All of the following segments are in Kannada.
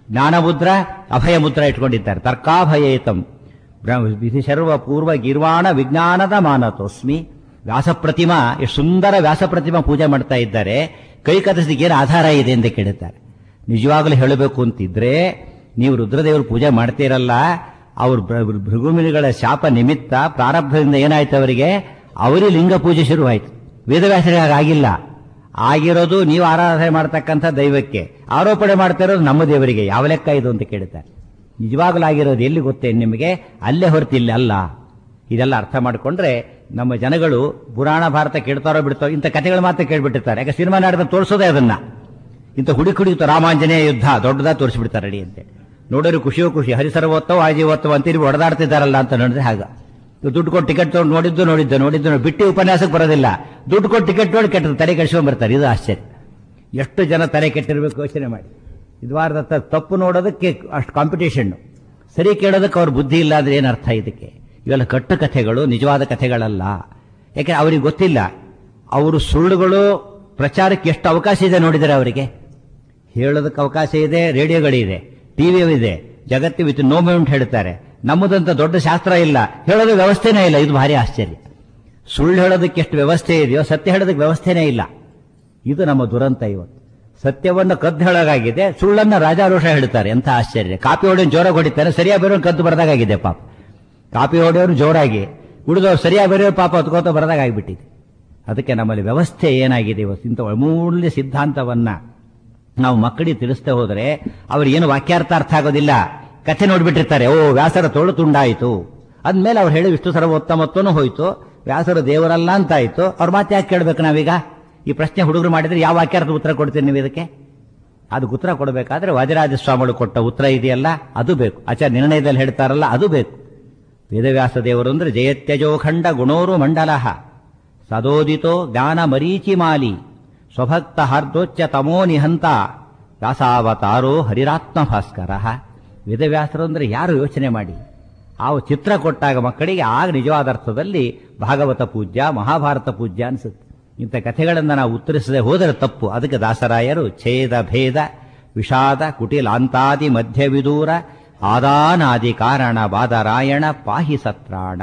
ಜ್ಞಾನ ಮುದ್ರ ಅಭಯ ಮುದ್ರ ಇಟ್ಕೊಂಡಿದ್ದಾರೆ ತರ್ಕಾಭಯೇತಂ ಬ್ರ- ವಿಧಿ ಸರ್ವ ಪೂರ್ವ ಗಿರ್ವಾಣ ವಿಜ್ಞಾನದ ಮಾನತೋಸ್ಮಿ ವ್ಯಾಸ ಪ್ರತಿಮಾ ಎಷ್ಟು ಸುಂದರ ವ್ಯಾಸ ಪ್ರತಿಮಾ ಪೂಜೆ ಮಾಡ್ತಾ ಇದ್ದಾರೆ ಕೈ ಕದಸಿಗೆ ಏನು ಆಧಾರ ಇದೆ ಅಂತ ಕೇಳುತ್ತಾರೆ ನಿಜವಾಗಲೂ ಹೇಳಬೇಕು ಅಂತಿದ್ರೆ ನೀವು ರುದ್ರದೇವರು ಪೂಜೆ ಮಾಡ್ತೀರಲ್ಲ ಅವ್ರ ಭೃ- ಭೃಗುಮಿನಿಗಳ ಶಾಪ ನಿಮಿತ್ತ ಪ್ರಾರಬ್ಧದಿಂದ ಏನಾಯ್ತು ಅವರಿಗೆ ಅವರೇ ಲಿಂಗ ಪೂಜೆ ಶುರುವಾಯಿತು ವೇದವ್ಯಾಸರಿಗೆ ಹಾಗಾಗಿಲ್ಲ ಆಗಿರೋದು ನೀವು ಆರಾಧನೆ ಮಾಡ್ತಕ್ಕಂಥ ದೈವಕ್ಕೆ ಆರೋಪಣೆ ಮಾಡ್ತಾ ಇರೋದು ನಮ್ಮ ದೇವರಿಗೆ ಯಾವ ಲೆಕ್ಕ ಇದು ಅಂತ ಕೇಳುತ್ತಾರೆ ನಿಜವಾಗ್ಲೂ ಆಗಿರೋದು ಎಲ್ಲಿ ಗೊತ್ತೇ ನಿಮಗೆ ಅಲ್ಲೇ ಹೊರತು ಇಲ್ಲಿ ಅಲ್ಲ ಇದೆಲ್ಲ ಅರ್ಥ ಮಾಡಿಕೊಂಡ್ರೆ ನಮ್ಮ ಜನಗಳು ಪುರಾಣ ಭಾರತ ಕೇಳ್ತಾರೋ ಬಿಡ್ತಾರೋ ಇಂಥ ಕಥೆಗಳು ಮಾತ್ರ ಕೇಳ್ಬಿಟ್ಟಿರ್ತಾರೆ ಯಾಕೆ ಸಿನಿಮಾ ನಾಡಿದ ತೋರಿಸೋದೇ ಅದನ್ನ ಇಂಥ ಹುಡಿ ಕುಡಿಯುತ್ತ ರಾಮಾಂಜನೇಯ ಯುದ್ಧ ದೊಡ್ಡದಾಗಿ ತೋರಿಸ್ಬಿಡ್ತಾರೆ ಅಡಿ ಅಂತೆ ನೋಡೋರು ಖುಷಿಯೋ ಖುಷಿ ಹರಿಸರ್ವೋತ್ತವ ಆಜೀವೋತ್ತವ ಅಂತೀರಿ ಹೊಡೆದಾಡ್ತಿದ್ದಾರಲ್ಲ ಅಂತ ನೋಡಿದ್ರೆ ಹಾಗ ಇವ್ರು ದುಡ್ಡು ಕೊಟ್ಟು ಟಿಕೆಟ್ ತಗೊಂಡು ನೋಡಿದ್ದು ನೋಡಿದ್ದು ನೋಡಿದ್ದು ನೋಡಿ ಬಿಟ್ಟು ಉಪನ್ಯಾಸಕ್ಕೆ ಬರೋದಿಲ್ಲ ದುಡ್ಡು ಕೊಟ್ಟು ಟಿಕೆಟ್ ನೋಡಿ ಕೆಟ್ಟ ತಲೆ ಕೆಡಿಸ್ಕೊಂಡ್ ಬರ್ತಾರೆ ಇದು ಆಶ್ಚರ್ಯ ಎಷ್ಟು ಜನ ತಲೆ ಕೆಟ್ಟಿರ್ಬೇಕು ಯೋಚನೆ ಮಾಡಿ ಇದು ವಾರದ ತಪ್ಪು ನೋಡೋದಕ್ಕೆ ಅಷ್ಟು ಕಾಂಪಿಟೇಷನ್ ಸರಿ ಕೇಳೋದಕ್ಕೆ ಅವ್ರ ಬುದ್ಧಿ ಇಲ್ಲ ಅಂದ್ರೆ ಏನು ಅರ್ಥ ಇದಕ್ಕೆ ಇವೆಲ್ಲ ಕಟ್ಟು ಕಥೆಗಳು ನಿಜವಾದ ಕಥೆಗಳಲ್ಲ ಯಾಕೆ ಅವ್ರಿಗೆ ಗೊತ್ತಿಲ್ಲ ಅವರು ಸುಳ್ಳುಗಳು ಪ್ರಚಾರಕ್ಕೆ ಎಷ್ಟು ಅವಕಾಶ ಇದೆ ನೋಡಿದರೆ ಅವರಿಗೆ ಹೇಳೋದಕ್ಕೆ ಅವಕಾಶ ಇದೆ ರೇಡಿಯೋಗಳಿದೆ ಟಿವಿ ಇದೆ ಜಗತ್ತಿ ವಿತ್ ನೋ ಮೂಮೆಂಟ್ ಹೇಳ್ತಾರೆ ನಮ್ಮದಂತ ದೊಡ್ಡ ಶಾಸ್ತ್ರ ಇಲ್ಲ ಹೇಳೋದು ವ್ಯವಸ್ಥೆನೇ ಇಲ್ಲ ಇದು ಭಾರಿ ಆಶ್ಚರ್ಯ ಸುಳ್ಳು ಹೇಳೋದಕ್ಕೆ ಎಷ್ಟು ವ್ಯವಸ್ಥೆ ಇದೆಯೋ ಸತ್ಯ ಹೇಳೋದಕ್ಕೆ ವ್ಯವಸ್ಥೆನೇ ಇಲ್ಲ ಇದು ನಮ್ಮ ದುರಂತ ಇವತ್ತು ಸತ್ಯವನ್ನು ಕದ್ದು ಹೇಳೋಗಾಗಿದೆ ಸುಳ್ಳನ್ನ ರಾಜಾರೋಷ ಹೇಳ್ತಾರೆ ಎಂಥ ಆಶ್ಚರ್ಯ ಕಾಪಿ ಹೊಡೆಯೋನು ಜೋರಾಗಿ ಹೊಡಿತಾರೆ ಸರಿಯಾಗಿ ಬೇರೆಯವ್ರು ಕದ್ದು ಬರದಾಗಿದೆ ಪಾಪ ಕಾಪಿ ಹೊಡೆಯೋರು ಜೋರಾಗಿ ಉಳಿದವ್ರು ಸರಿಯಾಗಿ ಬೇರೆಯವ್ರು ಪಾಪ ಹೊತ್ಕೋತ ಬರದಾಗಿಬಿಟ್ಟಿದೆ ಅದಕ್ಕೆ ನಮ್ಮಲ್ಲಿ ವ್ಯವಸ್ಥೆ ಏನಾಗಿದೆ ಇವತ್ತು ಇಂಥ ಅಮೂಲ್ಯ ಸಿದ್ಧಾಂತವನ್ನ ನಾವು ಮಕ್ಕಳಿಗೆ ತಿಳಿಸ್ತಾ ಹೋದರೆ ಅವ್ರಿಗೆ ಏನು ವಾಕ್ಯಾರ್ಥ ಅರ್ಥ ಆಗೋದಿಲ್ಲ ಕಥೆ ನೋಡ್ಬಿಟ್ಟಿರ್ತಾರೆ ಓ ವ್ಯಾಸರ ತೋಳು ತುಂಡಾಯಿತು ಅಂದ್ಮೇಲೆ ಅವ್ರು ಹೇಳಿ ವಿಷ್ಣು ಸರ್ವೋತ್ತಮತ್ವನೂ ಹೋಯ್ತು ವ್ಯಾಸರು ದೇವರಲ್ಲ ಅಂತ ಆಯ್ತು ಅವ್ರ ಮಾತು ಯಾಕೆ ಕೇಳಬೇಕು ನಾವೀಗ ಈ ಪ್ರಶ್ನೆ ಹುಡುಗರು ಮಾಡಿದ್ರೆ ಯಾವ ವಾಕ್ಯಾರ್ಥ ಉತ್ತರ ಕೊಡ್ತೀರಿ ನೀವು ಇದಕ್ಕೆ ಅದಕ್ಕೆ ಉತ್ತರ ಕೊಡಬೇಕಾದ್ರೆ ವಾದಿರಾಜ ಸ್ವಾಮಿಗಳು ಕೊಟ್ಟ ಉತ್ತರ ಇದೆಯಲ್ಲ ಅದು ಬೇಕು ಆಚಾರ್ಯ ನಿರ್ಣಯದಲ್ಲಿ ಹೇಳ್ತಾರಲ್ಲ ಅದು ಬೇಕು ವೇದವ್ಯಾಸ ದೇವರು ಅಂದ್ರೆ ಜಯತ್ಯಜೋಖಂಡ ಗುಣೋರು ಮಂಡಲಃ ಸದೋದಿತೋ ಜ್ಞಾನ ಮರೀಚಿ ಮಾಲಿ ಸ್ವಭಕ್ತ ಹಾರ್ದೋಚ್ಚ ತಮೋ ನಿಹಂತ ವ್ಯಾಸಾವತಾರೋ ಹರಿರಾತ್ಮ ಭಾಸ್ಕರ ವೇದವ್ಯಾಸರು ಅಂದ್ರೆ ಯಾರು ಯೋಚನೆ ಮಾಡಿ ಆ ಚಿತ್ರ ಕೊಟ್ಟಾಗ ಮಕ್ಕಳಿಗೆ ಆಗ ನಿಜವಾದ ಅರ್ಥದಲ್ಲಿ ಭಾಗವತ ಪೂಜ್ಯ ಮಹಾಭಾರತ ಪೂಜ್ಯ ಅನ್ಸುತ್ತೆ ಇಂಥ ಕಥೆಗಳನ್ನು ನಾವು ಉತ್ತರಿಸದೆ ಹೋದರೆ ತಪ್ಪು ಅದಕ್ಕೆ ದಾಸರಾಯರು ಛೇದ ಭೇದ ವಿಷಾದ ಕುಟಿಲಾಂತಾದಿ ಮಧ್ಯವಿದೂರ ಆದಾನಾದಿ ಕಾರಣ ಬಾದರಾಯಣ ಪಾಹಿ ಸತ್ರಾಣ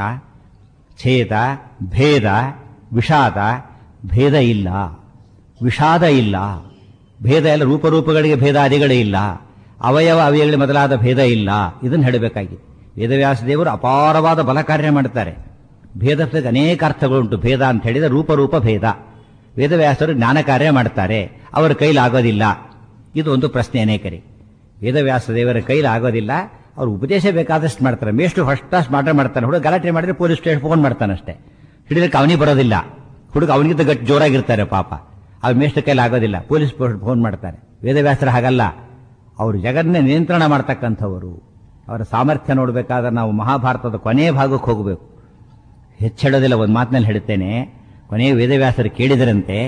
ಛೇದ ಭೇದ ವಿಷಾದ ಭೇದ ಇಲ್ಲ ವಿಷಾದ ಇಲ್ಲ ಭೇದ ಎಲ್ಲ ರೂಪರೂಪಗಳಿಗೆ ಭೇದಾದಿಗಳೇ ಇಲ್ಲ ಅವಯವ ಅವಯಗಳಿಗೆ ಮೊದಲಾದ ಭೇದ ಇಲ್ಲ ಇದನ್ನು ಹೇಳಬೇಕಾಗಿದೆ ವೇದವ್ಯಾಸ ದೇವರು ಅಪಾರವಾದ ಬಲ ಕಾರ್ಯ ಮಾಡ್ತಾರೆ ಭೇದಕ್ಕೆ ಅನೇಕ ಅರ್ಥಗಳುಂಟು ಭೇದ ಅಂತ ಹೇಳಿದ್ರೆ ರೂಪರೂಪ ಭೇದ ವೇದವ್ಯಾಸರು ಜ್ಞಾನ ಕಾರ್ಯ ಮಾಡ್ತಾರೆ ಅವರ ಕೈಲಾಗೋದಿಲ್ಲ ಇದು ಒಂದು ಪ್ರಶ್ನೆ ಅನೇಕರಿಗೆ ವೇದವ್ಯಾಸ ದೇವರ ಕೈಲಿ ಆಗೋದಿಲ್ಲ ಅವ್ರು ಉಪದೇಶ ಬೇಕಾದಷ್ಟು ಮಾಡ್ತಾರೆ ಮೇಷ್ಟು ಫಸ್ಟ್ ಕ್ಲಾಸ್ ಮಾತ್ರ ಮಾಡ್ತಾನೆ ಹುಡುಗ ಗಲಾಟೆ ಮಾಡಿದ್ರೆ ಪೊಲೀಸ್ ಸ್ಟೇಷನ್ ಫೋನ್ ಮಾಡ್ತಾನೆ ಅಷ್ಟೇ ಹಿಡಿದಕ್ಕೆ ಅವನಿಗೆ ಬರೋದಿಲ್ಲ ಹುಡುಗ ಅವನಿಗಿಂತ ಗಟ್ಟಿ ಜೋರಾಗಿರ್ತಾರೆ ಪಾಪ ಅವ್ರ ಮೇಷ್ಟು ಕೈಲಿ ಆಗೋದಿಲ್ಲ ಪೊಲೀಸ್ ಫೋನ್ ಮಾಡ್ತಾರೆ ವೇದವ್ಯಾಸರು ಹಾಗಲ್ಲ ಅವರು ಜಗನ್ನೇ ನಿಯಂತ್ರಣ ಮಾಡ್ತಕ್ಕಂಥವರು ಅವರ ಸಾಮರ್ಥ್ಯ ನೋಡಬೇಕಾದ್ರೆ ನಾವು ಮಹಾಭಾರತದ ಕೊನೆಯ ಭಾಗಕ್ಕೆ ಹೋಗಬೇಕು ಹೆಚ್ಚೆಡೋದಿಲ್ಲ ಒಂದು ಮಾತಿನಲ್ಲಿ ಹೇಳುತ್ತೇನೆ ಕೊನೆಯ ವೇದವ್ಯಾಸರು ಕೇಳಿದರಂತೆ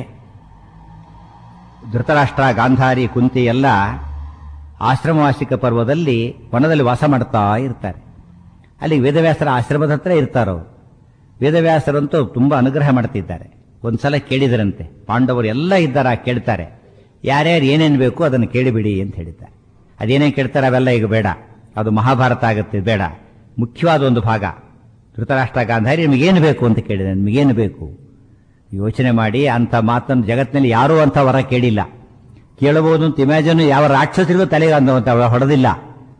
ಧೃತರಾಷ್ಟ್ರ ಗಾಂಧಾರಿ ಕುಂತಿ ಎಲ್ಲ ಆಶ್ರಮವಾಸಿಕ ಪರ್ವದಲ್ಲಿ ವನದಲ್ಲಿ ವಾಸ ಮಾಡ್ತಾ ಇರ್ತಾರೆ ಅಲ್ಲಿ ವೇದವ್ಯಾಸರ ಆಶ್ರಮದ ಹತ್ರ ಇರ್ತಾರವರು ವೇದವ್ಯಾಸರಂತೂ ತುಂಬಾ ಅನುಗ್ರಹ ಮಾಡ್ತಿದ್ದಾರೆ ಒಂದ್ಸಲ ಕೇಳಿದರಂತೆ ಪಾಂಡವರು ಎಲ್ಲ ಇದ್ದಾರ ಕೇಳ್ತಾರೆ ಯಾರ್ಯಾರು ಏನೇನು ಬೇಕು ಅದನ್ನು ಕೇಳಿಬಿಡಿ ಅಂತ ಹೇಳಿದ್ದಾರೆ ಅದೇನೇನು ಕೇಳ್ತಾರೆ ಅವೆಲ್ಲ ಈಗ ಬೇಡ ಅದು ಮಹಾಭಾರತ ಆಗುತ್ತೆ ಬೇಡ ಮುಖ್ಯವಾದ ಒಂದು ಭಾಗ ಧೃತರಾಷ್ಟ್ರ ಗಾಂಧಾರಿ ನಿಮಗೇನು ಬೇಕು ಅಂತ ಕೇಳಿದೆ ನಿಮಗೇನು ಬೇಕು ಯೋಚನೆ ಮಾಡಿ ಅಂತ ಮಾತನ್ನು ಜಗತ್ತಿನಲ್ಲಿ ಯಾರೂ ಅಂತ ವರ ಕೇಳಿಲ್ಲ ಕೇಳಬಹುದು ಅಂತ ಇಮ್ಯಾಜಿನ್ ಯಾವ ರಾಕ್ಷಸರಿಗೂ ತಲೆಗೆ ಅಂತ ಹೊಡೆದಿಲ್ಲ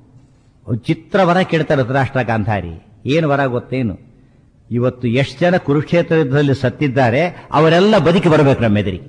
ಚಿತ್ರ ವರ ಕೇಳ್ತಾರೆ ಧೃತರಾಷ್ಟ್ರ ಗಾಂಧಾರಿ ಏನು ವರ ಗೊತ್ತೇನು ಇವತ್ತು ಎಷ್ಟು ಜನ ಕುರುಕ್ಷೇತ್ರ ಯುದ್ಧದಲ್ಲಿ ಸತ್ತಿದ್ದಾರೆ ಅವರೆಲ್ಲ ಬದುಕಿ ಬರಬೇಕು ನಮ್ಮ ಎದುರಿಗೆ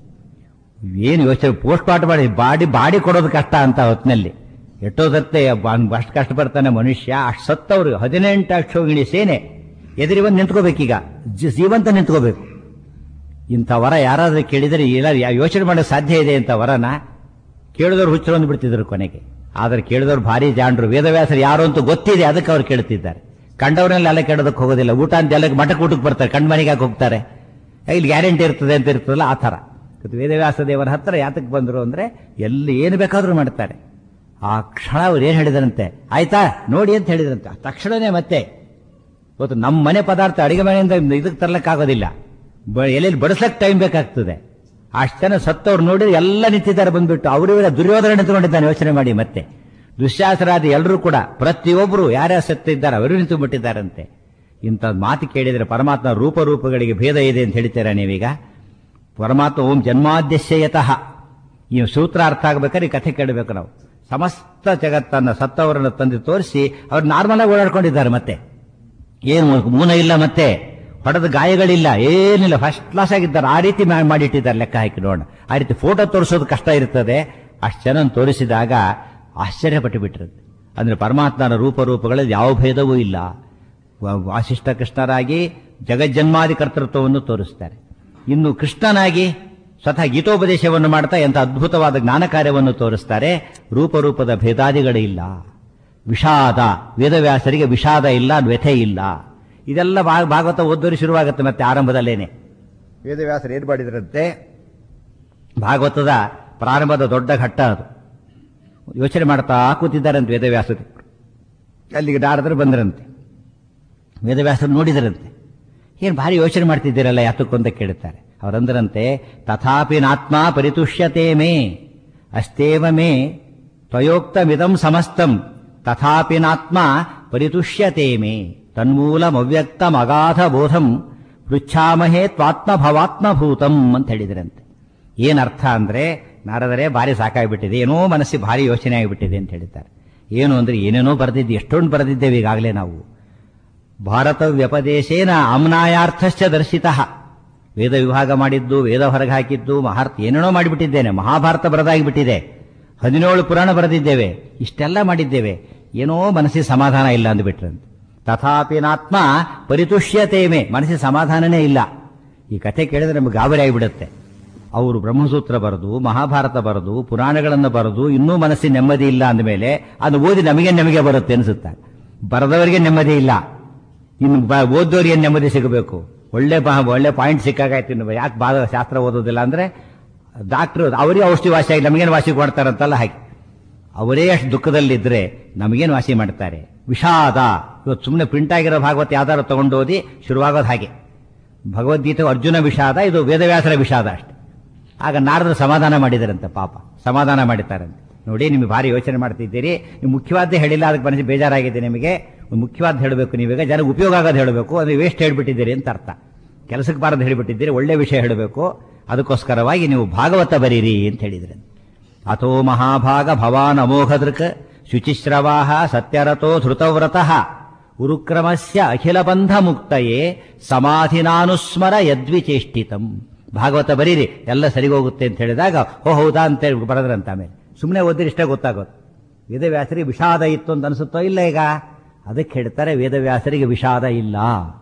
ಏನು ಯೋಚನೆ ಪೋಸ್ಟ್ ಮಾರ್ಟಮ್ ಮಾಡಿ ಬಾಡಿ ಬಾಡಿ ಕೊಡೋದು ಕಷ್ಟ ಅಂತ ಹೊತ್ತಿನಲ್ಲಿ ಎಷ್ಟೋ ಸತ್ತೆ ಅಷ್ಟು ಕಷ್ಟ ಬರ್ತಾನೆ ಮನುಷ್ಯ ಅಷ್ಟು ಸತ್ತವ್ರು ಹದಿನೆಂಟು ಅಕ್ಷೋಗಿಣಿ ಸೇನೆ ಎದುರಿ ಬಂದು ನಿಂತ್ಕೋಬೇಕೀಗ ಜಿ- ಜೀವಂತ ನಿಂತ್ಕೋಬೇಕು ಇಂಥ ವರ ಯಾರಾದ್ರೂ ಕೇಳಿದರೆ ಇಲ್ಲ ಯೋಚನೆ ಮಾಡೋಕೆ ಸಾಧ್ಯ ಇದೆ ಇಂಥ ವರನ ಕೇಳಿದವ್ರು ಹುಚ್ಚರೊಂದು ಬಿಡ್ತಿದ್ರು ಕೊನೆಗೆ ಆದ್ರೆ ಕೇಳಿದವ್ರು ಭಾರಿ ಜಾಂಡ್ರು ವೇದವ್ಯಾಸರು ಯಾರು ಅಂತ ಗೊತ್ತಿದೆ ಅದಕ್ಕೆ ಅವ್ರು ಕೇಳ್ತಿದ್ದಾರೆ ಕಂಡವ್ರನ್ನೆಲ್ಲ ಅಲ್ಲ ಕೇಳೋದಕ್ಕೆ ಹೋಗೋದಿಲ್ಲ ಊಟ ಅಂತ ಎಲ್ಲ ಮಠಕ್ಕೆ ಊಟಕ್ಕೆ ಬರ್ತಾರೆ ಕಣ್ ಮನೆಗೆ ಯಾಕೆ ಹೋಗ್ತಾರೆ ಇಲ್ಲಿ ಗ್ಯಾರಂಟಿ ಇರ್ತದೆ ಅಂತ ಇರ್ತದಲ್ಲ ಆ ಥರ ಇವತ್ತು ವೇದವ್ಯಾಸ ದೇವರ ಹತ್ರ ಯಾತಕ್ಕೆ ಬಂದರು ಅಂದ್ರೆ ಎಲ್ಲಿ ಏನು ಬೇಕಾದ್ರೂ ಮಾಡ್ತಾರೆ ಆ ಕ್ಷಣ ಅವ್ರು ಏನು ಹೇಳಿದರಂತೆ ಆಯ್ತಾ ನೋಡಿ ಅಂತ ಹೇಳಿದ್ರಂತೆ ಆ ತಕ್ಷಣನೇ ಮತ್ತೆ ಇವತ್ತು ನಮ್ಮ ಮನೆ ಪದಾರ್ಥ ಅಡಿಗೆ ಮನೆಯಿಂದ ಇದಕ್ಕೆ ತರ್ಲಕ್ಕಾಗೋದಿಲ್ಲ ಬ- ಎಲ್ಲೆಲ್ಲಿ ಬಡಿಸ್ಲಕ್ ಟೈಮ್ ಬೇಕಾಗ್ತದೆ ಅಷ್ಟು ಜನ ಸತ್ತವ್ರು ನೋಡಿ ಎಲ್ಲ ನಿಂತಿದ್ದಾರೆ ಬಂದ್ಬಿಟ್ಟು ಅವರು ದುರ್ಯೋಧನ ನಿಂತ್ಕೊಂಡಿದ್ದಾನೆ ಯೋಚನೆ ಮಾಡಿ ಮತ್ತೆ ದುಶ್ಯಾಸರಾದ ಎಲ್ಲರೂ ಕೂಡ ಪ್ರತಿಯೊಬ್ಬರು ಯಾರ್ಯಾರು ಸತ್ತಿದ್ದಾರೆ ಅವರು ನಿಂತು ಬಿಟ್ಟಿದ್ದಾರಂತೆ ಇಂಥ ಮಾತು ಕೇಳಿದರೆ ಪರಮಾತ್ಮ ರೂಪರೂಪಗಳಿಗೆ ಭೇದ ಇದೆ ಅಂತ ಹೇಳ್ತೀರಾ ನೀವೀಗ ಪರಮಾತ್ಮ ಓಂ ಜನ್ಮಾದ್ಯಶಯತಃ ಈ ಸೂತ್ರ ಅರ್ಥ ಆಗ್ಬೇಕಾದ್ರೆ ಈ ಕಥೆ ಕೇಳಬೇಕು ನಾವು ಸಮಸ್ತ ಜಗತ್ತನ್ನ ಸತ್ತವರನ್ನು ತಂದು ತೋರಿಸಿ ಅವ್ರು ನಾರ್ಮಲ್ ಆಗಿ ಓಡಾಡ್ಕೊಂಡಿದ್ದಾರೆ ಮತ್ತೆ ಏನು ಮೂನ ಇಲ್ಲ ಮತ್ತೆ ಹೊಡೆದ ಗಾಯಗಳಿಲ್ಲ ಏನಿಲ್ಲ ಫಸ್ಟ್ ಕ್ಲಾಸ್ ಆಗಿದ್ದಾರೆ ಆ ರೀತಿ ಮಾ- ಮಾಡಿಟ್ಟಿದ್ದಾರೆ ಲೆಕ್ಕ ಹಾಕಿ ನೋಡೋಣ ಆ ರೀತಿ ಫೋಟೋ ತೋರಿಸೋದು ಕಷ್ಟ ಇರ್ತದೆ ಅಷ್ಟು ಜನ ತೋರಿಸಿದಾಗ ಆಶ್ಚರ್ಯಪಟ್ಟು ಬಿಟ್ಟಿರುತ್ತೆ ಅಂದ್ರೆ ಪರಮಾತ್ಮನ ರೂಪರೂಪಗಳಲ್ಲಿ ಯಾವ ಭೇದವೂ ಇಲ್ಲ ವ- ವಾಸಿಷ್ಠ ಕೃಷ್ಣರಾಗಿ ಜಗಜ್ಜನ್ಮಾದಿ ಕರ್ತೃತ್ವವನ್ನು ತೋರಿಸ್ತಾರೆ ಇನ್ನು ಕೃಷ್ಣನಾಗಿ ಸ್ವತಃ ಗೀತೋಪದೇಶವನ್ನು ಮಾಡ್ತಾ ಎಂಥ ಅದ್ಭುತವಾದ ಜ್ಞಾನ ಕಾರ್ಯವನ್ನು ತೋರಿಸ್ತಾರೆ ರೂಪರೂಪದ ಭೇದಾದಿಗಳಿಲ್ಲ ವಿಷಾದ ವೇದವ್ಯಾಸರಿಗೆ ವಿಷಾದ ಇಲ್ಲ ವ್ಯಥೆ ಇಲ್ಲ ಇದೆಲ್ಲ ಭಾ- ಭಾಗವತ ಓದೋರಿ ಶುರುವಾಗುತ್ತೆ ಮತ್ತೆ ಆರಂಭದಲ್ಲೇನೆ ವೇದವ್ಯಾಸರು ಏನ್ ಮಾಡಿದ್ರಂತೆ ಭಾಗವತದ ಪ್ರಾರಂಭದ ದೊಡ್ಡ ಘಟ್ಟ ಅದು ಯೋಚನೆ ಮಾಡ್ತಾ ಕೂತಿದ್ದಾರಂತೆ ವೇದವ್ಯಾಸರು ಅಲ್ಲಿಗೆ ನಾರದರು ಬಂದರಂತೆ ವೇದವ್ಯಾಸರು ನೋಡಿದರಂತೆ ಏನು ಭಾರಿ ಯೋಚನೆ ಮಾಡ್ತಿದ್ದೀರಲ್ಲ ಯಾತಕ್ಕೊಂತ ಕೇಳುತ್ತಾರೆ ಅವರಂದ್ರಂತೆ ತಥಾಪಿ ನಾತ್ಮ ಪರಿತುಷ್ಯತೆ ಮೇ ಅಸ್ತೇವ ಮೇ ತ್ವಯೋಕ್ತಮಿದಂ ಸಮಸ್ತಂ ತಥಾಪಿ ನಾತ್ಮ ಪರಿತುಷ್ಯತೆ ಮೇ ತನ್ಮೂಲಮವ್ಯಕ್ತಂ ಅಗಾಧ ಬೋಧಂ ಪೃಚ್ಛಾಮಹೇ ತ್ವಾತ್ಮಭವಾತ್ಮಭೂತಂ ಅಂತ ಹೇಳಿದ್ರಂತೆ ಏನರ್ಥ ಅಂದ್ರೆ ನಾರದರೇ ಭಾರಿ ಸಾಕಾಗ್ಬಿಟ್ಟಿದೆ ಏನೋ ಮನಸ್ಸಿಗೆ ಭಾರಿ ಯೋಚನೆ ಆಗಿಬಿಟ್ಟಿದೆ ಅಂತ ಹೇಳಿದ್ದಾರೆ ಏನು ಅಂದ್ರೆ ಏನೇನೋ ಬರೆದಿದ್ದು ಎಷ್ಟೊಂದು ಬರೆದಿದ್ದೇವೆ ಈಗಾಗಲೇ ನಾವು ಭಾರತ ವ್ಯಪದೇಶೇನ ಆಮ್ನಾಯಾರ್ಥಶ್ಚ ದರ್ಶಿತ ವೇದ ವಿಭಾಗ ಮಾಡಿದ್ದು ವೇದ ಹೊರಗೆ ಹಾಕಿದ್ದು ಮಹಾರ್ಥ ಏನೇನೋ ಮಾಡಿಬಿಟ್ಟಿದ್ದೇನೆ ಮಹಾಭಾರತ ಬರೆದಾಗಿಬಿಟ್ಟಿದೆ ಹದಿನೇಳು ಪುರಾಣ ಬರೆದಿದ್ದೇವೆ ಇಷ್ಟೆಲ್ಲ ಮಾಡಿದ್ದೇವೆ ಏನೋ ಮನಸ್ಸಿಗೆ ಸಮಾಧಾನ ಇಲ್ಲ ಅಂದ್ಬಿಟ್ರಂತೆ ತಥಾಪಿನಾತ್ಮ ಪರಿತುಷ್ಯತೇಮೆ ಮನಸ್ಸಿಗೆ ಸಮಾಧಾನನೇ ಇಲ್ಲ ಈ ಕಥೆ ಕೇಳಿದ್ರೆ ನಮಗೆ ಗಾಬರಿ ಆಗಿಬಿಡುತ್ತೆ ಅವರು ಬ್ರಹ್ಮಸೂತ್ರ ಬರೆದು ಮಹಾಭಾರತ ಬರೆದು ಪುರಾಣಗಳನ್ನು ಬರೆದು ಇನ್ನೂ ಮನಸ್ಸಿನ ನೆಮ್ಮದಿ ಇಲ್ಲ ಅಂದಮೇಲೆ ಅದು ಓದಿ ನಮಗೆ ನಮಗೆ ಬರುತ್ತೆ ಅನಿಸುತ್ತೆ ಬರೆದವರಿಗೆ ನೆಮ್ಮದಿ ಇಲ್ಲ ಇನ್ನು ಬ- ಓದೋರಿಗೆ ನೆಮ್ಮದಿ ಸಿಗಬೇಕು ಒಳ್ಳೆ ಬಾ- ಒಳ್ಳೆ ಪಾಯಿಂಟ್ ಸಿಕ್ಕಾಗಾಯ್ತು ಇನ್ನು ಯಾಕೆ ಬಾ ಶಾಸ್ತ್ರ ಓದೋದಿಲ್ಲ ಅಂದ್ರೆ ಡಾಕ್ಟ್ರು ಅವರಿಗೆ ಔಷಧಿ ವಾಸಿ ಆಗಿ ನಮಗೇನು ವಾಸಿ ಕೊಡ್ತಾರಂತಲ್ಲ ಹಾಗೆ ಅವರೇ ಅಷ್ಟು ದುಃಖದಲ್ಲಿದ್ರೆ ನಮಗೇನು ವಾಸಿ ಮಾಡ್ತಾರೆ ವಿಷಾದ ಇವತ್ತು ಸುಮ್ಮನೆ ಪ್ರಿಂಟ್ ಆಗಿರೋ ಭಾಗವತ ಯಾವ್ದಾರು ತಗೊಂಡು ಓದಿ ಶುರುವಾಗೋದು ಹಾಗೆ ಭಗವದ್ಗೀತೆ ಅರ್ಜುನ ವಿಷಾದ ಇದು ವೇದವ್ಯಾಸರ ವಿಷಾದ ಅಷ್ಟೆ ಆಗ ನಾರದರು ಸಮಾಧಾನ ಮಾಡಿದರಂತೆ ಪಾಪ ಸಮಾಧಾನ ಮಾಡಿದ್ದಾರಂತೆ ನೋಡಿ ನಿಮಗೆ ಭಾರಿ ಯೋಚನೆ ಮಾಡ್ತಿದ್ದೀರಿ ನೀವು ಮುಖ್ಯವಾದ್ದೇ ಹೇಳಿಲ್ಲ ಅದಕ್ಕೆ ಮನಸ್ಸಿಗೆ ಬೇಜಾರಾಗಿದೆ ನಿಮಗೆ ಒಂದು ಮುಖ್ಯವಾದ ಹೇಳಬೇಕು ನೀವೀಗ ಜನಕ್ಕೆ ಉಪಯೋಗ ಆಗೋದು ಹೇಳಬೇಕು ಅದು ವೇಸ್ಟ್ ಹೇಳ್ಬಿಟ್ಟಿದ್ದೀರಿ ಅಂತ ಅರ್ಥ ಕೆಲಸಕ್ಕೆ ಬಾರದು ಹೇಳಿಬಿಟ್ಟಿದ್ದೀರಿ ಒಳ್ಳೆ ವಿಷಯ ಹೇಳಬೇಕು ಅದಕ್ಕೋಸ್ಕರವಾಗಿ ನೀವು ಭಾಗವತ ಬರೀರಿ ಅಂತ ಹೇಳಿದ್ರಿ ಅಥೋ ಮಹಾಭಾಗ ಭವಾನ್ ಅಮೋಘದೃಕ್ ಶುಚಿಶ್ರವಾಹ ಸತ್ಯರಥೋ ಧೃತವ್ರತಃ ಉರುಕ್ರಮಸ್ಯ ಅಖಿಲ ಬಂಧ ಮುಕ್ತಯೇ ಸಮಾಧಿನಾನುಸ್ಮರ ಯದ್ವಿಚೇಷ್ಟಿತಂ ಭಾಗವತ ಬರೀರಿ ಎಲ್ಲ ಸರಿಗೋಗುತ್ತೆ ಅಂತ ಹೇಳಿದಾಗ ಓ ಹೌದಾ ಅಂತ ಹೇಳಿ ಬರದ್ರಂತ ಆಮೇಲೆ ಸುಮ್ಮನೆ ಓದಿದ್ರೆ ಇಷ್ಟೇ ಗೊತ್ತಾಗೋದು ವೇದವ್ಯಾಸರಿಗೆ ವಿಷಾದ ಇತ್ತು ಅಂತ ಅನಿಸುತ್ತೋ ಇಲ್ಲ ಈಗ ಅದಕ್ಕೆ ಹೇಳ್ತಾರೆ ವೇದವ್ಯಾಸರಿಗೆ ವಿಷಾದ ಇಲ್ಲ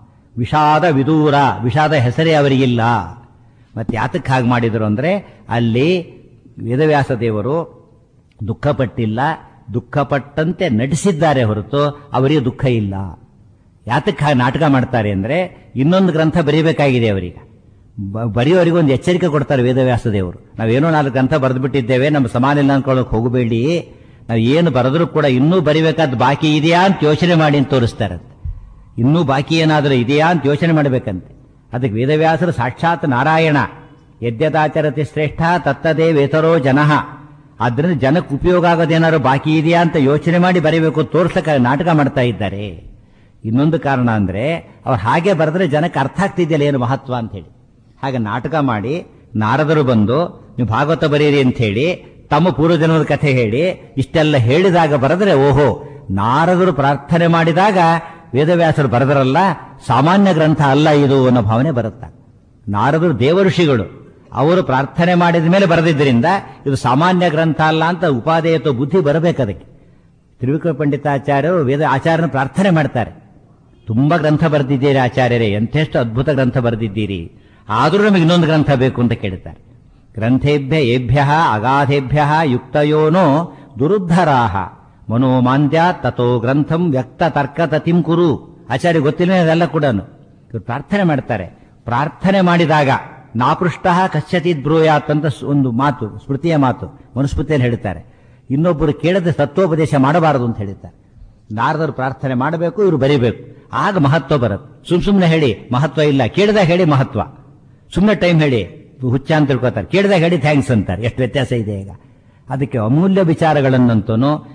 ವಿಷಾದ ವಿದೂರ ವಿಷಾದ ಹೆಸರೇ ಅವರಿಗಿಲ್ಲ ಮತ್ತೆ ಯಾತಕ್ಕೆ ಹಾಗೆ ಮಾಡಿದ್ರು ಅಂದ್ರೆ ಅಲ್ಲಿ ವೇದವ್ಯಾಸ ದೇವರು ದುಃಖಪಟ್ಟಿಲ್ಲ ದುಃಖಪಟ್ಟಂತೆ ನಟಿಸಿದ್ದಾರೆ ಹೊರತು ಅವರಿಗೆ ದುಃಖ ಇಲ್ಲ ಯಾತಕ್ಕೆ ಹಾಗೆ ನಾಟಕ ಮಾಡ್ತಾರೆ ಅಂದ್ರೆ ಇನ್ನೊಂದು ಗ್ರಂಥ ಬರೀಬೇಕಾಗಿದೆ ಅವರಿಗೆ ಬ- ಬರೆಯೋರಿಗೆ ಒಂದು ಎಚ್ಚರಿಕೆ ಕೊಡ್ತಾರೆ ವೇದವ್ಯಾಸ ದೇವರು ನಾವೇನೋ ನಾಲ್ಕು ಗ್ರಂಥ ಬರೆದು ಬಿಟ್ಟಿದ್ದೇವೆ ನಮ್ಮ ಸಮಾನ ಇಲ್ಲ ಅನ್ಕೊಳ್ಳೋಕೆ ಹೋಗಬೇಡಿ ನಾವು ಏನು ಬರೆದ್ರೂ ಕೂಡ ಇನ್ನೂ ಬರಿಬೇಕಾದ ಬಾಕಿ ಇದೆಯಾ ಅಂತ ಯೋಚನೆ ಮಾಡಿ ಅಂತ ತೋರಿಸ್ತಾರಂತೆ ಇನ್ನೂ ಬಾಕಿ ಏನಾದರೂ ಇದೆಯಾ ಅಂತ ಯೋಚನೆ ಮಾಡಬೇಕಂತೆ ಅದಕ್ಕೆ ವೇದವ್ಯಾಸರು ಸಾಕ್ಷಾತ್ ನಾರಾಯಣ ಯದ್ಯದಾಚರತಿ ಶ್ರೇಷ್ಠ ತತ್ತದೇ ವೇತರೋ ಜನಃ ಆದ್ರಿಂದ ಜನಕ್ಕೆ ಉಪಯೋಗ ಆಗೋದೇನಾದ್ರು ಬಾಕಿ ಇದೆಯಾ ಅಂತ ಯೋಚನೆ ಮಾಡಿ ಬರೀಬೇಕು ತೋರ್ಸಕ್ಕೆ ನಾಟಕ ಮಾಡ್ತಾ ಇದ್ದಾರೆ ಇನ್ನೊಂದು ಕಾರಣ ಅಂದ್ರೆ ಅವ್ರು ಹಾಗೆ ಬರೆದ್ರೆ ಜನಕ್ಕೆ ಅರ್ಥ ಆಗ್ತಿದೆಯಲ್ಲ ಏನು ಮಹತ್ವ ಅಂತ ಹೇಳಿ ಹಾಗೆ ನಾಟಕ ಮಾಡಿ ನಾರದರು ಬಂದು ನೀವು ಭಾಗವತ ಬರೀರಿ ಅಂತ ಹೇಳಿ ತಮ್ಮ ಪೂರ್ವಜನ್ಮದ ಕಥೆ ಹೇಳಿ ಇಷ್ಟೆಲ್ಲ ಹೇಳಿದಾಗ ಬರೆದ್ರೆ ಓಹೋ ನಾರದರು ಪ್ರಾರ್ಥನೆ ಮಾಡಿದಾಗ ವೇದವ್ಯಾಸರು ಬರೆದರಲ್ಲ ಸಾಮಾನ್ಯ ಗ್ರಂಥ ಅಲ್ಲ ಇದು ಅನ್ನೋ ಭಾವನೆ ಬರುತ್ತೆ ನಾರದರು ದೇವಋಷಿಗಳು ಅವರು ಪ್ರಾರ್ಥನೆ ಮಾಡಿದ ಮೇಲೆ ಬರೆದಿದ್ದರಿಂದ ಇದು ಸಾಮಾನ್ಯ ಗ್ರಂಥ ಅಲ್ಲ ಅಂತ ಉಪಾದೇಯ ಅಥವಾ ಬುದ್ಧಿ ಬರಬೇಕು ಅದಕ್ಕೆ ತ್ರಿವಿಕ್ರಮ ಪಂಡಿತಾಚಾರ್ಯರು ವೇದ ಆಚಾರ್ಯನ ಪ್ರಾರ್ಥನೆ ಮಾಡ್ತಾರೆ ತುಂಬಾ ಗ್ರಂಥ ಬರೆದಿದ್ದೀರಿ ಆಚಾರ್ಯರೇ ಎಂಥೆಷ್ಟು ಅದ್ಭುತ ಗ್ರಂಥ ಬರೆದಿದ್ದೀರಿ ಆದರೂ ನಮಗೆ ಇನ್ನೊಂದು ಗ್ರಂಥ ಬೇಕು ಅಂತ ಕೇಳ್ತಾರೆ ಗ್ರಂಥೇಭ್ಯ ಏಭ್ಯ ಅಗಾಧೇಭ್ಯ ಯುಕ್ತಯೋನೋ ದುರುದ್ಧರಾಹ ಮನೋಮಾಂದ್ಯ ತಥೋ ಗ್ರಂಥಂ ವ್ಯಕ್ತ ತರ್ಕ ತತಿಂ ಕುರು ಆಚಾರ್ಯ ಗೊತ್ತಿಲ್ಲ ಅದೆಲ್ಲ ಕೂಡ ಇವ್ರು ಪ್ರಾರ್ಥನೆ ಮಾಡ್ತಾರೆ ಪ್ರಾರ್ಥನೆ ಮಾಡಿದಾಗ ನಾಪೃಷ್ಟ ಕಶ್ಯತಿದ್ ಬ್ರೂಯಾತ್ ಅಂತ ಸ್- ಒಂದು ಮಾತು ಸ್ಮೃತಿಯ ಮಾತು ಮನುಸ್ಮೃತಿಯಲ್ಲಿ ಹೇಳ್ತಾರೆ ಇನ್ನೊಬ್ಬರು ಕೇಳದೆ ತತ್ವೋಪದೇಶ ಮಾಡಬಾರದು ಅಂತ ಹೇಳ್ತಾರೆ ನಾರದರು ಪ್ರಾರ್ಥನೆ ಮಾಡಬೇಕು ಇವರು ಬರೀಬೇಕು ಆಗ ಮಹತ್ವ ಬರುತ್ತೆ ಸುಮ್ ಸುಮ್ನೆ ಹೇಳಿ ಮಹತ್ವ ಇಲ್ಲ ಕೇಳಿದಾಗ ಹೇಳಿ ಮಹತ್ವ ಸುಮ್ಮನೆ ಟೈಮ್ ಹೇಳಿ ಹುಚ್ಚ ಅಂತ ತಿಳ್ಕೊತಾರೆ ಕೇಳಿದಾಗ ಹೇಳಿ ಥ್ಯಾಂಕ್ಸ್ ಅಂತಾರೆ ಎಷ್ಟು ವ್ಯತ್ಯಾಸ ಇದೆ ಈಗ ಅದಕ್ಕೆ ಅಮೂಲ್ಯ ವಿಚಾರಗಳನ್ನಂತೂ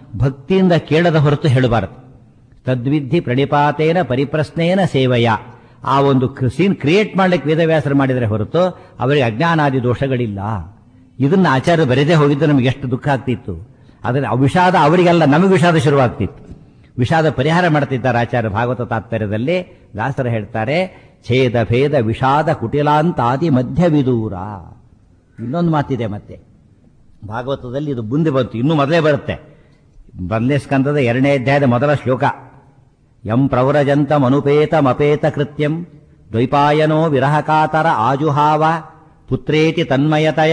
ಭಕ್ತಿಯಿಂದ ಕೇಳದ ಹೊರತು ಹೇಳಬಾರದು ತದ್ವಿಧಿ ಪ್ರಣಿಪಾತೇನ ಪರಿಪ್ರಶ್ನೇನ ಸೇವೆಯ ಆ ಒಂದು ಸೀನ್ ಕ್ರಿಯೇಟ್ ಮಾಡ್ಲಿಕ್ಕೆ ವೇದವ್ಯಾಸರು ಮಾಡಿದರೆ ಹೊರತು ಅವರಿಗೆ ಅಜ್ಞಾನಾದಿ ದೋಷಗಳಿಲ್ಲ ಇದನ್ನ ಆಚಾರ್ಯ ಬರೆದೇ ಹೋಗಿದ್ದು ನಮಗೆ ಎಷ್ಟು ದುಃಖ ಆಗ್ತಿತ್ತು ಆದರೆ ಆ ವಿಷಾದ ಅವರಿಗೆಲ್ಲ ನಮಗೆ ವಿಷಾದ ಶುರುವಾಗ್ತಿತ್ತು ವಿಷಾದ ಪರಿಹಾರ ಮಾಡ್ತಿದ್ದಾರೆ ಆಚಾರ್ಯ ಭಾಗವತ ತಾತ್ಪರ್ಯದಲ್ಲಿ ದಾಸರು ಹೇಳ್ತಾರೆ ಛೇದ ಭೇದ ವಿಷಾದ ಕುಟಿಲಾಂತಾದಿ ಮಧ್ಯವಿದೂರ ಇನ್ನೊಂದು ಮಾತಿದೆ ಮತ್ತೆ ಭಾಗವತದಲ್ಲಿ ಇದು ಮುಂದೆ ಬಂತು ಇನ್ನೂ ಮೊದಲೇ ಬರುತ್ತೆ ಮೊದಲನೇ ಸ್ಕಂದದ ಎರಡನೇ ಅಧ್ಯಾಯದ ಮೊದಲ ಶ್ಲೋಕ ಯಂ ಪ್ರವ್ರಜಂತಮನುಪೇತಮಪೇತ ಕೃತ್ಯಂ ದ್ವೈಪಾಯನೋ ವಿರಹಕಾತರ ಆಜುಹಾವ ಪುತ್ರೇತಿ ತನ್ಮಯತಯ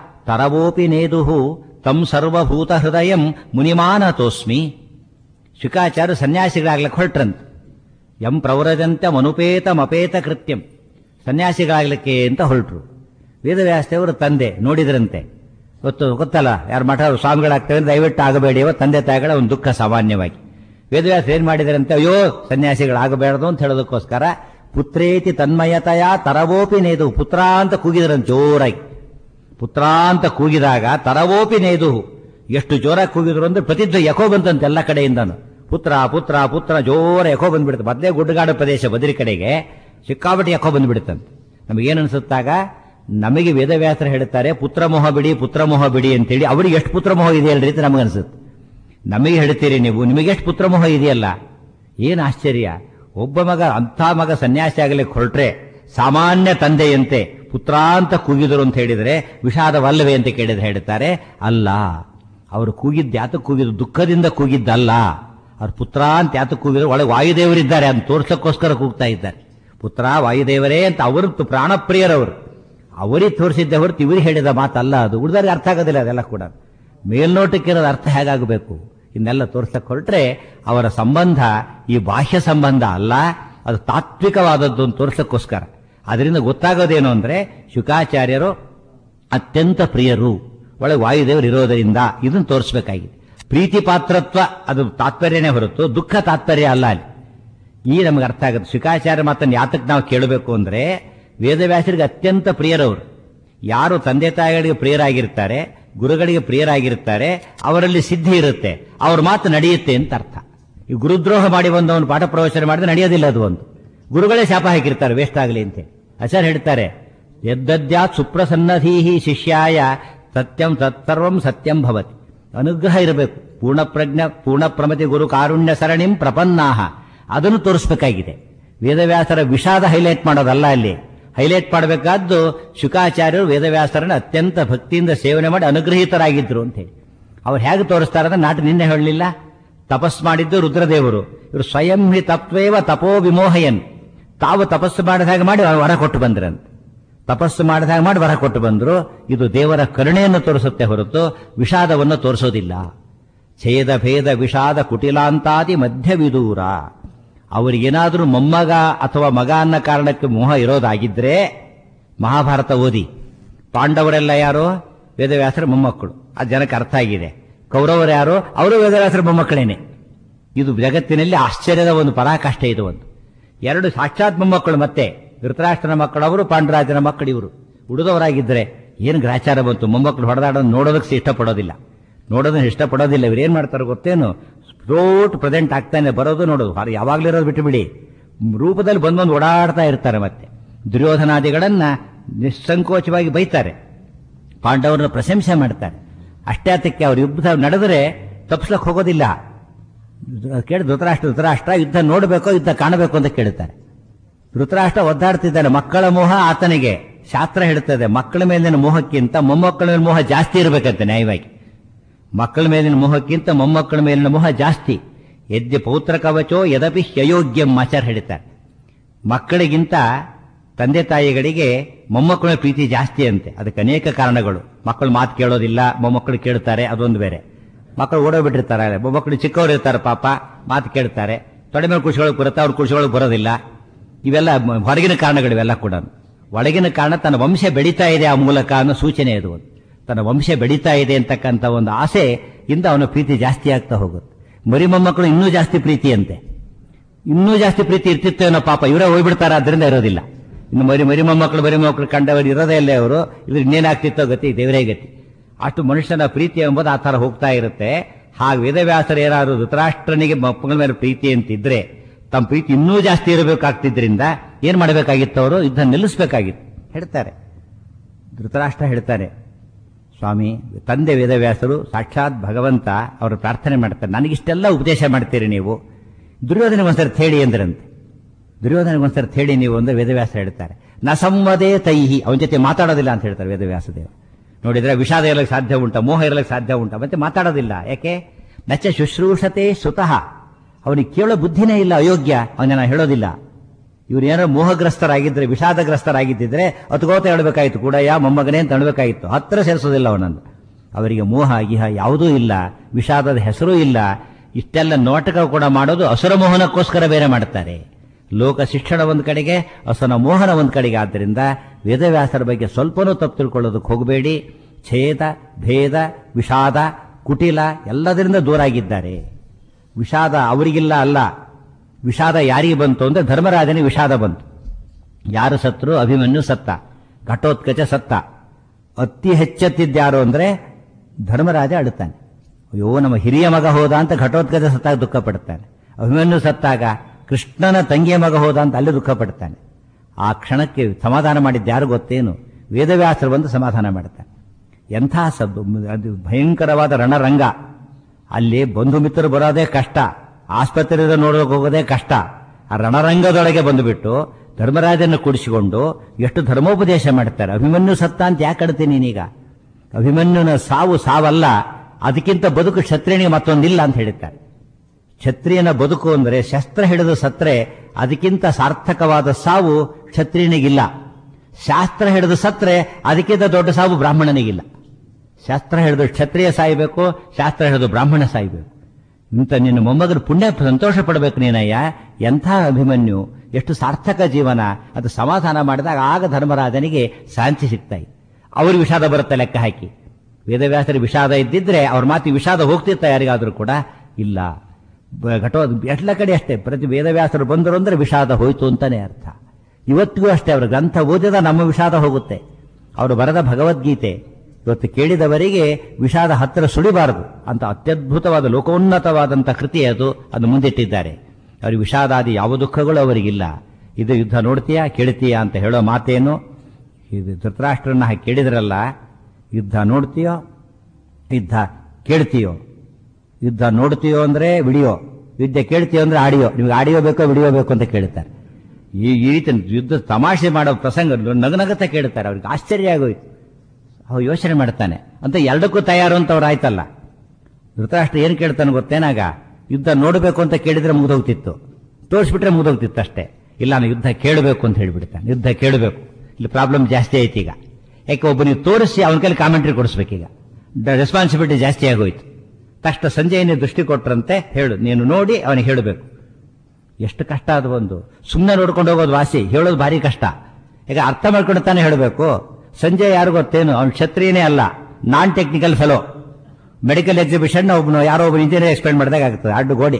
ತರವೋಪಿ ನೇದುಹು ತಂ ಸರ್ವಭೂತ ಹೃದಯಂ ಮುನಿಮಾನತೋಸ್ಮಿ ಶುಕಾಚಾರ್ಯ ಸನ್ಯಾಸಿಗಳಾಗ್ಲಿಕ್ಕೆ ಹೊರಟ್ರಂತ ಎಂ ಪ್ರವ್ರಜಂತಮನುಪೇತಮಪೇತ ಕೃತ್ಯಂ ಸನ್ಯಾಸಿಗಳಾಗ್ಲಿಕ್ಕೆ ಅಂತ ಹೊರಟ್ರು ವೇದವ್ಯಾಸದೇವರು ತಂದೆ ನೋಡಿದ್ರಂತೆ ಗೊತ್ತು ಗೊತ್ತಲ್ಲ ಯಾರು ಮಠ ಸ್ವಾಮಿಗಳಾಗ್ತೇವೆ ಅಂದ್ರೆ ದಯವಿಟ್ಟು ಆಗಬೇಡಿ ಅವತ್ತು ತಂದೆ ತಾಯಿಗಳ ಒಂದು ದುಃಖ ಸಾಮಾನ್ಯವಾಗಿ ವೇದವ್ಯಾಸ ಏನ್ ಮಾಡಿದ್ರಂತೆ ಅಯ್ಯೋ ಸನ್ಯಾಸಿಗಳಾಗಬೇಡದು ಅಂತ ಹೇಳೋದಕ್ಕೋಸ್ಕರ ಪುತ್ರೇತಿ ತನ್ಮಯತಯ ತರವೋಪಿ ನೇದು ಪುತ್ರ ಅಂತ ಕೂಗಿದ್ರಂತೆ ಜೋರಾಗಿ ಪುತ್ರ ಅಂತ ಕೂಗಿದಾಗ ತರವೋಪಿ ನೇದು ಎಷ್ಟು ಜೋರಾಗಿ ಕೂಗಿದ್ರು ಅಂದ್ರೆ ಪ್ರತಿಧ್ವ ಎಕೋ ಬಂತಂತೆ ಎಲ್ಲ ಕಡೆಯಿಂದನು ಪುತ್ರ ಪುತ್ರ ಪುತ್ರ ಜೋರ ಎಕೋ ಬಂದ್ಬಿಡುತ್ತೆ ಮೊದಲೇ ಗುಡ್ಡಗಾಡು ಪ್ರದೇಶ ಬದರಿ ಕಡೆಗೆ ಸಿಕ್ಕಾಪಟ್ಟೆ ಎಕೋ ಬಂದ್ಬಿಡುತ್ತಂತೆ ನಮಗೇನು ಅನ್ಸುತ್ತಾಗ ನಮಗೆ ವೇದವ್ಯಾಸರು ಹೇಳ್ತಾರೆ ಪುತ್ರ ಮೋಹ ಬಿಡಿ ಪುತ್ರ ಮೋಹ ಬಿಡಿ ಅಂತೇಳಿ ಅವ್ರಿಗೆ ಎಷ್ಟು ಪುತ್ರ ಮೋಹ ಇದೆ ಅಲ್ರಿ ಅಂತ ನಮಗನ್ಸುತ್ತೆ ನಮಗೆ ಹೇಳ್ತೀರಿ ನೀವು ನಿಮಗೆ ಎಷ್ಟು ಪುತ್ರ ಮೋಹ ಇದೆಯಲ್ಲ ಏನು ಆಶ್ಚರ್ಯ ಒಬ್ಬ ಮಗ ಅಂಥ ಮಗ ಸನ್ಯಾಸಿ ಆಗಲಿಕ್ಕೆ ಹೊರಟ್ರೆ ಸಾಮಾನ್ಯ ತಂದೆಯಂತೆ ಪುತ್ರ ಅಂತ ಕೂಗಿದರು ಅಂತ ಹೇಳಿದರೆ ವಿಷಾದವಲ್ಲವೇ ಅಂತ ಕೇಳಿದ್ರೆ ಹೇಳ್ತಾರೆ ಅಲ್ಲ ಅವರು ಕೂಗಿದ್ದ ಯಾತಕ್ಕೆ ಕೂಗಿದ್ರು ದುಃಖದಿಂದ ಕೂಗಿದ್ದಲ್ಲ ಅವ್ರ ಪುತ್ರ ಅಂತ ಯಾತಕ್ಕೆ ಕೂಗಿದ್ರು ಒಳಗೆ ವಾಯುದೇವರಿದ್ದಾರೆ ಅಂತ ತೋರ್ಸಕ್ಕೋಸ್ಕರ ಕೂಗ್ತಾ ಇದ್ದಾರೆ ಪುತ್ರ ವಾಯುದೇವರೇ ಅಂತ ಅವರು ಪ್ರಾಣಪ್ರಿಯರವರು ಅವರಿಗೆ ತೋರಿಸಿದ್ದೆ ಹೊರತು ಇವರಿಗೆ ಹೇಳಿದ ಮಾತಲ್ಲ ಅದು ಉಳಿದವ್ರಿಗೆ ಅರ್ಥ ಆಗೋದಿಲ್ಲ ಅದೆಲ್ಲ ಕೂಡ ಮೇಲ್ನೋಟಕ್ಕಿರೋದು ಅರ್ಥ ಹೇಗಾಗಬೇಕು ಇನ್ನೆಲ್ಲ ತೋರ್ಸಕ್ ಹೊರಟ್ರೆ ಅವರ ಸಂಬಂಧ ಈ ಬಾಹ್ಯ ಸಂಬಂಧ ಅಲ್ಲ ಅದು ತಾತ್ವಿಕವಾದದ್ದು ಅಂತ ತೋರ್ಸಕ್ಕೋಸ್ಕರ ಅದರಿಂದ ಗೊತ್ತಾಗೋದೇನು ಅಂದ್ರೆ ಶುಕಾಚಾರ್ಯರು ಅತ್ಯಂತ ಪ್ರಿಯರು ಒಳಗೆ ವಾಯುದೇವರು ಇರೋದರಿಂದ ಇದನ್ನು ತೋರಿಸಬೇಕಾಗಿದೆ ಪ್ರೀತಿ ಪಾತ್ರತ್ವ ಅದು ತಾತ್ಪರ್ಯನೇ ಹೊರತು ದುಃಖ ತಾತ್ಪರ್ಯ ಅಲ್ಲ ಅಲ್ಲಿ ಈ ನಮಗೆ ಅರ್ಥ ಆಗುತ್ತೆ ಶುಕಾಚಾರ್ಯ ಮಾತನ್ನು ಯಾತಕ್ಕೆ ನಾವು ಕೇಳಬೇಕು ಅಂದ್ರೆ ವೇದವ್ಯಾಸರಿಗೆ ಅತ್ಯಂತ ಪ್ರಿಯರವರು ಯಾರು ತಂದೆ ತಾಯಿಗಳಿಗೆ ಪ್ರಿಯರಾಗಿರ್ತಾರೆ ಗುರುಗಳಿಗೆ ಪ್ರಿಯರಾಗಿರ್ತಾರೆ ಅವರಲ್ಲಿ ಸಿದ್ಧಿ ಇರುತ್ತೆ ಅವ್ರ ಮಾತು ನಡೆಯುತ್ತೆ ಅಂತ ಅರ್ಥ ಈ ಗುರುದ್ರೋಹ ಮಾಡಿ ಬಂದವನು ಪಾಠ ಪ್ರವಚನ ಮಾಡಿದ್ರೆ ನಡೆಯೋದಿಲ್ಲ ಅದು ಒಂದು ಗುರುಗಳೇ ಶಾಪ ಹಾಕಿರ್ತಾರೆ ವೇಸ್ಟ್ ಆಗಲಿ ಅಂತ ಆಚಾರ್ಯ ಹೇಳ್ತಾರೆ ಯದ್ದದ್ಯಾತ್ ಸುಪ್ರಸನ್ನಧೀಹಿ ಶಿಷ್ಯಾಯ ಸತ್ಯಂ ತತ್ಸರ್ವಂ ಸತ್ಯಂ ಭವತಿ ಅನುಗ್ರಹ ಇರಬೇಕು ಪೂರ್ಣ ಪ್ರಜ್ಞ ಪೂರ್ಣ ಪ್ರಮತಿ ಗುರು ಕಾರುಣ್ಯ ಸರಣಿಂ ಪ್ರಪನ್ನಾಹ ಅದನ್ನು ತೋರಿಸಬೇಕಾಗಿದೆ ವೇದವ್ಯಾಸರ ವಿಷಾದ ಹೈಲೈಟ್ ಮಾಡೋದಲ್ಲ ಅಲ್ಲಿ ಹೈಲೈಟ್ ಮಾಡಬೇಕಾದ್ದು ಶುಕಾಚಾರ್ಯರು ವೇದವ್ಯಾಸರನ್ನ ಅತ್ಯಂತ ಭಕ್ತಿಯಿಂದ ಸೇವನೆ ಮಾಡಿ ಅನುಗ್ರಹಿತರಾಗಿದ್ರು ಅಂತ ಹೇಳಿ ಅವ್ರು ಹೇಗೆ ತೋರಿಸ್ತಾರೆ ಅಂದ್ರೆ ನಾಟ ನಿನ್ನೆ ಹೇಳಲಿಲ್ಲ ತಪಸ್ ಮಾಡಿದ್ದು ರುದ್ರದೇವರು ಇವರು ಸ್ವಯಂ ಹಿ ತತ್ವೇವ ತಪೋ ವಿಮೋಹಯನ್ ತಾವು ತಪಸ್ಸು ಮಾಡಿದ ಹಾಗೆ ಮಾಡಿ ವರ ಕೊಟ್ಟು ಬಂದ್ರಂತೆ ತಪಸ್ಸು ಮಾಡಿದ ಹಾಗೆ ಮಾಡಿ ವರ ಕೊಟ್ಟು ಬಂದ್ರು ಇದು ದೇವರ ಕರುಣೆಯನ್ನು ತೋರಿಸುತ್ತೆ ಹೊರತು ವಿಷಾದವನ್ನು ತೋರಿಸೋದಿಲ್ಲ ಛೇದ ಭೇದ ವಿಷಾದ ಕುಟಿಲಾಂತಾದಿ ಮಧ್ಯವಿದೂರ ಅವರಿಗೇನಾದರೂ ಮೊಮ್ಮಗ ಅಥವಾ ಮಗ ಅನ್ನೋ ಕಾರಣಕ್ಕೆ ಮೋಹ ಇರೋದಾಗಿದ್ರೆ ಮಹಾಭಾರತ ಓದಿ ಪಾಂಡವರೆಲ್ಲ ಯಾರು ವೇದವ್ಯಾಸರ ಮೊಮ್ಮಕ್ಕಳು ಆ ಜನಕ್ಕೆ ಅರ್ಥ ಆಗಿದೆ ಕೌರವರು ಯಾರು ಅವರು ವೇದವ್ಯಾಸರ ಮೊಮ್ಮಕ್ಕಳೇನೆ ಇದು ಜಗತ್ತಿನಲ್ಲಿ ಆಶ್ಚರ್ಯದ ಒಂದು ಪರಾಕಾಷ್ಠೆ ಇದು ಒಂದು ಎರಡು ಸಾಕ್ಷಾತ್ ಮೊಮ್ಮಕ್ಕಳು ಮತ್ತೆ ಧೃತರಾಷ್ಟ್ರನ ಮಕ್ಕಳು ಅವರು ಪಾಂಡುರಾಜನ ಮಕ್ಕಳು ಇವರು ಉಳಿದವರಾಗಿದ್ದರೆ ಏನು ಗ್ರಾಚಾರ ಬಂತು ಮೊಮ್ಮಕ್ಕಳು ಹೊಡೆದಾಡೋದು ನೋಡೋದಕ್ಕೆ ಇಷ್ಟಪಡೋದಿಲ್ಲ ನೋಡೋದನ್ನ ಇಷ್ಟಪಡೋದಿಲ್ಲ ಇವ್ರು ಏನ್ ಮಾಡ್ತಾರೆ ಗೊತ್ತೇನು ಟೋಟ್ ಪ್ರೆಸೆಂಟ್ ಆಗ್ತಾನೆ ಬರೋದು ನೋಡೋದು ಹೊರ ಯಾವಾಗ್ಲೂ ಇರೋದು ಬಿಟ್ಟು ಬಿಡಿ ರೂಪದಲ್ಲಿ ಬಂದೊಂದು ಓಡಾಡ್ತಾ ಇರ್ತಾರೆ ಮತ್ತೆ ದುರ್ಯೋಧನಾದಿಗಳನ್ನ ನಿಸ್ಸಂಕೋಚವಾಗಿ ಬೈತಾರೆ ಪಾಂಡವರನ್ನ ಪ್ರಶಂಸೆ ಮಾಡ್ತಾರೆ ಅಷ್ಟೇ ಅದಕ್ಕೆ ಅವ್ರ ಯುದ್ಧ ನಡೆದರೆ ತಪ್ಪಿಸ್ಲಕ್ಕೆ ಹೋಗೋದಿಲ್ಲ ಕೇಳಿ ಧೃತರಾಷ್ಟ್ರ ಧೃತರಾಷ್ಟ್ರ ಯುದ್ಧ ನೋಡಬೇಕೋ ಯುದ್ಧ ಕಾಣಬೇಕು ಅಂತ ಕೇಳುತ್ತಾರೆ ಧೃತರಾಷ್ಟ್ರ ಒದ್ದಾಡ್ತಿದ್ದಾನೆ ಮಕ್ಕಳ ಮೋಹ ಆತನಿಗೆ ಶಾಸ್ತ್ರ ಹೇಳುತ್ತದೆ ಮಕ್ಕಳ ಮೇಲಿನ ಮೋಹಕ್ಕಿಂತ ಮೊಮ್ಮಕ್ಕಳ ಮೇಲೆ ಮೋಹ ಜಾಸ್ತಿ ಇರಬೇಕಂತೆ ನ್ಯಾಯವಾಗಿ ಮಕ್ಕಳ ಮೇಲಿನ ಮೋಹಕ್ಕಿಂತ ಮೊಮ್ಮಕ್ಕಳ ಮೇಲಿನ ಮೋಹ ಜಾಸ್ತಿ ಯದ್ಯ ಪೌತ್ರ ಕವಚೋ ಯದಪಿ ಹ್ಯಯೋಗ್ಯಂ ಆಚಾರ ಹೇಳ್ತಾರೆ ಮಕ್ಕಳಿಗಿಂತ ತಂದೆ ತಾಯಿಗಳಿಗೆ ಮೊಮ್ಮಕ್ಕಳ ಪ್ರೀತಿ ಜಾಸ್ತಿ ಅಂತೆ ಅದಕ್ಕೆ ಅನೇಕ ಕಾರಣಗಳು ಮಕ್ಕಳು ಮಾತು ಕೇಳೋದಿಲ್ಲ ಮೊಮ್ಮಕ್ಕಳು ಕೇಳ್ತಾರೆ ಅದೊಂದು ಬೇರೆ ಮಕ್ಕಳು ಓಡೋಗ್ಬಿಟ್ಟಿರ್ತಾರೆ ಮೊಮ್ಮಕ್ಕಳು ಚಿಕ್ಕವರು ಇರ್ತಾರೆ ಪಾಪ ಮಾತು ಕೇಳ್ತಾರೆ ತೊಡೆ ಮೇಲೆ ಕುರ್ಚಿಗಳಿಗೆ ಬರುತ್ತೆ ಅವ್ರ ಕುರ್ಚಿಗಳಿಗೆ ಬರೋದಿಲ್ಲ ಇವೆಲ್ಲ ಮ- ಹೊರಗಿನ ಕಾರಣಗಳಿವೆಲ್ಲ ಕೂಡ ಒಳಗಿನ ಕಾರಣ ತನ್ನ ವಂಶ ಬೆಳೀತಾ ಇದೆ ಆ ಮೂಲಕ ಅನ್ನೋ ಸೂಚನೆ ಇದು ಒಂದು ತನ್ನ ವಂಶ ಬೆಳೀತಾ ಇದೆ ಅಂತಕ್ಕಂಥ ಒಂದು ಆಸೆ ಇಂದ ಅವನ ಪ್ರೀತಿ ಜಾಸ್ತಿ ಆಗ್ತಾ ಹೋಗುತ್ತೆ ಮರಿ ಮೊಮ್ಮಕ್ಕಳು ಇನ್ನೂ ಜಾಸ್ತಿ ಪ್ರೀತಿ ಅಂತೆ ಇನ್ನೂ ಜಾಸ್ತಿ ಪ್ರೀತಿ ಇರ್ತಿತ್ತೇನೋ ಪಾಪ ಇವರೇ ಹೋಗ್ಬಿಡ್ತಾರೆ ಅದರಿಂದ ಇರೋದಿಲ್ಲ ಇನ್ನು ಮರಿ ಮರಿ ಮೊಮ್ಮಕ್ಕಳು ಮರಿ ಮೊಮ್ಮಕ್ಕಳು ಕಂಡವರು ಇರೋದೇ ಇಲ್ಲ ಅವರು ಇದ್ರ ಇನ್ನೇನಾಗ್ತಿತ್ತೋ ಗತಿ ದೇವರೇ ಗತಿ ಅಷ್ಟು ಮನುಷ್ಯನ ಪ್ರೀತಿ ಎಂಬುದು ಆ ಥರ ಹೋಗ್ತಾ ಇರುತ್ತೆ ಹಾಗೆ ವೇದವ್ಯಾಸರು ಏನಾದ್ರು ಧೃತರಾಷ್ಟ್ರನಿಗೆ ಮಕ್ಕಳ ಮೇಲೆ ಪ್ರೀತಿ ಅಂತಿದ್ರೆ ತಮ್ಮ ಪ್ರೀತಿ ಇನ್ನೂ ಜಾಸ್ತಿ ಇರಬೇಕಾಗ್ತಿದ್ರಿಂದ ಏನ್ ಮಾಡಬೇಕಾಗಿತ್ತು ಅವರು ಯುದ್ಧ ನಿಲ್ಲಿಸಬೇಕಾಗಿತ್ತು ಹೇಳ್ತಾರೆ ಧೃತರಾಷ್ಟ್ರ ಹೇಳ್ತಾರೆ ಸ್ವಾಮಿ ತಂದೆ ವೇದವ್ಯಾಸರು ಸಾಕ್ಷಾತ್ ಭಗವಂತ ಅವರು ಪ್ರಾರ್ಥನೆ ಮಾಡ್ತಾರೆ ನನಗಿಷ್ಟೆಲ್ಲ ಉಪದೇಶ ಮಾಡ್ತೀರಿ ನೀವು ದುರ್ಯೋಧನಿಗೊಂದ್ಸರಿ ಹೇಳಿ ಅಂದ್ರಂತೆ ದುರ್ಯೋಧನಿಗೊಂದ್ಸರಿ ಹೇಳಿ ನೀವು ಅಂದ್ರೆ ವೇದವ್ಯಾಸ ಹೇಳ್ತಾರೆ ನ ಸಂವದೇ ತೈಹಿ ಅವನ ಜೊತೆ ಮಾತಾಡೋದಿಲ್ಲ ಅಂತ ಹೇಳ್ತಾರೆ ವೇದವ್ಯಾಸದೇವ ನೋಡಿದ್ರೆ ವಿಷಾದ ಇರಲಿಕ್ಕೆ ಸಾಧ್ಯ ಉಂಟ ಮೋಹ ಇರಲಿಕ್ಕೆ ಸಾಧ್ಯ ಉಂಟ ಮತ್ತೆ ಮಾತಾಡೋದಿಲ್ಲ ಯಾಕೆ ನಚ್ಚ ಶುಶ್ರೂಷತೆ ಸುತಃ ಅವನಿಗೆ ಕೇಳೋ ಬುದ್ಧಿನೇ ಇಲ್ಲ ಅಯೋಗ್ಯ ಅವನ ಹೇಳೋದಿಲ್ಲ ಇವ್ರು ಏನೋ ಮೋಹಗ್ರಸ್ತರಾಗಿದ್ರೆ ವಿಷಾದಗ್ರಸ್ತರಾಗಿದ್ದಿದ್ರೆ ಅತ್ಕೋತ ಹೇಳಬೇಕಾಗಿತ್ತು ಕೂಡ ಯಾ ಮೊಮ್ಮಗನೇ ಅಂತ ಅನ್ಬೇಕಾಗಿತ್ತು ಹತ್ತಿರ ಸೇರಿಸೋದಿಲ್ಲ ಅವನನ್ನು ಅವರಿಗೆ ಮೋಹ ಗಿಹ ಯಾವುದೂ ಇಲ್ಲ ವಿಷಾದದ ಹೆಸರೂ ಇಲ್ಲ ಇಷ್ಟೆಲ್ಲ ನಾಟಕ ಕೂಡ ಮಾಡೋದು ಅಸುರ ಮೋಹನಕ್ಕೋಸ್ಕರ ಬೇರೆ ಮಾಡ್ತಾರೆ ಲೋಕ ಶಿಕ್ಷಣ ಒಂದ್ ಕಡೆಗೆ ಅಸುರ ಮೋಹನ ಒಂದ್ ಕಡೆಗೆ ಆದ್ದರಿಂದ ವೇದವ್ಯಾಸರ ಬಗ್ಗೆ ಸ್ವಲ್ಪನೂ ತಪ್ಪು ತಿಳ್ಕೊಳ್ಳೋದಕ್ಕೆ ಹೋಗಬೇಡಿ ಛೇದ ಭೇದ ವಿಷಾದ ಕುಟಿಲ ಎಲ್ಲದರಿಂದ ದೂರ ಆಗಿದ್ದಾರೆ ವಿಷಾದ ಅವರಿಗಿಲ್ಲ ಅಲ್ಲ ವಿಷಾದ ಯಾರಿಗೆ ಬಂತು ಅಂದ್ರೆ ಧರ್ಮರಾಜನಿಗೆ ವಿಷಾದ ಬಂತು ಯಾರು ಸತ್ರು ಅಭಿಮನ್ಯು ಸತ್ತ ಘಟೋತ್ಕಚ ಸತ್ತ ಅತಿ ಹೆಚ್ಚತ್ತಿದ್ಯಾರು ಅಂದ್ರೆ ಧರ್ಮರಾಜ ಅಳುತ್ತಾನೆ ಅಯ್ಯೋ ನಮ್ಮ ಹಿರಿಯ ಮಗ ಹೋದ ಅಂತ ಘಟೋತ್ಕಚ ಸತ್ತಾಗ ದುಃಖ ಪಡ್ತಾನೆ ಅಭಿಮನ್ಯು ಸತ್ತಾಗ ಕೃಷ್ಣನ ತಂಗಿಯ ಮಗ ಹೋದ ಅಂತ ಅಲ್ಲಿ ದುಃಖ ಪಡ್ತಾನೆ ಆ ಕ್ಷಣಕ್ಕೆ ಸಮಾಧಾನ ಮಾಡಿದ್ದು ಯಾರು ಗೊತ್ತೇನು ವೇದವ್ಯಾಸರು ಬಂದು ಸಮಾಧಾನ ಮಾಡ್ತಾನೆ ಎಂಥ ಸದ್ದು ಅದು ಭಯಂಕರವಾದ ರಣರಂಗ ಅಲ್ಲಿ ಬಂಧು ಮಿತ್ರರು ಬರೋದೇ ಕಷ್ಟ ಆಸ್ಪತ್ರೆಯಿಂದ ನೋಡೋಕೆ ಹೋಗೋದೇ ಕಷ್ಟ ಆ ರಣರಂಗದೊಳಗೆ ಬಂದುಬಿಟ್ಟು ಧರ್ಮರಾಜನ ಕುಡಿಸಿಕೊಂಡು ಎಷ್ಟು ಧರ್ಮೋಪದೇಶ ಮಾಡ್ತಾರೆ ಅಭಿಮನ್ಯು ಸತ್ತ ಅಂತ ಯಾಕೆ ಅಡ್ತೀನಿ ನೀನೀಗ ಅಭಿಮನ್ಯುನ ಸಾವು ಸಾವಲ್ಲ ಅದಕ್ಕಿಂತ ಬದುಕು ಕ್ಷತ್ರಿಯನಿಗೆ ಮತ್ತೊಂದಿಲ್ಲ ಅಂತ ಹೇಳ್ತಾರೆ ಕ್ಷತ್ರಿಯನ ಬದುಕು ಅಂದರೆ ಶಸ್ತ್ರ ಹಿಡಿದು ಸತ್ರೆ ಅದಕ್ಕಿಂತ ಸಾರ್ಥಕವಾದ ಸಾವು ಕ್ಷತ್ರಿಯನಿಗಿಲ್ಲ ಶಾಸ್ತ್ರ ಹಿಡಿದು ಸತ್ರೆ ಅದಕ್ಕಿಂತ ದೊಡ್ಡ ಸಾವು ಬ್ರಾಹ್ಮಣನಿಗಿಲ್ಲ ಶಾಸ್ತ್ರ ಹಿಡಿದು ಕ್ಷತ್ರಿಯ ಸಾಯಬೇಕು ಶಾಸ್ತ್ರ ಹಿಡಿದು ಬ್ರಾಹ್ಮಣ ಸಾಯಬೇಕು ಇಂಥ ನಿನ್ನ ಮೊಮ್ಮಗರು ಪುಣ್ಯ ಸಂತೋಷ ಪಡಬೇಕು ನೀನಯ್ಯ ಎಂಥ ಅಭಿಮನ್ಯು ಎಷ್ಟು ಸಾರ್ಥಕ ಜೀವನ ಅದು ಸಮಾಧಾನ ಮಾಡಿದಾಗ ಆಗ ಧರ್ಮರಾಜನಿಗೆ ಶಾಂತಿ ಸಿಗ್ತಾ ಇತ್ತು ಅವ್ರಿಗೆ ವಿಷಾದ ಬರುತ್ತೆ ಲೆಕ್ಕ ಹಾಕಿ ವೇದವ್ಯಾಸರಿಗೆ ವಿಷಾದ ಇದ್ದಿದ್ರೆ ಅವ್ರ ಮಾತಿ ವಿಷಾದ ಹೋಗ್ತಿತ್ತ ಯಾರಿಗಾದ್ರೂ ಕೂಡ ಇಲ್ಲ ಬ- ಘಟೋ ಎಲ್ಲ ಕಡೆ ಅಷ್ಟೇ ಪ್ರತಿ ವೇದವ್ಯಾಸರು ಬಂದರು ಅಂದ್ರೆ ವಿಷಾದ ಹೋಯ್ತು ಅಂತಾನೆ ಅರ್ಥ ಇವತ್ತಿಗೂ ಅಷ್ಟೇ ಅವರ ಗ್ರಂಥ ಓದಿದ ನಮ್ಮ ವಿಷಾದ ಹೋಗುತ್ತೆ ಅವರು ಬರೆದ ಭಗವದ್ಗೀತೆ ಇವತ್ತು ಕೇಳಿದವರಿಗೆ ವಿಷಾದ ಹತ್ತಿರ ಸುಳಿಬಾರದು ಅಂತ ಅತ್ಯದ್ಭುತವಾದ ಲೋಕೋನ್ನತವಾದಂಥ ಕೃತಿ ಅದು ಅದು ಮುಂದಿಟ್ಟಿದ್ದಾರೆ ಅವರಿಗೆ ವಿಷಾದಾದಿ ಯಾವ ದುಃಖಗಳು ಅವರಿಗಿಲ್ಲ ಇದು ಯುದ್ಧ ನೋಡ್ತೀಯಾ ಕೇಳ್ತೀಯಾ ಅಂತ ಹೇಳೋ ಮಾತೇನು ಇದು ಧೃತರಾಷ್ಟ್ರನ್ನ ಹಾಗೆ ಕೇಳಿದ್ರಲ್ಲ ಯುದ್ಧ ನೋಡ್ತೀಯೋ ಯುದ್ಧ ಕೇಳ್ತೀಯೋ ಯುದ್ಧ ನೋಡ್ತೀಯೋ ಅಂದ್ರೆ ವಿಡಿಯೋ ಯುದ್ಧ ಕೇಳ್ತೀಯೋ ಅಂದ್ರೆ ಆಡಿಯೋ ನಿಮ್ಗೆ ಆಡಿಯೋ ಬೇಕೋ ವಿಡಿಯೋ ಬೇಕು ಅಂತ ಕೇಳ್ತಾರೆ ಈ ಈ ರೀತಿ ಯುದ್ಧ ತಮಾಷೆ ಮಾಡೋ ಪ್ರಸಂಗ ನಗನಗತ ಕೇಳ್ತಾರೆ ಅವ್ರಿಗೆ ಆಶ್ಚರ್ಯ ಆಗೋಯ್ತು ಅವ ಯೋಚನೆ ಮಾಡ್ತಾನೆ ಅಂತ ಎರಡಕ್ಕೂ ತಯಾರು ಅಂತ ಅವ್ರು ಆಯ್ತಲ್ಲ ಧೃತರಾಷ್ಟ್ರ ಏನು ಕೇಳ್ತಾನೆ ಗೊತ್ತೇನಾಗ ಯುದ್ಧ ನೋಡಬೇಕು ಅಂತ ಕೇಳಿದ್ರೆ ಮುಗಿದೋಗ್ತಿತ್ತು ತೋರಿಸ್ಬಿಟ್ರೆ ಮುಗಿದೋಗ್ತಿತ್ತು ಅಷ್ಟೇ ಇಲ್ಲ ನಾನು ಯುದ್ಧ ಕೇಳಬೇಕು ಅಂತ ಹೇಳ್ಬಿಡ್ತಾನೆ ಯುದ್ಧ ಕೇಳಬೇಕು ಇಲ್ಲಿ ಪ್ರಾಬ್ಲಮ್ ಜಾಸ್ತಿ ಆಯ್ತು ಈಗ ಯಾಕೆ ಒಬ್ಬನಿಗೆ ತೋರಿಸಿ ಅವನ ಕೈಲಿ ಕಾಮೆಂಟ್ರಿ ಕೊಡಿಸ್ಬೇಕೀಗ ರೆಸ್ಪಾನ್ಸಿಬಿಲಿಟಿ ಜಾಸ್ತಿ ಆಗೋಯ್ತು ತಕ್ಷಣ ಸಂಜೆಯನ್ನೇ ದೃಷ್ಟಿ ಕೊಟ್ರಂತೆ ಹೇಳು ನೀನು ನೋಡಿ ಅವನಿಗೆ ಹೇಳಬೇಕು ಎಷ್ಟು ಕಷ್ಟ ಅದು ಒಂದು ಸುಮ್ಮನೆ ನೋಡ್ಕೊಂಡು ಹೋಗೋದು ವಾಸಿ ಹೇಳೋದು ಭಾರಿ ಕಷ್ಟ ಈಗ ಅರ್ಥ ಮಾಡ್ಕೊಂಡು ತಾನೇ ಹೇಳಬೇಕು ಸಂಜೆ ಯಾರು ಗೊತ್ತೇನು ಅವ್ನು ಕ್ಷತ್ರಿಯನೇ ಅಲ್ಲ non technical fellow medical exhibition ಒಬ್ಬನು ಯಾರೋ ಒಬ್ಬ ಇಂಜಿನಿಯರ್ ಎಕ್ಸ್ಪ್ಲೇನ್ ಮಾಡಿದಾಗ ಆಗ್ತದೆ ಅಡ್ಡು ಗೋಡಿ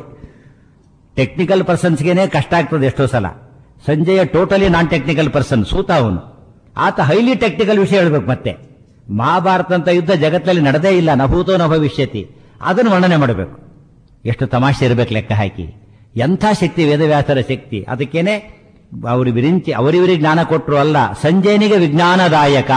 ಟೆಕ್ನಿಕಲ್ ಪರ್ಸನ್ಸ್ಗೆನೆ ಕಷ್ಟ ಆಗ್ತದೆ ಎಷ್ಟೋ ಸಲ Sanjaya totally non technical person ಸೂತ ಅವನು ಆತ ಹೈಲಿ ಟೆಕ್ನಿಕಲ್ ವಿಷಯ ಹೇಳ್ಬೇಕು ಮತ್ತೆ ಮಹಾಭಾರತ ಅಂತ ಯುದ್ಧ ಜಗತ್ತಲ್ಲಿ ನಡೆದೇ ಇಲ್ಲ ನಭೂತೋ ನ ಭವಿಷ್ಯತಿ ಅದನ್ನು ವರ್ಣನೆ ಮಾಡಬೇಕು ಎಷ್ಟು ತಮಾಷೆ ಇರಬೇಕು ಲೆಕ್ಕ ಹಾಕಿ ಎಂಥ ಶಕ್ತಿ ವೇದವ್ಯಾಸರ ಶಕ್ತಿ ಅದಕ್ಕೇನೆ ಅವರು ವಿರಿಂಚಿ ಅವರಿವರಿಗೆ ಜ್ಞಾನ ಕೊಟ್ಟರು ಅಲ್ಲ ಸಂಜಯನಿಗೆ ವಿಜ್ಞಾನದಾಯಕ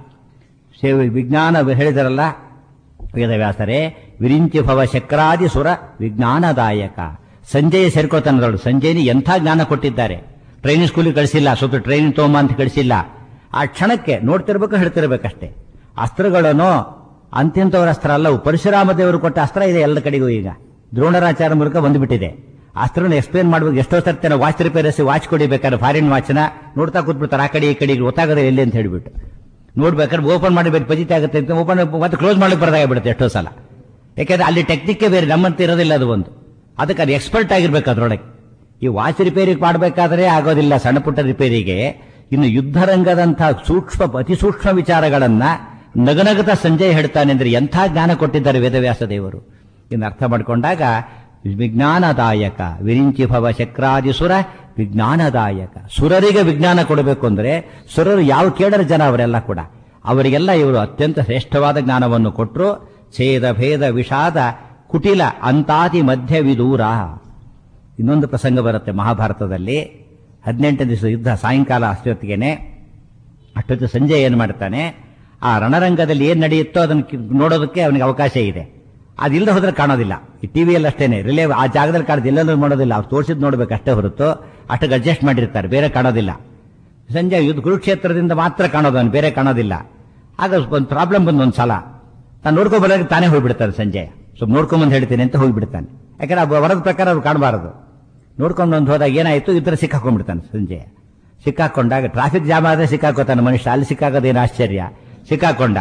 ಸೇವೆ ವಿಜ್ಞಾನ ಹೇಳಿದರಲ್ಲ ವೇದವ್ಯಾಸರೇ ವಿರಿಂಚಿ ಭವ ಶಕ್ರಾದಿ ಸುರ ವಿಜ್ಞಾನದಾಯಕ ಸಂಜಯ ಸೇರ್ಕೋತಾನದಳು ಸಂಜಯನಿ ಎಂಥ ಜ್ಞಾನ ಕೊಟ್ಟಿದ್ದಾರೆ ಟ್ರೈನಿಂಗ್ ಸ್ಕೂಲಿಗೆ ಕಳಿಸಿಲ್ಲ ಸ್ವಲ್ಪ ಟ್ರೈನಿಂಗ್ ತಗೊಂಬ ಅಂತ ಕಳಿಸಿಲ್ಲ ಆ ಕ್ಷಣಕ್ಕೆ ನೋಡ್ತಿರ್ಬೇಕು ಹೇಳ್ತಿರ್ಬೇಕಷ್ಟೇ ಅಸ್ತ್ರಗಳನ್ನು ಅಂತ್ಯಂತವರ ಅಸ್ತ್ರ ಅಲ್ಲ ಅವು ಪರಶುರಾಮ ದೇವರು ಕೊಟ್ಟ ಅಸ್ತ್ರ ಇದೆ ಎಲ್ಲ ಕಡೆಗೂ ಈಗ ದ್ರೋಣರಾಚಾರ ಮೂಲಕ ಬಂದುಬಿಟ್ಟಿದೆ ಅಸ್ತ್ರನ ಎಕ್ಸ್ಪ್ಲೇನ್ ಮಾಡ್ಬೇಕು ಎಷ್ಟೋ ಸರ್ತಿ ನಾವು ವಾಚ್ ರಿಪೇರಿಸಿ ವಾಚ್ ಕೊಡಿಬೇಕಾದ್ರೆ ಫಾರಿನ್ ವಾಚ್ನ ನೋಡ್ತಾ ಕೂತ್ಬಿಡ್ತಾರೆ ಆ ಕಡೆ ಈ ಕಡೆಗೆ ಗೊತ್ತಾಗದೆ ಎಲ್ಲಿ ಅಂತ ಹೇಳ್ಬಿಟ್ಟು ನೋಡ್ಬೇಕಾದ್ರೆ ಓಪನ್ ಮಾಡಬೇಕು ಪಜಿತ ಆಗುತ್ತೆ ಅಂತ ಓಪನ್ ಮತ್ತೆ ಕ್ಲೋಸ್ ಮಾಡಕ್ಕೆ ಬರದಾಗಿಬಿಡುತ್ತೆ ಎಷ್ಟೋ ಸಲ ಯಾಕಂದ್ರೆ ಅಲ್ಲಿ ಟೆಕ್ನಿಕ್ಕೇ ಬೇರೆ ನಮ್ಮಂತ ಇರೋದಿಲ್ಲ ಅದು ಒಂದು ಅದಕ್ಕೆ ಅದು ಎಕ್ಸ್ಪರ್ಟ್ ಆಗಿರ್ಬೇಕು ಅದ್ರೊಳಗೆ ಈ ವಾಚ್ ರಿಪೇರಿ ಮಾಡಬೇಕಾದ್ರೆ ಆಗೋದಿಲ್ಲ ಸಣ್ಣ ಪುಟ್ಟ ರಿಪೇರಿಗೆ ಇನ್ನು ಯುದ್ಧ ರಂಗದಂಥ ಸೂಕ್ಷ್ಮ ಅತಿ ಸೂಕ್ಷ್ಮ ವಿಚಾರಗಳನ್ನ ನಗನಗತ ಸಂಜಯ್ ಹೇಳ್ತಾನೆ ಅಂದ್ರೆ ಎಂಥ ಜ್ಞಾನ ಕೊಟ್ಟಿದ್ದಾರೆ ವೇದವ್ಯಾಸ ದೇವರು ಇನ್ನು ಅರ್ಥ ಮಾಡಿಕೊಂಡಾಗ ವಿಜ್ಞಾನದಾಯಕ ವಿರಿಂಚಿ ಭವ ಶಕ್ರಾದಿ ಸುರ ವಿಜ್ಞಾನದಾಯಕ ಸುರರಿಗೆ ವಿಜ್ಞಾನ ಕೊಡಬೇಕು ಅಂದ್ರೆ ಸುರರು ಯಾವ ಕೇಳರ ಜನ ಅವರೆಲ್ಲ ಕೂಡ ಅವರಿಗೆಲ್ಲ ಇವರು ಅತ್ಯಂತ ಶ್ರೇಷ್ಠವಾದ ಜ್ಞಾನವನ್ನು ಕೊಟ್ಟರು ಛೇದ ಭೇದ ವಿಷಾದ ಕುಟಿಲ ಅಂತಾತಿ ಮಧ್ಯ ವಿದೂರ ಇನ್ನೊಂದು ಪ್ರಸಂಗ ಬರುತ್ತೆ ಮಹಾಭಾರತದಲ್ಲಿ ಹದಿನೆಂಟನೇ ದಿವಸ ಯುದ್ಧ ಸಾಯಂಕಾಲ ಅಷ್ಟೊತ್ತಿಗೆನೆ ಅಷ್ಟೊತ್ತು ಸಂಜೆ ಏನು ಮಾಡ್ತಾನೆ ಆ ರಣರಂಗದಲ್ಲಿ ಏನು ನಡೆಯುತ್ತೋ ಅದನ್ನು ಕಿ- ನೋಡೋದಕ್ಕೆ ಅವನಿಗೆ ಅವಕಾಶ ಇದೆ ಅದಿಲ್ಲದೆ ಹೋದ್ರೆ ಕಾಣೋದಿಲ್ಲ ಈ ಟಿವಿಯಲ್ಲಿ ಅಷ್ಟೇನೆ ರಿಲೇ ಆ ಜಾಗದಲ್ಲಿ ಕಾಣೋದು ಎಲ್ಲೆಲ್ಲೂ ನೋಡೋದಿಲ್ಲ ಅವ್ರು ತೋರಿಸಿದ್ ನೋಡ್ಬೇಕು ಅಷ್ಟೇ ಹೊರತು ಅಷ್ಟಕ್ಕೆ ಅಡ್ಜಸ್ಟ್ ಮಾಡಿರ್ತಾರೆ ಬೇರೆ ಕಾಣೋದಿಲ್ಲ ಸಂಜೆ ಯುದ್ಧ ಕುರುಕ್ಷೇತ್ರದಿಂದ ಮಾತ್ರ ಕಾಣೋದು ಅವನು ಬೇರೆ ಕಾಣೋದಿಲ್ಲ ಆಗ ಒಂದು ಪ್ರಾಬ್ಲಮ್ ಬಂದು ಒಂದು ಸಲ ತಾನು ನೋಡ್ಕೊ ಬರೋದಕ್ಕೆ ತಾನೇ ಹೋಗ್ಬಿಡ್ತಾನೆ ಸಂಜೆ ಸ್ವಲ್ಪ ನೋಡ್ಕೊಂಬಂದು ಹೇಳ್ತೀನಿ ಅಂತ ಹೋಗ್ಬಿಡ್ತಾನೆ ಯಾಕಂದ್ರೆ ಆ ವರದ ಪ್ರಕಾರ ಅವ್ರು ಕಾಣಬಾರದು ನೋಡ್ಕೊಂಡು ಒಂದು ಹೋದಾಗ ಏನಾಯ್ತು ಇತರ ಸಿಕ್ಕಾಕೊಂಡ್ಬಿಡ್ತಾನೆ ಸಂಜೆ ಸಿಕ್ಕಾಕೊಂಡಾಗ ಟ್ರಾಫಿಕ್ ಜಾಮ್ ಆದ್ರೆ ಸಿಕ್ಕಾಕೋತಾನೆ ಮನುಷ್ಯ ಅಲ್ಲಿ ಸಿಕ್ಕಾಕೋದೇನು ಆಶ್ಚರ್ಯ ಸಿಕ್ಕಾಕೊಂಡ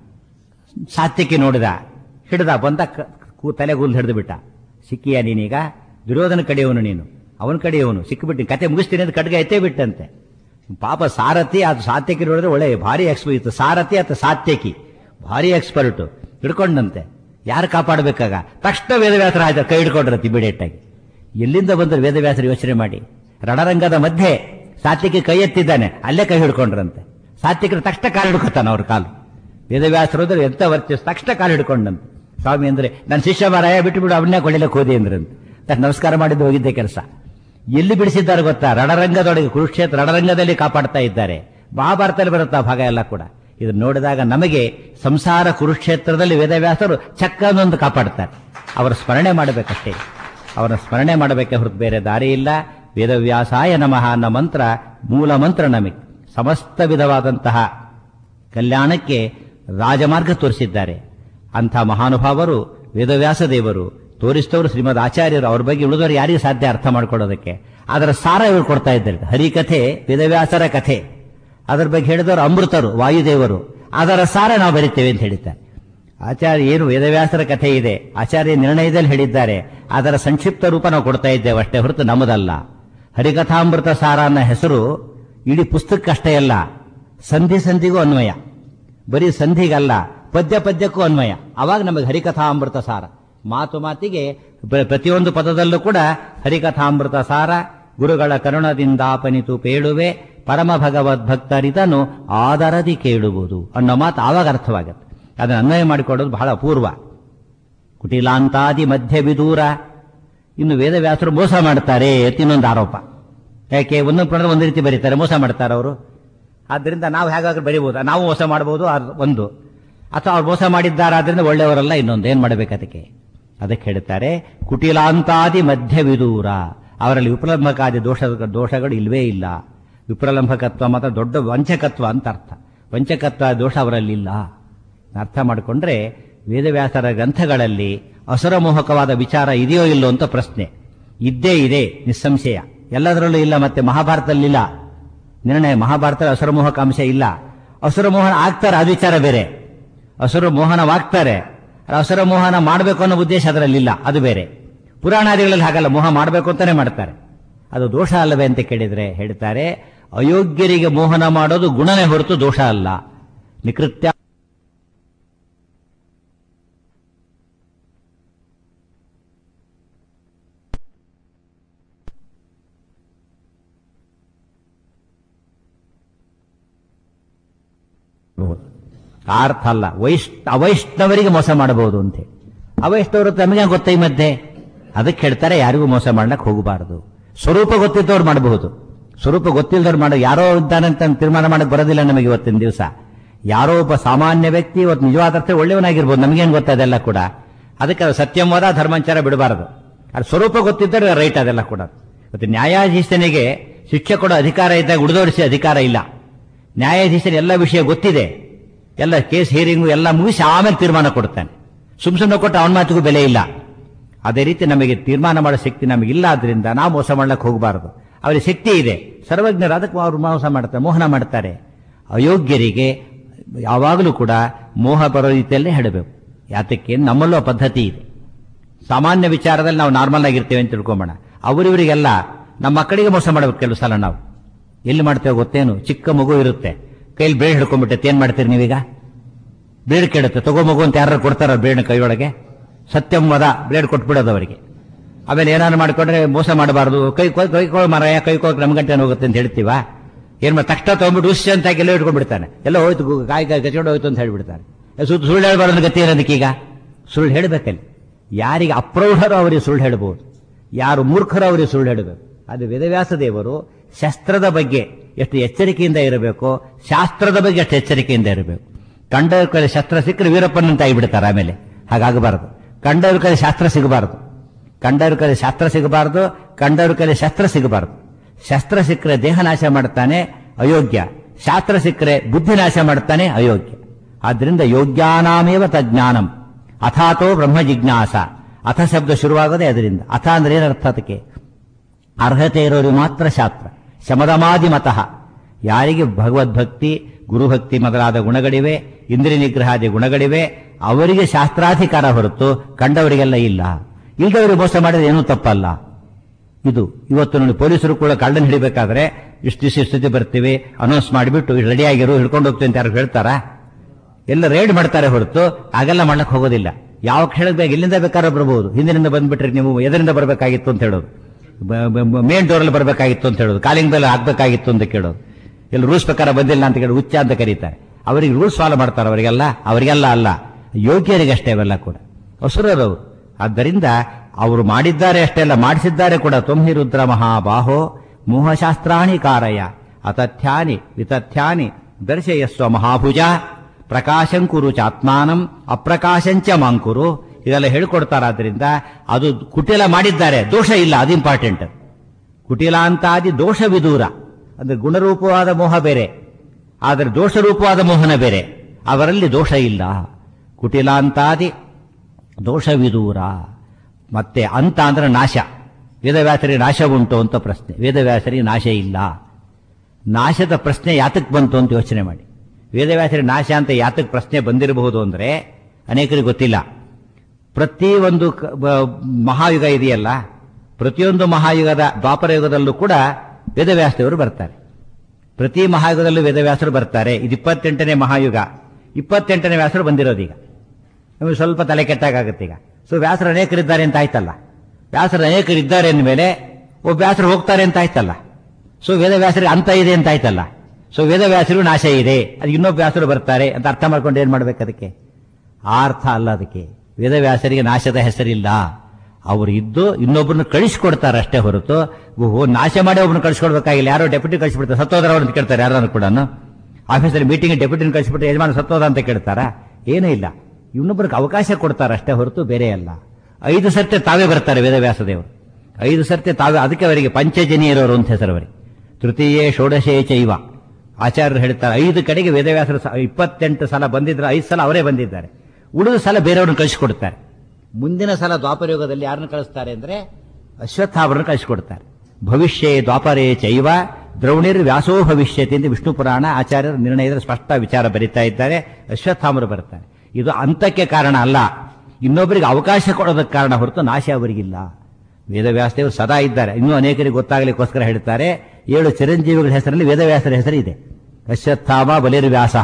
ಸಾತ್ಯಕ್ಕೆ ನೋಡಿದ ಹಿಡ್ದ ಬಂದ ಕ- ಕೂ- ತಲೆಗೂಲ್ ಹಿಡಿದು ಬಿಟ್ಟ ಸಿಕ್ಕಿಯ ನೀನೀಗ ದುರ್ಯೋಧನ ಕಡೆಯವನು ನೀನು ಅವನ ಕಡೆಯವನು ಸಿಕ್ಕಿಬಿಟ್ಟು ಕತೆ ಮುಗಿಸ್ತೀನಿ ಅಂತ ಕಡ್ಗ ಎತ್ತೇ ಬಿಟ್ಟಂತೆ ಪಾಪ ಸಾರಥಿ ಅದು ಸಾತ್ಯಕಿ ನೋಡಿದ್ರೆ ಒಳ್ಳೆ ಭಾರಿ ಎಕ್ಸ್ಪರ್ಟ್ ಇತ್ತು ಸಾರಥಿ ಅಥವಾ ಸಾತ್ಯಕಿ ಭಾರಿ ಎಕ್ಸ್ಪರ್ಟ್ ಹಿಡ್ಕೊಂಡಂತೆ ಯಾರು ಕಾಪಾಡಬೇಕಾಗ ತಕ್ಷಣ ವೇದವ್ಯಾಸರ ಆಯ್ತು ಕೈ ಹಿಡ್ಕೊಂಡ್ರತಿ ಇಮಿಡಿಯೇಟ್ ಆಗಿ ಎಲ್ಲಿಂದ ಬಂದ್ರು ವೇದವ್ಯಾಸರು ಯೋಚನೆ ಮಾಡಿ ರಣರಂಗದ ಮಧ್ಯೆ ಸಾತ್ವಿಕ ಕೈ ಎತ್ತಿದ್ದಾನೆ ಅಲ್ಲೇ ಕೈ ಹಿಡ್ಕೊಂಡ್ರಂತೆ ಸಾತ್ವಿಕರು ತಕ್ಷಣ ಕಾಲು ಹಿಡ್ಕೊತಾನೆ ಅವ್ರ ಕಾಲು ವೇದವ್ಯಾಸರು ಅಂದ್ರೆ ಎಂತ ವರ್ತಿಸ್ ತಕ್ಷಣ ಕಾಲು ಹಿಡ್ಕೊಂಡಂತೆ ಸ್ವಾಮಿ ಅಂದ್ರೆ ನನ್ನ ಶಿಷ್ಯ ಮಾರಾಯ ಬಿಟ್ಟು ಬಿಡು ಅವನ್ನೇ ಕೊಳ್ಳಿಲಕ್ಕೆ ಹೋದಿ ಅಂದ್ರಂತೆ ತಕ್ಷಣ ನಮಸ್ಕಾರ ಮಾಡಿದ್ದು ಹೋಗಿದ್ದೆ ಕೆಲಸ ಎಲ್ಲಿ ಬಿಡಿಸಿದ್ದಾರೆ ಗೊತ್ತಾ ರಣರಂಗದೊಳಗೆ ಕುರುಕ್ಷೇತ್ರ ರಣರಂಗದಲ್ಲಿ ಕಾಪಾಡ್ತಾ ಇದ್ದಾರೆ ಮಹಾಭಾರತದಲ್ಲಿ ಬರುತ್ತಾ ಭಾಗ ಎಲ್ಲ ಕೂಡ ಇದನ್ನು ನೋಡಿದಾಗ ನಮಗೆ ಸಂಸಾರ ಕುರುಕ್ಷೇತ್ರದಲ್ಲಿ ವೇದವ್ಯಾಸರು ಚಕ್ಕನೊಂದು ಕಾಪಾಡ್ತಾರೆ ಅವರ ಸ್ಮರಣೆ ಮಾಡಬೇಕಷ್ಟೇ ಅವರ ಸ್ಮರಣೆ ಮಾಡಬೇಕೆ ಹೊರತು ಬೇರೆ ದಾರಿ ಇಲ್ಲ ವೇದವ್ಯಾಸಾಯ ನಮಃ ಅನ್ನೋ ಮಂತ್ರ ಮೂಲ ಮಂತ್ರ ನಮಗೆ ಸಮಸ್ತ ವಿಧವಾದಂತಹ ಕಲ್ಯಾಣಕ್ಕೆ ರಾಜಮಾರ್ಗ ತೋರಿಸಿದ್ದಾರೆ ಅಂಥ ಮಹಾನುಭಾವರು ವೇದವ್ಯಾಸ ದೇವರು ತೋರಿಸಿದವರು ಶ್ರೀಮದ್ ಆಚಾರ್ಯರು ಅವ್ರ ಬಗ್ಗೆ ಉಳಿದವರು ಯಾರಿಗೂ ಸಾಧ್ಯ ಅರ್ಥ ಮಾಡ್ಕೊಳ್ಳೋದಕ್ಕೆ ಅದರ ಸಾರ ಇವರು ಕೊಡ್ತಾ ಇದ್ದಾರೆ ಹರಿಕಥೆ ವೇದವ್ಯಾಸರ ಕಥೆ ಅದರ ಬಗ್ಗೆ ಹೇಳಿದವರು ಅಮೃತರು ವಾಯುದೇವರು ಅದರ ಸಾರ ನಾವು ಬರಿತೇವೆ ಅಂತ ಹೇಳಿದ್ದಾರೆ ಆಚಾರ್ಯ ಏನು ವೇದವ್ಯಾಸರ ಕಥೆ ಇದೆ ಆಚಾರ್ಯ ನಿರ್ಣಯದಲ್ಲಿ ಹೇಳಿದ್ದಾರೆ ಅದರ ಸಂಕ್ಷಿಪ್ತ ರೂಪ ನಾವು ಕೊಡ್ತಾ ಇದ್ದೇವೆ ಅಷ್ಟೇ ಹೊರತು ನಮ್ಮದಲ್ಲ ಹರಿಕಥಾಮೃತ ಸಾರ ಅನ್ನೋ ಹೆಸರು ಇಡೀ ಪುಸ್ತಕಕ್ಕಷ್ಟೇ ಅಲ್ಲ ಸಂಧಿ ಸಂಧಿಗೂ ಅನ್ವಯ ಬರೀ ಸಂಧಿಗಲ್ಲ ಪದ್ಯ ಪದ್ಯಕ್ಕೂ ಅನ್ವಯ ಅವಾಗ ನಮಗೆ ಹರಿಕಥಾಮೃತ ಸಾರ ಮಾತು ಮಾತಿಗೆ ಪ್ರ- ಪ್ರತಿಯೊಂದು ಪದದಲ್ಲೂ ಕೂಡ ಹರಿಕಥಾಮೃತ ಸಾರ ಗುರುಗಳ ಕರುಣದಿಂದಾಪನಿತು ಪೇಳುವೆ ಪರಮ ಭಗವದ್ಭಕ್ತರಿದನು ಆದರದಿ ಕೇಳುವುದು ಅನ್ನೋ ಮಾತು ಆವಾಗ ಅರ್ಥವಾಗುತ್ತೆ ಅದನ್ನು ಅನ್ವಯ ಮಾಡಿಕೊಳ್ಳೋದು ಬಹಳ ಅಪೂರ್ವ ಕುಟಿಲಾಂತಾದಿ ಮಧ್ಯ ವಿದೂರ ಇನ್ನು ವೇದವ್ಯಾಸರು ಮೋಸ ಮಾಡ್ತಾರೆ ಅಂತ ಇನ್ನೊಂದು ಆರೋಪ ಯಾಕೆ ಒಂದೊಂದು ಪ್ರಣದ ಒಂದು ರೀತಿ ಬರೀತಾರೆ ಮೋಸ ಮಾಡ್ತಾರೆ ಅವರು ಆದ್ದರಿಂದ ನಾವು ಹೇಗಾದ್ರೂ ಬರೀಬಹುದು ನಾವು ಮೋಸ ಮಾಡಬಹುದು ಅದು ಒಂದು ಅಥವಾ ಅವ್ರು ಮೋಸ ಮಾಡಿದ್ದಾರಾದ್ರಿಂದ ಒಳ್ಳೆಯವರಲ್ಲ ಇನ್ನೊಂದು ಏನ್ ಮಾಡಬೇಕು ಅದಕ್ಕೆ ಅದಕ್ಕೆ ಹೇಳ್ತಾರೆ ಕುಟಿಲಾಂತಾದಿ ಮಧ್ಯ ವಿದೂರ ಅವರಲ್ಲಿ ವಿಪ್ರಲಂಬಕಾದಿ ದೋಷ ದೋಷಗಳು ಇಲ್ವೇ ಇಲ್ಲ ವಿಪ್ರಲಂಬಕತ್ವ ಮಾತ್ರ ದೊಡ್ಡ ವಂಚಕತ್ವ ಅಂತ ಅರ್ಥ ವಂಚಕತ್ವ ದೋಷ ಅವರಲ್ಲಿ ಇಲ್ಲ ಅರ್ಥ ಮಾಡಿಕೊಂಡ್ರೆ ವೇದವ್ಯಾಸರ ಗ್ರಂಥಗಳಲ್ಲಿ ಅಸುರಮೋಹಕವಾದ ವಿಚಾರ ಇದೆಯೋ ಇಲ್ಲೋ ಅಂತ ಪ್ರಶ್ನೆ ಇದ್ದೇ ಇದೆ ನಿಸ್ಸಂಶಯ ಎಲ್ಲದರಲ್ಲೂ ಇಲ್ಲ ಮತ್ತೆ ಮಹಾಭಾರತದಲ್ಲಿಲ್ಲ ನಿರ್ಣಯ ಮಹಾಭಾರತದಲ್ಲಿ ಅಸುರಮೋಹಕ ಅಂಶ ಇಲ್ಲ ಅಸುರಮೋಹನ ಆಗ್ತಾರೆ ಅದು ವಿಚಾರ ಬೇರೆ ಅಸುರ ಮೋಹನವಾಗ್ತಾರೆ ಅಸುರ ಮೋಹನ ಮಾಡಬೇಕು ಅನ್ನೋ ಉದ್ದೇಶ ಅದರಲ್ಲಿಲ್ಲ ಅದು ಬೇರೆ ಪುರಾಣಾದಿಗಳಲ್ಲಿ ಹಾಗಲ್ಲ ಮೋಹ ಮಾಡಬೇಕು ಅಂತಾನೆ ಮಾಡ್ತಾರೆ ಅದು ದೋಷ ಅಲ್ಲವೇ ಅಂತ ಕೇಳಿದ್ರೆ ಹೇಳ್ತಾರೆ ಅಯೋಗ್ಯರಿಗೆ ಮೋಹನ ಮಾಡೋದು ಗುಣನೇ ಹೊರತು ದೋಷ ಅಲ್ಲ ನಿಕೃತ್ಯ ಆ ಅರ್ಥ ಅಲ್ಲ ವೈಶ್ ಅವೈಷ್ಣವರಿಗೆ ಮೋಸ ಮಾಡಬಹುದು ಅಂತ ಅವೈಷ್ಣವರು ತಮಗೆ ಗೊತ್ತ ಈ ಮಧ್ಯೆ ಅದಕ್ಕೆ ಹೇಳ್ತಾರೆ ಯಾರಿಗೂ ಮೋಸ ಮಾಡ್ಲಕ್ಕೆ ಹೋಗಬಾರದು ಸ್ವರೂಪ ಗೊತ್ತಿದ್ದವ್ರು ಮಾಡಬಹುದು ಸ್ವರೂಪ ಗೊತ್ತಿಲ್ಲದವ್ರು ಮಾಡೋ ಯಾರೋ ಇದ್ದಾನಂತ ತೀರ್ಮಾನ ಮಾಡಕ್ ಬರೋದಿಲ್ಲ ನಮಗೆ ಇವತ್ತಿನ ದಿವಸ ಯಾರೋ ಒಬ್ಬ ಸಾಮಾನ್ಯ ವ್ಯಕ್ತಿ ಇವತ್ತು ನಿಜವಾದ ಅರ್ಥ ಒಳ್ಳೆಯವನಾಗಿರ್ಬೋದು ನಮಗೇನು ಗೊತ್ತ ಅದೆಲ್ಲ ಕೂಡ ಅದಕ್ಕೆ ಅದು ಸತ್ಯಂವಾದ ಧರ್ಮಾಂಚಾರ ಬಿಡಬಾರದು ಅದು ಸ್ವರೂಪ ಗೊತ್ತಿದ್ದರೆ ರೈಟ್ ಅದೆಲ್ಲ ಕೂಡ ಮತ್ತೆ ನ್ಯಾಯಾಧೀಶನಿಗೆ ಶಿಕ್ಷೆ ಕೊಡೋ ಅಧಿಕಾರ ಇದ್ದಾಗ ಉಳಿದೋಡಿಸಿ ಅಧಿಕಾರ ಇಲ್ಲ ನ್ಯಾಯಾಧೀಶನ ಎಲ್ಲ ವಿಷಯ ಗೊತ್ತಿದೆ ಎಲ್ಲ ಕೇಸ್ ಹಿಯರಿಂಗು ಎಲ್ಲ ಮುಗಿಸಿ ಆಮೇಲೆ ತೀರ್ಮಾನ ಕೊಡ್ತಾನೆ ಸುಮ್ ಸುಮ್ಮನೆ ಕೊಟ್ಟು ಅವನ ಮಾತಿಗೂ ಬೆಲೆ ಇಲ್ಲ ಅದೇ ರೀತಿ ನಮಗೆ ತೀರ್ಮಾನ ಮಾಡೋ ಶಕ್ತಿ ನಮಗಿಲ್ಲ ಆದ್ರಿಂದ ನಾವು ಮೋಸ ಮಾಡ್ಲಕ್ಕೆ ಹೋಗಬಾರದು ಅವರಿಗೆ ಶಕ್ತಿ ಇದೆ ಸರ್ವಜ್ಞರು ಅದಕ್ಕೆ ಅವರು ಮೋಸ ಮಾಡ್ತಾರೆ ಮೋಹನ ಮಾಡ್ತಾರೆ ಅಯೋಗ್ಯರಿಗೆ ಯಾವಾಗಲೂ ಕೂಡ ಮೋಹ ಬರೋ ರೀತಿಯಲ್ಲೇ ಹೇಳಬೇಕು ಯಾತಕ್ಕೆ ನಮ್ಮಲ್ಲೂ ಆ ಪದ್ಧತಿ ಇದೆ ಸಾಮಾನ್ಯ ವಿಚಾರದಲ್ಲಿ ನಾವು ನಾರ್ಮಲ್ ಆಗಿರ್ತೇವೆ ಅಂತ ತಿಳ್ಕೊಂಬೋಣ ಅವರಿವರಿಗೆಲ್ಲ ನಮ್ಮ ಮಕ್ಕಳಿಗೆ ಮೋಸ ಮಾಡಬೇಕು ಕೆಲವು ಸಲ ನಾವು ಎಲ್ಲಿ ಮಾಡ್ತೇವೆ ಗೊತ್ತೇನು ಚಿಕ್ಕ ಮಗು ಇರುತ್ತೆ ಕೈಲಿ ಬ್ಲೇಡ್ ಹಿಡ್ಕೊಂಡ್ಬಿಟ್ಟೆ ಏನ್ ಮಾಡ್ತೀರಿ ನೀವೀಗ ಬ್ಲೇಡ್ ಕೇಳುತ್ತೆ ತಗೋ ಮಗು ಅಂತ ಯಾರು ಕೊಡ್ತಾರ ಬ್ಲೇಡ್ ಕೈಯೊಳಗೆ ಸತ್ಯಂ ವದ ಬ್ಲೇಡ್ ಕೊಟ್ಬಿಡೋದು ಅವರಿಗೆ ಆಮೇಲೆ ಏನಾದ್ರು ಮಾಡ್ಕೊಂಡ್ರೆ ಮೋಸ ಮಾಡಬಾರದು ಕೈ ಕೈ ಕೈಕೋ ಮರಯ ಕೈಕೋಕ್ ನಮ್ ಗಂಟೆ ಹೋಗುತ್ತೆ ಅಂತ ಹೇಳ್ತೀವ ಏನ್ ಮಾಡಿ ತಕ್ಷಣ ತಗೊಂಡ್ಬಿಟ್ಟು ಉಸ್ ಅಂತ ಎಲ್ಲ ಇಟ್ಕೊಂಡ್ಬಿಡ್ತಾನೆ ಎಲ್ಲ ಹೋಯ್ತು ಗು- ಕಾಯಿ ಕಾಯಿ ಕಚ್ಕೊಂಡು ಹೋಯ್ತು ಅಂತ ಹೇಳ್ಬಿಡ್ತಾನೆ ಸುತ್ತು ಸುಳ್ಳು ಹೇಳ್ಬಾರ್ದು ಗತಿ ಏನದಕ್ಕೆ ಈಗ ಸುಳ್ಳು ಹೇಳ್ಬೇಕಲ್ಲಿ ಯಾರಿಗೆ ಅಪ್ರೌಢರು ಅವರಿಗೆ ಸುಳ್ಳು ಹೇಳಬಹುದು ಯಾರು ಮೂರ್ಖರು ಅವರಿಗೆ ಸುಳ್ಳು ಹೇಳಬೇಕು ಅದು ವೇದವ್ಯಾಸ ದೇವರು ಶಸ್ತ್ರದ ಬಗ್ಗೆ ಎಷ್ಟು ಎಚ್ಚರಿಕೆಯಿಂದ ಇರಬೇಕು ಶಾಸ್ತ್ರದ ಬಗ್ಗೆ ಎಷ್ಟು ಎಚ್ಚರಿಕೆಯಿಂದ ಇರಬೇಕು ಕಂಡವ್ರ ಕಡೆ ಶಸ್ತ್ರ ಸಿಕ್ಕರೆ ವೀರಪ್ಪನಂತ ಆಗಿಬಿಡ್ತಾರೆ ಆಮೇಲೆ ಹಾಗಾಗಬಾರದು ಕಂಡವ್ರ ಕಡೆ ಶಾಸ್ತ್ರ ಸಿಗಬಾರದು ಕಂಡವ್ರ ಕಡೆ ಶಾಸ್ತ್ರ ಸಿಗಬಾರದು ಕಂಡವ್ರ ಕಡೆ ಶಸ್ತ್ರ ಸಿಗಬಾರದು ಶಸ್ತ್ರ ಸಿಕ್ಕರೆ ದೇಹ ನಾಶ ಮಾಡ್ತಾನೆ ಅಯೋಗ್ಯ ಶಾಸ್ತ್ರ ಸಿಕ್ಕರೆ ಬುದ್ಧಿ ನಾಶ ಮಾಡ್ತಾನೆ ಅಯೋಗ್ಯ ಆದ್ರಿಂದ ಯೋಗ್ಯಾನಾಮೇವ ತಜ್ಞಾನಂ ಅಥಾತೋ ಬ್ರಹ್ಮ ಜಿಜ್ಞಾಸ ಅಥ ಶಬ್ದ ಶುರುವಾಗೋದೇ ಅದರಿಂದ ಅಥ ಅಂದ್ರೆ ಏನರ್ಥ ಅದಕ್ಕೆ ಅರ್ಹತೆ ಇರೋರಿಗೆ ಮಾತ್ರ ಶಾಸ್ತ್ರ ಶಮದಮಾದಿ ಮತಃ ಯಾರಿಗೆ ಭಗವದ್ಭಕ್ತಿ ಗುರುಭಕ್ತಿ ಮೊದಲಾದ ಗುಣಗಳಿವೆ ಇಂದ್ರಿಯ ನಿಗ್ರಹಾದಿ ಗುಣಗಳಿವೆ ಅವರಿಗೆ ಶಾಸ್ತ್ರಾಧಿಕಾರ ಹೊರತು ಕಂಡವರಿಗೆಲ್ಲ ಇಲ್ಲ ಇಲ್ದವರಿಗೆ ಮೋಸ ಮಾಡಿದ್ರೆ ಏನೂ ತಪ್ಪಲ್ಲ ಇದು ಇವತ್ತು ನೋಡಿ ಪೊಲೀಸರು ಕೂಡ ಕಳ್ಳನ ಹಿಡಿಬೇಕಾದ್ರೆ ಇಷ್ಟು ದಿವಸ ಸ್ಥಿತಿ ಬರ್ತೀವಿ ಅನೌನ್ಸ್ ಮಾಡಿಬಿಟ್ಟು ರೆಡಿ ಆಗಿರು ಹಿಡ್ಕೊಂಡು ಹೋಗ್ತೀವಿ ಅಂತ ಯಾರು ಹೇಳ್ತಾರಾ ಎಲ್ಲ ರೇಡ್ ಮಾಡ್ತಾರೆ ಹೊರತು ಹಾಗೆಲ್ಲ ಮಾಡಕ್ ಹೋಗೋದಿಲ್ಲ ಯಾವ ಹೇಳಬೇಕು ಎಲ್ಲಿಂದ ಬೇಕಾದ್ರೂ ಬರಬಹುದು ಹಿಂದಿನಿಂದ ಬಂದ್ಬಿಟ್ರೆ ನೀವು ಎದರಿಂದ ಬರಬೇಕಾಗಿತ್ತು ಅಂತ ಹೇಳೋದು ಮೇನ್ ಡೋರಲ್ಲಿ ಬರಬೇಕಾಗಿತ್ತು ಅಂತ ಹೇಳೋದು ಕಾಲಿಂಗ್ ಬೆಲ್ಲ ಹಾಕ್ಬೇಕಾಗಿತ್ತು ಅಂತ ಕೇಳೋದು ಎಲ್ಲ ರೂಲ್ಸ್ ಪ್ರಕಾರ ಬಂದಿಲ್ಲ ಅಂತ ಕೇಳಿ ಹುಚ್ಚ ಅಂತ ಕರೀತಾರೆ ಅವರಿಗೆ ರೂಲ್ಸ್ ಫಾಲೋ ಮಾಡ್ತಾರೆ ಅವರಿಗೆಲ್ಲ ಅವರಿಗೆಲ್ಲ ಅಲ್ಲ ಯೋಗ್ಯರಿಗಷ್ಟೇ ಅವೆಲ್ಲ ಕೂಡ ಅಸುರರವರು ಆದ್ದರಿಂದ ಅವರು ಮಾಡಿದ್ದಾರೆ ಅಷ್ಟೇ ಅಲ್ಲ ಮಾಡಿಸಿದ್ದಾರೆ ಕೂಡ ತೊಂಹಿ ರುದ್ರ ಮಹಾಬಾಹೋ ಮೋಹಶಾಸ್ತ್ರಾಣಿ ಕಾರಯ ಅತಥ್ಯಾನಿ ವಿತಥ್ಯಾನಿ ದರ್ಶಯಸ್ವ ಮಹಾಭುಜ ಪ್ರಕಾಶಂಕುರು ಚಾತ್ಮಾನಂ ಅಪ್ರಕಾಶಂಚ ಮಾಂಕುರು ಇದೆಲ್ಲ ಹೇಳ್ಕೊಡ್ತಾರಾದ್ರಿಂದ ಅದು ಕುಟಿಲ ಮಾಡಿದ್ದಾರೆ ದೋಷ ಇಲ್ಲ ಅದು ಇಂಪಾರ್ಟೆಂಟ್ ಕುಟಿಲಾಂತಾದಿ ದೋಷ ವಿದೂರ ಅಂದ್ರೆ ಗುಣರೂಪವಾದ ಮೋಹ ಬೇರೆ ಆದರೆ ದೋಷರೂಪವಾದ ಮೋಹನ ಬೇರೆ ಅವರಲ್ಲಿ ದೋಷ ಇಲ್ಲ ಕುಟಿಲಾಂತಾದಿ ದೋಷ ವಿದೂರ ಮತ್ತೆ ಅಂತ ಅಂದ್ರೆ ನಾಶ ವೇದವ್ಯಾಸರಿಗೆ ನಾಶ ಉಂಟು ಅಂತ ಪ್ರಶ್ನೆ ವೇದವ್ಯಾಸರಿಗೆ ನಾಶ ಇಲ್ಲ ನಾಶದ ಪ್ರಶ್ನೆ ಯಾತಕ್ ಬಂತು ಅಂತ ಯೋಚನೆ ಮಾಡಿ ವೇದವ್ಯಾಸರಿಗೆ ನಾಶ ಅಂತ ಯಾತಕ್ ಪ್ರಶ್ನೆ ಬಂದಿರಬಹುದು ಅಂದ್ರೆ ಅನೇಕರಿಗೆ ಗೊತ್ತಿಲ್ಲ ಪ್ರತಿ ಒಂದು ಕ- ಬ- ಮಹಾಯುಗ ಇದೆಯಲ್ಲ ಪ್ರತಿಯೊಂದು ಮಹಾಯುಗದ ದ್ವಾಪರ ಯುಗದಲ್ಲೂ ಕೂಡ ವೇದವ್ಯಾಸದೇವರು ಬರ್ತಾರೆ ಪ್ರತಿ ಮಹಾಯುಗದಲ್ಲೂ ವೇದವ್ಯಾಸರು ಬರ್ತಾರೆ ಇದು ಇಪ್ಪತ್ತೆಂಟನೇ ಮಹಾಯುಗ ಇಪ್ಪತ್ತೆಂಟನೇ ವ್ಯಾಸರು ಬಂದಿರೋದೀಗ ನಮಗೆ ಸ್ವಲ್ಪ ತಲೆ ಕೆಟ್ಟಾಗುತ್ತೆ ಈಗ ಸೊ ವ್ಯಾಸರು ಅನೇಕರಿದ್ದಾರೆ ಅಂತ ಆಯ್ತಲ್ಲ ವ್ಯಾಸರು ಅನೇಕರಿದ್ದಾರೆ ಅಂದಮೇಲೆ ಒಬ್ಬ ವ್ಯಾಸರು ಹೋಗ್ತಾರೆ ಅಂತ ಆಯ್ತಲ್ಲ ಸೊ ವೇದವ್ಯಾಸರಿಗೆ ಅಂತ ಇದೆ ಅಂತ ಆಯ್ತಲ್ಲ ಸೊ ವೇದವ್ಯಾಸರಿಗೂ ನಾಶ ಇದೆ ಅದು ಇನ್ನೊಬ್ಬ ವ್ಯಾಸರು ಬರ್ತಾರೆ ಅಂತ ಅರ್ಥ ಮಾಡ್ಕೊಂಡು ಏನ್ ಮಾಡ್ಬೇಕು ಅದಕ್ಕೆ ಆ ಅರ್ಥ ಅಲ್ಲ ಅದಕ್ಕೆ ವೇದವ್ಯಾಸರಿಗೆ ನಾಶದ ಹೆಸರಿಲ್ಲ ಅವರು ಇದ್ದು ಇನ್ನೊಬ್ಬರನ್ನ ಕಳಿಸ್ಕೊಡ್ತಾರೆ ಅಷ್ಟೇ ಹೊರತು ಓಹೋ ನಾಶ ಮಾಡಿ ಒಬ್ಬನ ಕಳಿಸ್ಕೊಡ್ಬೇಕಾಗಿಲ್ಲ ಯಾರೋ ಡೆಪ್ಯೂಟಿ ಕಳಿಸ್ಬಿಡ್ತಾರೆ ಸತ್ತೋದ್ರ ಅವ್ರನ್ನ ಕೇಳ್ತಾರೆ ಯಾರನ್ನು ಕೂಡ ಆಫೀಸಲ್ಲಿ ಮೀಟಿಂಗ್ ಡೆಪ್ಯೂಟಿನ ಕಳಿಸ್ಬಿಟ್ಟು ಯಜಮಾನ ಸತ್ತೋದ ಅಂತ ಕೇಳ್ತಾರಾ ಏನೂ ಇಲ್ಲ ಇನ್ನೊಬ್ಬರಿಗೆ ಅವಕಾಶ ಕೊಡ್ತಾರೆ ಅಷ್ಟೇ ಹೊರತು ಬೇರೆ ಅಲ್ಲ ಐದು ಸರ್ತೆ ತಾವೇ ಬರ್ತಾರೆ ವೇದವ್ಯಾಸ ದೇವರು ಐದು ಸರ್ತೆ ತಾವೇ ಅದಕ್ಕೆ ಅವರಿಗೆ ಪಂಚಜನಿಯರವರು ಅಂತ ಹೆಸರು ಅವರಿಗೆ ತೃತೀಯೇ ಷೋಡಶೇ ಚೈವ ಆಚಾರ್ಯರು ಹೇಳ್ತಾರೆ ಐದು ಕಡೆಗೆ ವೇದವ್ಯಾಸರು ಸ- ಇಪ್ಪತ್ತೆಂಟು ಸಲ ಬಂದಿದ್ರೆ ಐದು ಸಲ ಅವರೇ ಬಂದಿದ್ದಾರೆ ಉಳಿದ ಸಲ ಬೇರೆಯವ್ರನ್ನ ಕಳಿಸಿಕೊಡ್ತಾರೆ ಮುಂದಿನ ಸಲ ದ್ವಾಪರಯುಗದಲ್ಲಿ ಯಾರನ್ನ ಕಳಿಸ್ತಾರೆ ಅಂದ್ರೆ ಅಶ್ವತ್ಥಾವರನ್ನು ಕಳಿಸಿಕೊಡ್ತಾರೆ ಭವಿಷ್ಯೇ ದ್ವಾಪರೇ ಚೈವ ದ್ರೌಣಿರ್ ವ್ಯಾಸೋ ಭವಿಷ್ಯತಿ ಎಂದು ವಿಷ್ಣು ಪುರಾಣ ಆಚಾರ್ಯರು ನಿರ್ಣಯದ ಸ್ಪಷ್ಟ ವಿಚಾರ ಬರೀತಾ ಇದ್ದಾರೆ ಅಶ್ವತ್ಥಾಮರು ಬರ್ತಾರೆ ಇದು ಅಂತಕ್ಕೆ ಕಾರಣ ಅಲ್ಲ ಇನ್ನೊಬ್ಬರಿಗೆ ಅವಕಾಶ ಕೊಡೋದಕ್ಕೆ ಕಾರಣ ಹೊರತು ನಾಶ ಅವರಿಗಿಲ್ಲ ವೇದವ್ಯಾಸದೇವರು ಸದಾ ಇದ್ದಾರೆ ಇನ್ನೂ ಅನೇಕರಿಗೆ ಗೊತ್ತಾಗಲಿಕ್ಕೋಸ್ಕರ ಹೇಳ್ತಾರೆ ಏಳು ಚಿರಂಜೀವಿಗಳ ಹೆಸರಲ್ಲಿ ವೇದವ್ಯಾಸರ ಹೆಸರು ಇದೆ ಅಶ್ವತ್ಥಾಮ ಬಲಿರ್ವ್ಯಾಸ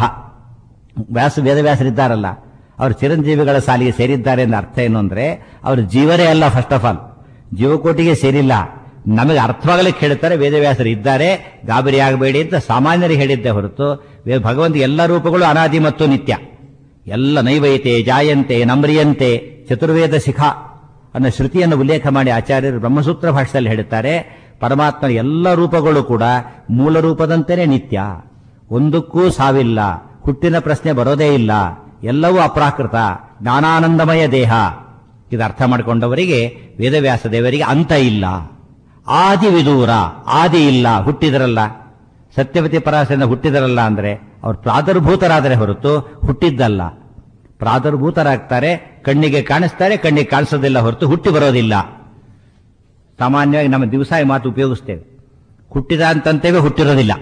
ವ್ಯಾಸ ವೇದವ್ಯಾಸರಿದ್ದಾರಲ್ಲ ಅವರು ಚಿರಂಜೀವಿಗಳ ಸಾಲಿಗೆ ಸೇರಿದ್ದಾರೆ ಎಂದ ಅರ್ಥ ಏನು ಅಂದ್ರೆ ಅವರು ಜೀವರೇ ಅಲ್ಲ ಫಸ್ಟ್ ಆಫ್ ಆಲ್ ಜೀವಕೋಟಿಗೆ ಸೇರಿಲ್ಲ ನಮಗೆ ಅರ್ಥವಾಗಲಿಕ್ಕೆ ಹೇಳ್ತಾರೆ ವೇದವ್ಯಾಸರು ಇದ್ದಾರೆ ಗಾಬರಿ ಆಗಬೇಡಿ ಅಂತ ಸಾಮಾನ್ಯರಿಗೆ ಹೇಳಿದ್ದೆ ಹೊರತು ವೇ- ಭಗವಂತ ಎಲ್ಲ ರೂಪಗಳು ಅನಾದಿ ಮತ್ತು ನಿತ್ಯ ಎಲ್ಲ ನೈವೈತೆ ಜಾಯಂತೆ ನಮ್ರಿಯಂತೆ ಚತುರ್ವೇದ ಶಿಖ ಅನ್ನೋ ಶ್ರುತಿಯನ್ನು ಉಲ್ಲೇಖ ಮಾಡಿ ಆಚಾರ್ಯರು ಬ್ರಹ್ಮಸೂತ್ರ ಭಾಷೆಯಲ್ಲಿ ಹೇಳುತ್ತಾರೆ ಪರಮಾತ್ಮನ ಎಲ್ಲ ರೂಪಗಳು ಕೂಡ ಮೂಲ ರೂಪದಂತೆಯೇ ನಿತ್ಯ ಒಂದಕ್ಕೂ ಸಾವಿಲ್ಲ ಹುಟ್ಟಿನ ಪ್ರಶ್ನೆ ಬರೋದೇ ಇಲ್ಲ ಎಲ್ಲವೂ ಅಪ್ರಾಕೃತ ಜ್ಞಾನಾನಂದಮಯ ದೇಹ ಇದು ಅರ್ಥ ಮಾಡಿಕೊಂಡವರಿಗೆ ವೇದವ್ಯಾಸ ದೇವರಿಗೆ ಅಂತ ಇಲ್ಲ ಆದಿ ವಿದೂರ ಆದಿ ಇಲ್ಲ ಹುಟ್ಟಿದರಲ್ಲ ಸತ್ಯವತಿ ಪರಾಶರಿಂದ ಹುಟ್ಟಿದರಲ್ಲ ಅಂದ್ರೆ ಅವ್ರು ಪ್ರಾದುರ್ಭೂತರಾದರೆ ಹೊರತು ಹುಟ್ಟಿದ್ದಲ್ಲ ಪ್ರಾದುರ್ಭೂತರಾಗ್ತಾರೆ ಕಣ್ಣಿಗೆ ಕಾಣಿಸ್ತಾರೆ ಕಣ್ಣಿಗೆ ಕಾಣಿಸೋದಿಲ್ಲ ಹೊರತು ಹುಟ್ಟಿ ಬರೋದಿಲ್ಲ ಸಾಮಾನ್ಯವಾಗಿ ನಮ್ಮ ದಿವಸ ಈ ಮಾತು ಉಪಯೋಗಿಸ್ತೇವೆ ಹುಟ್ಟಿದ ಅಂತಂತೇವೆ ಹುಟ್ಟಿರೋದಿಲ್ಲ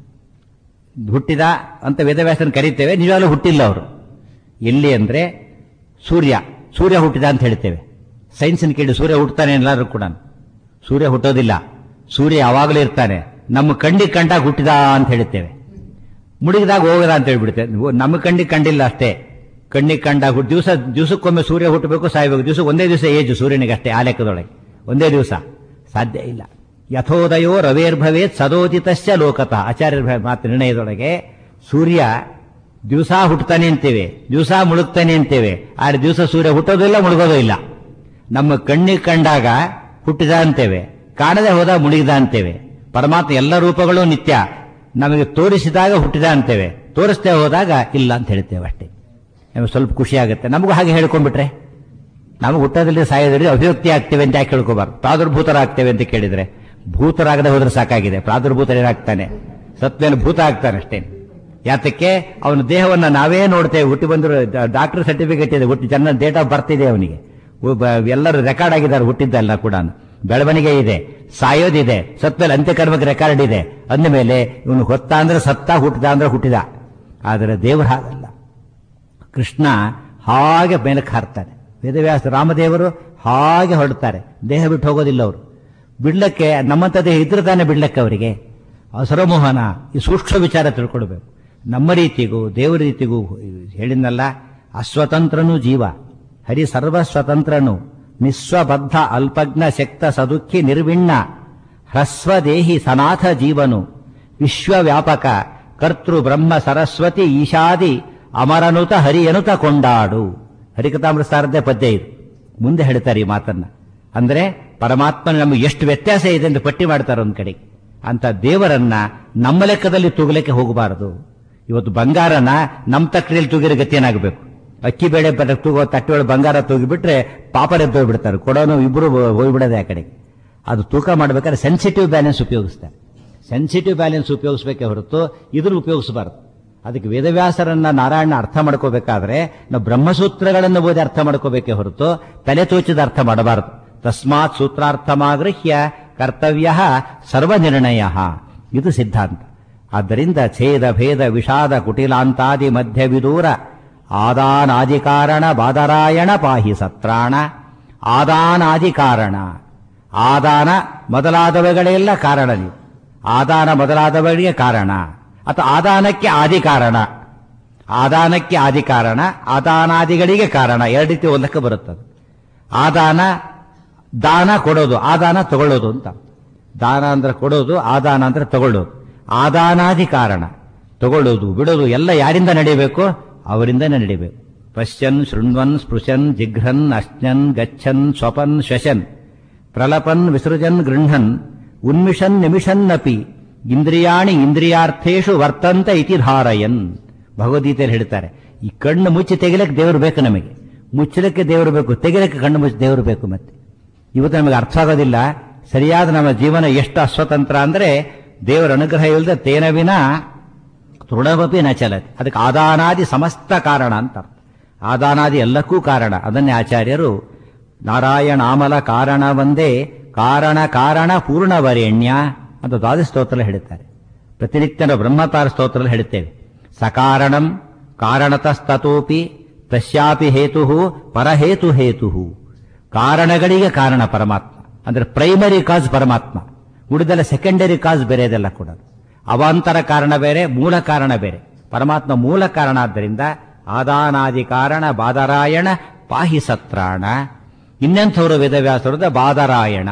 ಹುಟ್ಟಿದ ಅಂತ ವೇದವ್ಯಾಸನ ಕರೀತೇವೆ ನಿಜವಾಗ್ಲೂ ಹುಟ್ಟಿಲ್ಲ ಅವರು ಎಲ್ಲಿ ಅಂದ್ರೆ ಸೂರ್ಯ ಸೂರ್ಯ ಹುಟ್ಟಿದ ಅಂತ ಹೇಳ್ತೇವೆ ಸೈನ್ಸಿನ ಕೇಳಿ ಸೂರ್ಯ ಹುಟ್ಟತಾನೆ ಎಲ್ಲರೂ ಕೂಡ ಸೂರ್ಯ ಹುಟ್ಟೋದಿಲ್ಲ ಸೂರ್ಯ ಯಾವಾಗಲೂ ಇರ್ತಾನೆ ನಮ್ಮ ಕಣ್ಣಿಗೆ ಕಂಡಾಗ ಹುಟ್ಟಿದ ಅಂತ ಹೇಳ್ತೇವೆ ಮುಳುಗಿದಾಗ ಹೋಗದ ಅಂತ ಹೇಳ್ಬಿಡ್ತೇವೆ ಓ, ನಮ್ಮ ಕಣ್ಣಿಗೆ ಕಂಡಿಲ್ಲ ಅಷ್ಟೇ ಕಣ್ಣಿಗೆ ಕಂಡಾಗ ಹುಟ್ಟು ದಿವಸ ದಿವಸಕ್ಕೊಮ್ಮೆ ಸೂರ್ಯ ಹುಟ್ಟಬೇಕು ಸಾಯ್ಬೇಕು ದಿವಸ ಒಂದೇ ದಿವಸ ಏಜು ಸೂರ್ಯನಿಗೆ ಅಷ್ಟೇ ಆ ಲೆಕ್ಕದೊಳಗೆ ಒಂದೇ ದಿವಸ ಸಾಧ್ಯ ಇಲ್ಲ ಯಥೋದಯೋ ರವೇರ್ಭವೇತ್ ಸದೋದಿತಶ್ಚ ಲೋಕತಃ ಆಚಾರ್ಯರ ಭ- ಮಾತು ನಿರ್ಣಯದೊಳಗೆ ಸೂರ್ಯ ದಿವಸ ಹುಟ್ಟತಾನೆ ಅಂತೇವೆ ದಿವಸ ಮುಳುಗ್ತಾನೆ ಅಂತೇವೆ ಆದ್ರೆ ದಿವಸ ಸೂರ್ಯ ಹುಟ್ಟೋದಿಲ್ಲ ಮುಳುಗೋದೂ ಇಲ್ಲ ನಮ್ಮ ಕಣ್ಣಿಗೆ ಕಂಡಾಗ ಹುಟ್ಟಿದ ಅಂತೇವೆ ಕಾಣದೆ ಹೋದಾಗ ಮುಳುಗಿದ ಅಂತೇವೆ ಪರಮಾತ್ಮ ಎಲ್ಲ ರೂಪಗಳು ನಿತ್ಯ ನಮಗೆ ತೋರಿಸಿದಾಗ ಹುಟ್ಟಿದ ಅಂತೇವೆ ತೋರಿಸ್ತೇ ಹೋದಾಗ ಇಲ್ಲ ಅಂತ ಹೇಳ್ತೇವೆ ಅಷ್ಟೇ ನಮಗೆ ಸ್ವಲ್ಪ ಖುಷಿ ಆಗುತ್ತೆ ನಮಗೂ ಹಾಗೆ ಹೇಳ್ಕೊಂಡ್ಬಿಟ್ರೆ ನಾವು ಹುಟ್ಟೋದ್ರಲ್ಲಿ ಸಾಯೋದ್ರಲ್ಲಿ ಅಭಿವ್ಯಕ್ತಿ ಆಗ್ತೇವೆ ಅಂತ ಯಾಕೆ ಹೇಳ್ಕೋಬಾರ್ದು ಪ್ರಾದುರ್ಭೂತರಾಗ್ತೇವೆ ಅಂತ ಕೇಳಿದ್ರೆ ಭೂತರಾಗದೆ ಹೋದ್ರೆ ಸಾಕಾಗಿದೆ ಪ್ರಾದುರ್ಭೂತರೇನಾಗ್ತಾನೆ ಸತ್ಮೇಲೆ ಭೂತ ಆಗ್ತಾನೆ ಅಷ್ಟೇ ಯಾತಕ್ಕೆ ಅವನ ದೇಹವನ್ನ ನಾವೇ ನೋಡ್ತೇವೆ ಹುಟ್ಟಿ ಬಂದ್ರು ಡಾಕ್ಟರ್ ಸರ್ಟಿಫಿಕೇಟ್ ಇದೆ ಹುಟ್ಟಿ ಜನ ಡೇಟ್ ಆಫ್ ಬರ್ತ್ ಇದೆ ಅವನಿಗೆ ಒಬ್ಬ- ಎಲ್ಲರೂ ರೆಕಾರ್ಡ್ ಆಗಿದ್ದಾರೆ ಹುಟ್ಟಿದ್ದಲ್ಲ ಕೂಡ ಬೆಳವಣಿಗೆ ಇದೆ ಸಾಯೋದಿದೆ ಸತ್ಮೇಲೆ ಅಂತ್ಯಕರ್ಮಕ್ಕೆ ರೆಕಾರ್ಡ್ ಇದೆ ಅಂದಮೇಲೆ ಇವನು ಹೊತ್ತ ಅಂದ್ರೆ ಸತ್ತ ಹುಟ್ಟಿದ ಅಂದ್ರೆ ಹುಟ್ಟಿದ ಆದರೆ ದೇವರು ಹಾಗಲ್ಲ ಕೃಷ್ಣ ಹಾಗೆ ಮೇಲಕ್ಕೆ ಹಾರ್ತಾನೆ ವೇದವ್ಯಾಸ ರಾಮದೇವರು ಹಾಗೆ ಹೊರಡ್ತಾರೆ ದೇಹ ಬಿಟ್ಟು ಹೋಗೋದಿಲ್ಲ ಅವರು ಬಿಡ್ಲಕ್ಕೆ ನಮ್ಮಂಥ ದೇಹ ಇದ್ರೆ ತಾನೇ ಬಿಡ್ಲಕ್ಕೆ ಅವರಿಗೆ ಅಸರಮೋಹನ ಈ ಸೂಕ್ಷ್ಮ ವಿಚಾರ ತಿಳ್ಕೊಳ್ಬೇಕು ನಮ್ಮ ರೀತಿಗೂ ದೇವರ ರೀತಿಗೂ ಹೇಳಿದ್ನಲ್ಲ ಅಸ್ವತಂತ್ರನೂ ಜೀವ ಹರಿ ಸರ್ವ ಸ್ವತಂತ್ರನು ನಿಸ್ವಬದ್ಧ ಅಲ್ಪಜ್ಞ ಶಕ್ತ ಸದುಖಿ ನಿರ್ವಿಣ್ಣ ಹ್ರಸ್ವ ದೇಹಿ ಸನಾಥ ಜೀವನು ವಿಶ್ವವ್ಯಾಪಕ ಕರ್ತೃ ಬ್ರಹ್ಮ ಸರಸ್ವತಿ ಈಶಾದಿ ಅಮರನುತ ಹರಿಯನುತ ಕೊಂಡಾಡು ಹರಿಕಥಾಮೃತಾರದ್ದೇ ಪದ್ಯ ಇದು ಮುಂದೆ ಹೇಳ್ತಾರೆ ಈ ಮಾತನ್ನ ಅಂದ್ರೆ ಪರಮಾತ್ಮನ ನಮಗೆ ಎಷ್ಟು ವ್ಯತ್ಯಾಸ ಇದೆ ಎಂದು ಪಟ್ಟಿ ಮಾಡ್ತಾರೆ ಒಂದ್ ಕಡೆ ಅಂತ ದೇವರನ್ನ ನಮ್ಮ ಲೆಕ್ಕದಲ್ಲಿ ತೂಗಲಿಕ್ಕೆ ಹೋಗಬಾರದು ಇವತ್ತು ಬಂಗಾರನ ನಮ್ಮ ತಕ್ಕಡಿಯಲ್ಲಿ ತೂಗಿರೋ ಗತಿ ಏನಾಗಬೇಕು ಅಕ್ಕಿ ಬೇಳೆ ಬರ ತೂಗೋ ತಟ್ಟೆ ಒಳಗೆ ಬಂಗಾರ ತೂಗಿಬಿಟ್ರೆ ಪಾಪರೆದ್ದು ಹೋಗ್ಬಿಡ್ತಾರೆ ಕೊಡೋನು ಇಬ್ಬರು ಹೋಗ್ಬಿಡೋದೆ ಆ ಕಡೆ ಅದು ತೂಕ ಮಾಡ್ಬೇಕಾದ್ರೆ ಸೆನ್ಸಿಟಿವ್ ಬ್ಯಾಲೆನ್ಸ್ ಉಪಯೋಗಿಸ್ತಾರೆ ಸೆನ್ಸಿಟಿವ್ ಬ್ಯಾಲೆನ್ಸ್ ಉಪಯೋಗಿಸಬೇಕೆ ಹೊರತು ಇದನ್ನು ಉಪಯೋಗಿಸಬಾರದು ಅದಕ್ಕೆ ವೇದವ್ಯಾಸರನ್ನ ನಾರಾಯಣ ಅರ್ಥ ಮಾಡ್ಕೋಬೇಕಾದ್ರೆ ನಾವು ಬ್ರಹ್ಮಸೂತ್ರಗಳನ್ನು ಓದಿ ಅರ್ಥ ಮಾಡ್ಕೋಬೇಕೇ ಹೊರತು ತಲೆ ತೋಚಿದ ಅರ್ಥ ಮಾಡಬಾರದು ತಸ್ಮಾತ್ ಸೂತ್ರಾರ್ಥಮಾಗೃಹ್ಯ ಕರ್ತವ್ಯ ಸರ್ವನಿರ್ಣಯ ಇದು ಸಿದ್ಧಾಂತ ಆದ್ದರಿಂದ ಛೇದ ಭೇದ ವಿಷಾದ ಕುಟಿಲಾಂತಾದಿ ಮಧ್ಯ ವಿದೂರ ಆದಾನಾದಿ ಕಾರಣ ಬಾದರಾಯಣ ಪಾಹಿ ಸತ್ರಾಣ ಆದಾನಾದಿ ಕಾರಣ ಆದಾನ ಮೊದಲಾದವುಗಳೆಲ್ಲ ಕಾರಣ ನೀವು ಆದಾನ ಮೊದಲಾದವರಿಗೆ ಕಾರಣ ಅಥವಾ ಆದಾನಕ್ಕೆ ಆದಿ ಕಾರಣ ಆದಾನಕ್ಕೆ ಆದಿ ಕಾರಣ ಆದಾನಾದಿಗಳಿಗೆ ಕಾರಣ ಎರಡು ರೀತಿ ಓದಕ್ಕೆ ಬರುತ್ತದೆ ಆದಾನ ದಾನ ಕೊಡೋದು ಆದಾನ ತಗೊಳ್ಳೋದು ಅಂತ ದಾನ ಅಂದ್ರೆ ಕೊಡೋದು ಆದಾನ ಅಂದ್ರೆ ತಗೊಳ್ಳೋದು ಆದಾನಾದಿ ಕಾರಣ ತಗೊಳ್ಳೋದು ಬಿಡೋದು ಎಲ್ಲ ಯಾರಿಂದ ನಡೀಬೇಕು ಅವರಿಂದನೇ ನಡೀಬೇಕು ಪಶ್ಯನ್ ಶೃಣ್ವನ್ ಸ್ಪೃಶನ್ ಜಿಘ್ರನ್ ಅಶ್ನನ್ ಗಚ್ಚನ್ ಸ್ವಪನ್ ಶ್ವಶನ್ ಪ್ರಲಪನ್ ವಿಸೃಜನ್ ಗೃಹನ್ ಉನ್ಮಿಷನ್ ನಿಮಿಷನ್ನಪಿ ಇಂದ್ರಿಯಾಣಿ ಇಂದ್ರಿಯಾರ್ಥೇಶು ವರ್ತಂತ ಇತಿ ಧಾರಯನ್ ಭಗವದ್ಗೀತೆಯಲ್ಲಿ ಹೇಳ್ತಾರೆ ಈ ಕಣ್ಣು ಮುಚ್ಚಿ ತೆಗಿಲಕ್ಕೆ ದೇವರು ಬೇಕು ನಮಗೆ ಮುಚ್ಚಲಿಕ್ಕೆ ದೇವರು ಬೇಕು ತೆಗಿಲಕ್ಕೆ ಕಣ್ಣು ಮುಚ್ಚಿ ದೇವರು ಬೇಕು ಮತ್ತೆ ಇವತ್ತು ನಮಗೆ ಅರ್ಥ ಆಗೋದಿಲ್ಲ ಸರಿಯಾದ ನಮ್ಮ ಜೀವನ ಎಷ್ಟು ಅಸ್ವತಂತ್ರ ಅಂದ್ರೆ ದೇವರ ಅನುಗ್ರಹ ಇಲ್ಲದೆ ತೇನ ವಿನ ತೃಣವಪಿ ನ ಚಲತಿ ಅದಕ್ಕೆ ಆದಾನಾದಿ ಸಮಸ್ತ ಕಾರಣ ಅಂತ ಅರ್ಥ. ಆದಾನಾದಿ ಎಲ್ಲಕ್ಕೂ ಕಾರಣ ಅದನ್ನೇ ಆಚಾರ್ಯರು ನಾರಾಯಣಾಮಲ ಕಾರಣ ಒಂದೇ ಕಾರಣ ಕಾರಣ ಪೂರ್ಣವರೇಣ್ಯ ಅಂತ ದ್ವಾದಶ ಸ್ತೋತ್ರ ಹೇಳ್ತಾರೆ ಪ್ರತಿನಿತ್ಯ ನಾವು ಬ್ರಹ್ಮತಾರ ಸ್ತೋತ್ರದಲ್ಲಿ ಹೇಳ್ತೇವೆ ಸಕಾರಣಂ ಕಾರಣತಸ್ತತೋಪಿ ತಸ್ಯಾಪಿ ಹೇತು ಪರಹೇತು ಹೇತು ಕಾರಣಗಳಿಗೆ ಕಾರಣ ಪರಮಾತ್ಮ ಅಂದ್ರೆ ಪ್ರೈಮರಿ ಕಾಸ್ ಪರಮಾತ್ಮ ಉಳಿದೆಲ್ಲ ಸೆಕೆಂಡರಿ ಕಾಸ್ ಬೇರೆ ಇದೆಲ್ಲ ಕೂಡ ಅವಾಂತರ ಕಾರಣ ಬೇರೆ ಮೂಲ ಕಾರಣ ಬೇರೆ ಪರಮಾತ್ಮ ಮೂಲ ಕಾರಣ ಆದ್ದರಿಂದ ಆದಾನಾದಿ ಕಾರಣ ಬಾದರಾಯಣ ಪಾಹಿ ಸತ್ರಾಣ ಇನ್ನೆಂಥವರು ವೇದವ್ಯಾಸರದ ಬಾದರಾಯಣ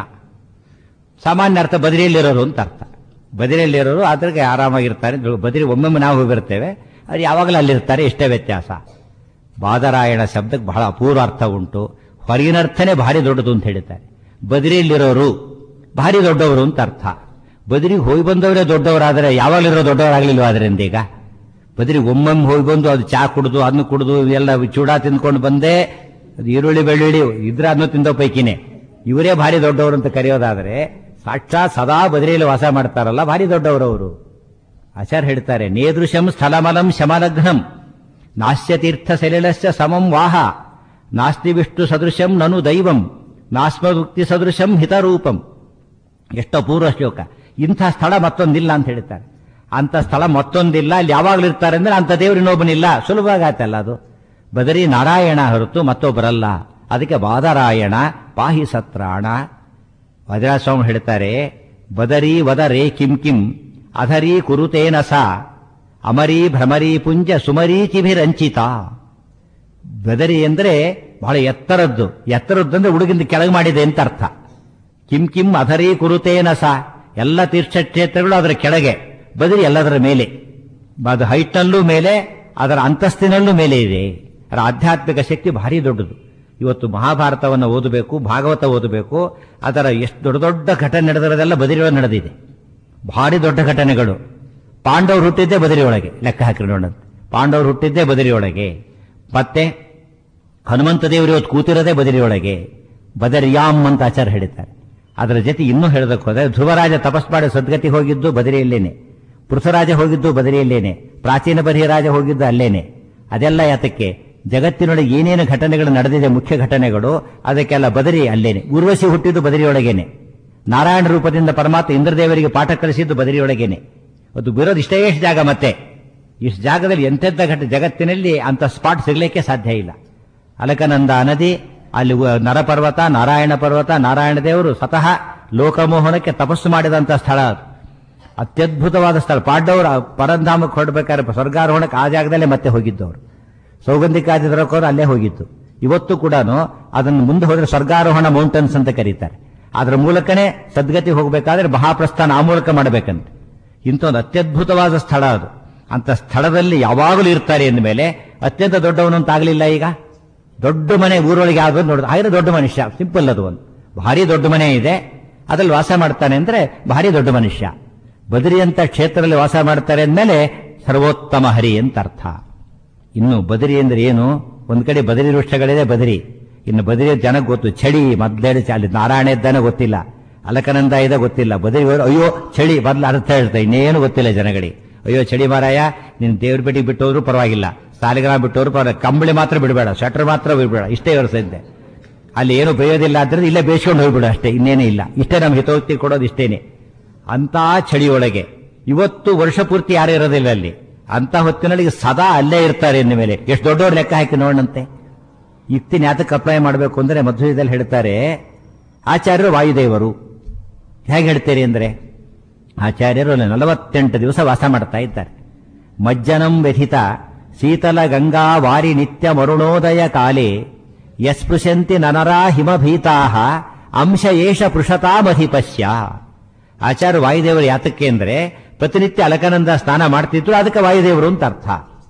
ಸಾಮಾನ್ಯ ಅರ್ಥ ಬದರಿಯಲ್ಲಿರೋರು ಅಂತ ಅರ್ಥ ಬದರಿಯಲ್ಲಿರೋರು ಅದ್ರಿಗೆ ಆರಾಮಾಗಿರ್ತಾರೆ ಬದರಿ ಒಮ್ಮೊಮ್ಮೆ ನಾವು ಹೋಗಿರ್ತೇವೆ ಅವ್ರು ಯಾವಾಗಲೂ ಅಲ್ಲಿರ್ತಾರೆ ಇಷ್ಟೇ ವ್ಯತ್ಯಾಸ ಬಾದರಾಯಣ ಶಬ್ದಕ್ಕೆ ಬಹಳ ಅಪೂರ್ವ ಅರ್ಥ ಉಂಟು ಹೊರಗಿನ ಅರ್ಥನೇ ಭಾರಿ ದೊಡ್ಡದು ಅಂತ ಹೇಳ್ತಾರೆ ಬದರಿಯಲ್ಲಿರೋರು ಭಾರಿ ದೊಡ್ಡವರು ಅಂತ ಅರ್ಥ ಬದರಿಗೆ ಹೋಗಿ ಬಂದವರೇ ದೊಡ್ಡವರಾದರೆ ಯಾವಾಗಲಿರೋ ದೊಡ್ಡವರಾಗ್ಲಿಲ್ವಾ ಅದರಿಂದ ಈಗ ಬದರಿಗೆ ಒಮ್ಮೊಮ್ಮೆ ಹೋಗಿ ಬಂದು ಅದು ಚಾ ಕುಡಿದು ಅದನ್ನು ಕುಡಿದು ಎಲ್ಲ ಚೂಡ ತಿಂದ್ಕೊಂಡು ಬಂದೇ ಅದು ಈರುಳ್ಳಿ ಬೆಳ್ಳುಳ್ಳಿ ಇದ್ರ ಅದನ್ನು ತಿಂದೋ ಪೈಕಿನೇ ಇವರೇ ಭಾರಿ ದೊಡ್ಡವರು ಅಂತ ಕರೆಯೋದಾದರೆ ಸಾಕ್ಷಾತ್ ಸದಾ ಬದರಿಯಲ್ಲಿ ವಾಸ ಮಾಡ್ತಾರಲ್ಲ ಭಾರಿ ದೊಡ್ಡವರು ಅವರು ಆಚಾರ್ಯ ಹೇಳ್ತಾರೆ ನೇದೃಶಂ ಸ್ಥಳಮಲಂ ಶಮಲಗ್ನಂ ನಾಸ್ಯತೀರ್ಥ ಸಲಿಲಸ್ಯ ಸಮಂ ವಾಹ ನಾಸ್ತಿ ವಿಷ್ಣು ಸದೃಶಂ ನನು ದೈವಂ ನಾಸ್ಮದುಕ್ತಿ ಸದೃಶಂ ಹಿತರೂಪಂ ಎಷ್ಟೋ ಪೂರ್ವ ಶ್ಲೋಕ ಇಂಥ ಸ್ಥಳ ಮತ್ತೊಂದಿಲ್ಲ ಅಂತ ಹೇಳ್ತಾರೆ ಅಂತ ಸ್ಥಳ ಮತ್ತೊಂದಿಲ್ಲ ಅಲ್ಲಿ ಯಾವಾಗಲೂ ಇರ್ತಾರೆ ಅಂದ್ರೆ ಅಂತ ದೇವರು ಇನ್ನೊಬ್ಬನಿಲ್ಲ ಸುಲಭವಾಗತ್ತಲ್ಲ ಅದು ಬದರಿ ನಾರಾಯಣ ಹೊರತು ಮತ್ತೊಬ್ಬರಲ್ಲ ಅದಕ್ಕೆ ಬಾದರಾಯಣ ಪಾಹಿ ಸತ್ರಾಣ ವಜ್ರಾಸ್ವಾಮಿ ಹೇಳ್ತಾರೆ ಬದರಿ ವದರೇ ಕಿಂ ಕಿಂ ಅಧರಿ ಕುರುತೇನ ಸ ಅಮರಿ ಭ್ರಮರಿ ಪುಂಜ ಸುಮರೀಚಿಭಿರಂಚಿತ ಬದರಿ ಅಂದ್ರೆ ಬಹಳ ಎತ್ತರದ್ದು ಎತ್ತರದ್ದಂದ್ರೆ ಹುಡುಗಿಂದ ಕೆಳಗೆ ಮಾಡಿದೆ ಅಂತ ಅರ್ಥ ಕಿಂ ಕಿಂ ಅಧರಿ ಕುರುತೇನ ಸ ಎಲ್ಲ ತೀರ್ಥಕ್ಷೇತ್ರಗಳು ಅದರ ಕೆಳಗೆ ಬದರಿ ಎಲ್ಲದರ ಮೇಲೆ ಅದು ಹೈಟ್ನಲ್ಲೂ ಮೇಲೆ ಅದರ ಅಂತಸ್ತಿನಲ್ಲೂ ಮೇಲೆ ಇದೆ ಅದರ ಆಧ್ಯಾತ್ಮಿಕ ಶಕ್ತಿ ಭಾರಿ ದೊಡ್ಡದು ಇವತ್ತು ಮಹಾಭಾರತವನ್ನು ಓದಬೇಕು ಭಾಗವತ ಓದಬೇಕು ಅದರ ಎಷ್ಟು ದೊಡ್ಡ ದೊಡ್ಡ ಘಟನೆ ನಡೆದಿರೋದೆಲ್ಲ ಬದಿರಿಯೊಳಗೆ ನಡೆದಿದೆ ಭಾರಿ ದೊಡ್ಡ ಘಟನೆಗಳು ಪಾಂಡವರು ಹುಟ್ಟಿದ್ದೇ ಬದರಿಯೊಳಗೆ ಲೆಕ್ಕ ಹಾಕಿ ನೋಡೋಣ ಪಾಂಡವರು ಹುಟ್ಟಿದ್ದೇ ಬದರಿಯೊಳಗೆ ಮತ್ತೆ ಹನುಮಂತ ದೇವರು ಇವತ್ತು ಕೂತಿರೋದೇ ಬದರಿಯೊಳಗೆ ಬದರಿಯಾಮ್ ಅಂತ ಆಚಾರ ಹೇಳಿದ್ದಾರೆ ಅದರ ಜೊತೆ ಇನ್ನೂ ಹೇಳೋದಕ್ಕೆ ಹೋದ್ರೆ ಧ್ರುವರಾಜ ತಪಸ್ ಮಾಡಿ ಸದ್ಗತಿ ಹೋಗಿದ್ದು ಬದರಿಯಲ್ಲೇನೆ ಪೃಥ್ವರಾಜ ಹೋಗಿದ್ದು ಬದರಿಯಲ್ಲೇನೆ ಪ್ರಾಚೀನ ಬರಿಯರಾಜ ಹೋಗಿದ್ದು ಅಲ್ಲೇನೆ ಅದೆಲ್ಲ ಯಾತಕ್ಕೆ ಜಗತ್ತಿನೊಳಗೆ ಏನೇನು ಘಟನೆಗಳು ನಡೆದಿದೆ ಮುಖ್ಯ ಘಟನೆಗಳು ಅದಕ್ಕೆಲ್ಲ ಬದರಿ ಅಲ್ಲೇನೆ ಉರ್ವಶಿ ಹುಟ್ಟಿದ್ದು ಬದರಿಯೊಳಗೇನೆ ನಾರಾಯಣ ರೂಪದಿಂದ ಪರಮಾತ್ಮ ಇಂದ್ರದೇವರಿಗೆ ಪಾಠ ಕಲಿಸಿದ್ದು ಬದರಿಯೊಳಗೇನೆ ಅದು ಬಿರೋದು ಇಷ್ಟೇ ಎಷ್ಟು ಜಾಗ ಮತ್ತೆ ಇಷ್ಟು ಜಾಗದಲ್ಲಿ ಎಂತೆಂಥ ಘಟ ಜಗತ್ತಿನಲ್ಲಿ ಅಂತ ಸ್ಪಾಟ್ ಸಿಗಲಿಕ್ಕೆ ಸಾಧ್ಯ ಇಲ್ಲ ಅಲಕನಂದ ನದಿ ಅಲ್ಲಿ ಉ- ನರಪರ್ವತ ನಾರಾಯಣ ಪರ್ವತ ನಾರಾಯಣ ದೇವರು ಸ್ವತಃ ಲೋಕಮೋಹನಕ್ಕೆ ತಪಸ್ಸು ಮಾಡಿದಂಥ ಸ್ಥಳ ಅದು ಅತ್ಯದ್ಭುತವಾದ ಸ್ಥಳ ಪಾಂಡವರು ಆ ಪರಂಧಾಮಕ್ಕೆ ಹೊರಡ್ಬೇಕಾದ್ರೆ ಸ್ವರ್ಗಾರೋಹಣಕ್ಕೆ ಆ ಜಾಗದಲ್ಲೇ ಮತ್ತೆ ಹೋಗಿದ್ದವರು ಸೌಗಂಧಿಕಾದಿ ಹೋದ್ರೆ ಅಲ್ಲೇ ಹೋಗಿತ್ತು ಇವತ್ತು ಕೂಡ ಅದನ್ನು ಮುಂದೆ ಹೋದ್ರೆ ಸ್ವರ್ಗಾರೋಹಣ ಮೌಂಟನ್ಸ್ ಅಂತ ಕರೀತಾರೆ ಅದರ ಮೂಲಕನೇ ಸದ್ಗತಿ ಹೋಗಬೇಕಾದ್ರೆ ಮಹಾಪ್ರಸ್ಥಾನ ಆ ಮೂಲಕ ಮಾಡಬೇಕಂತೆ ಇಂಥ ಒಂದು ಅತ್ಯದ್ಭುತವಾದ ಸ್ಥಳ ಅದು ಅಂತ ಸ್ಥಳದಲ್ಲಿ ಯಾವಾಗಲೂ ಇರ್ತಾರೆ ಮೇಲೆ ಅತ್ಯಂತ ದೊಡ್ಡವನು ಅಂತ ಆಗಲಿಲ್ಲ ಈಗ ದೊಡ್ಡ ಮನೆ ಊರೊಳಗೆ ಯಾವ್ದು ನೋಡಿದ ಆಗಿರೋ ದೊಡ್ಡ ಮನುಷ್ಯ ಸಿಂಪಲ್ ಅದು ಒಂದು ಭಾರಿ ದೊಡ್ಡ ಮನೆ ಇದೆ ಅದ್ರಲ್ಲಿ ವಾಸ ಮಾಡ್ತಾನೆ ಅಂದ್ರೆ ಭಾರಿ ದೊಡ್ಡ ಮನುಷ್ಯ ಬದರಿ ಅಂತ ಕ್ಷೇತ್ರದಲ್ಲಿ ವಾಸ ಮಾಡ್ತಾರೆ ಅಂದಮೇಲೆ ಸರ್ವೋತ್ತಮ ಹರಿ ಅಂತ ಅರ್ಥ ಇನ್ನು ಬದರಿ ಅಂದ್ರೆ ಏನು ಒಂದ್ ಕಡೆ ಬದರಿ ವೃಕ್ಷಗಳಿದೆ ಬದರಿ ಇನ್ನು ಬದರಿ ಜನಕ್ಕೆ ಗೊತ್ತು ಚಳಿ ಮೊದ್ಲೇಳಿ ಚಾಲಿ ನಾರಾಯಣ ಇದ್ದಾನೆ ಗೊತ್ತಿಲ್ಲ ಅಲಕನಂದ ಇದೆ ಗೊತ್ತಿಲ್ಲ ಬದರಿ ಹೋದ್ರೆ ಅಯ್ಯೋ ಚಳಿ ಮೊದ್ಲು ಅರ್ಥ ಹೇಳ್ತಾ ಇನ್ನೇನು ಗೊತ್ತಿಲ್ಲ ಜನಗಳಿಗೆ ಅಯ್ಯೋ ಚಳಿ ಮಾರಾಯ ನೀನು ದೇವ್ರ ಬೆಟ್ಟಿಗೆ ಬಿಟ್ಟು ಹೋದ್ರು ಪರವಾಗಿಲ್ಲ ಸಾಲಿಗ್ರಾಮ ಬಿಟ್ಟು ಹೋದ್ರು ಪರವಾಗಿಲ್ಲ ಕಂಬಳಿ ಮಾತ್ರ ಬಿಡಬೇಡ ಶಟರ್ ಮಾತ್ರ ಬಿಡಬೇಡ ಇಷ್ಟೇ ವರ್ಷ ಇದ್ದೆ ಅಲ್ಲಿ ಏನು ಬೇಯೋದಿಲ್ಲ ಅಂದ್ರೆ ಇಲ್ಲೇ ಬೇಯಿಸ್ಕೊಂಡು ಹೋಗ್ಬಿಡು ಅಷ್ಟೇ ಇನ್ನೇನೇ ಇಲ್ಲ ಇಷ್ಟೇ ನಮ್ಗೆ ಹಿತೋಕ್ತಿ ಕೊಡೋದು ಇಷ್ಟೇನೆ ಅಂತ ಚಳಿಯೊಳಗೆ ಇವತ್ತು ವರ್ಷ ಪೂರ್ತಿ ಯಾರು ಇರೋದಿಲ್ಲ ಅಲ್ಲಿ ಅಂತ ಹೊತ್ತಿನಲ್ಲಿ ಸದಾ ಅಲ್ಲೇ ಇರ್ತಾರೆ ಇನ್ನು ಮೇಲೆ ಎಷ್ಟು ದೊಡ್ಡವ್ರು ಲೆಕ್ಕ ಹಾಕಿ ನೋಡಂತೆ ಯುಕ್ತಿ ನ್ಯಾತಕ್ಕೆ ಅಪ್ಲೈ ಮಾಡಬೇಕು ಅಂದ್ರೆ ಮಧ್ವದಲ್ಲಿ ಹೇಳ್ತಾರೆ ಆಚಾರ್ಯರು ವಾಯುದೇವರು ಹೇಗೆ ಹೇಳ್ತೀರಿ ಅಂದ್ರೆ ಆಚಾರ್ಯರು ಅಲ್ಲಿ ನಲವತ್ತೆಂಟು ದಿವಸ ವಾಸ ಮಾಡ್ತಾ ಇದ್ದಾರೆ ಮಜ್ಜನಂ ವ್ಯಥಿತ ಶೀತಲ ಗಂಗಾ ವಾರಿ ನಿತ್ಯ ಮರುಣೋದಯ ಕಾಲೇ ಯಸ್ಪೃಶಂತಿ ನನರಾ ಹಿಮಭೀತಾ ಅಂಶ ಏಷ ಪೃಷತಾಮಧಿಪಶ್ಯ ಆಚಾರ್ಯ ವಾಯುದೇವರು ಯಾತಕ್ಕೆ ಅಂದ್ರೆ ಪ್ರತಿನಿತ್ಯ ಅಲಕನಂದ ಸ್ನಾನ ಮಾಡ್ತಿದ್ರು ಅದಕ್ಕೆ ವಾಯುದೇವರು ಅಂತ ಅರ್ಥ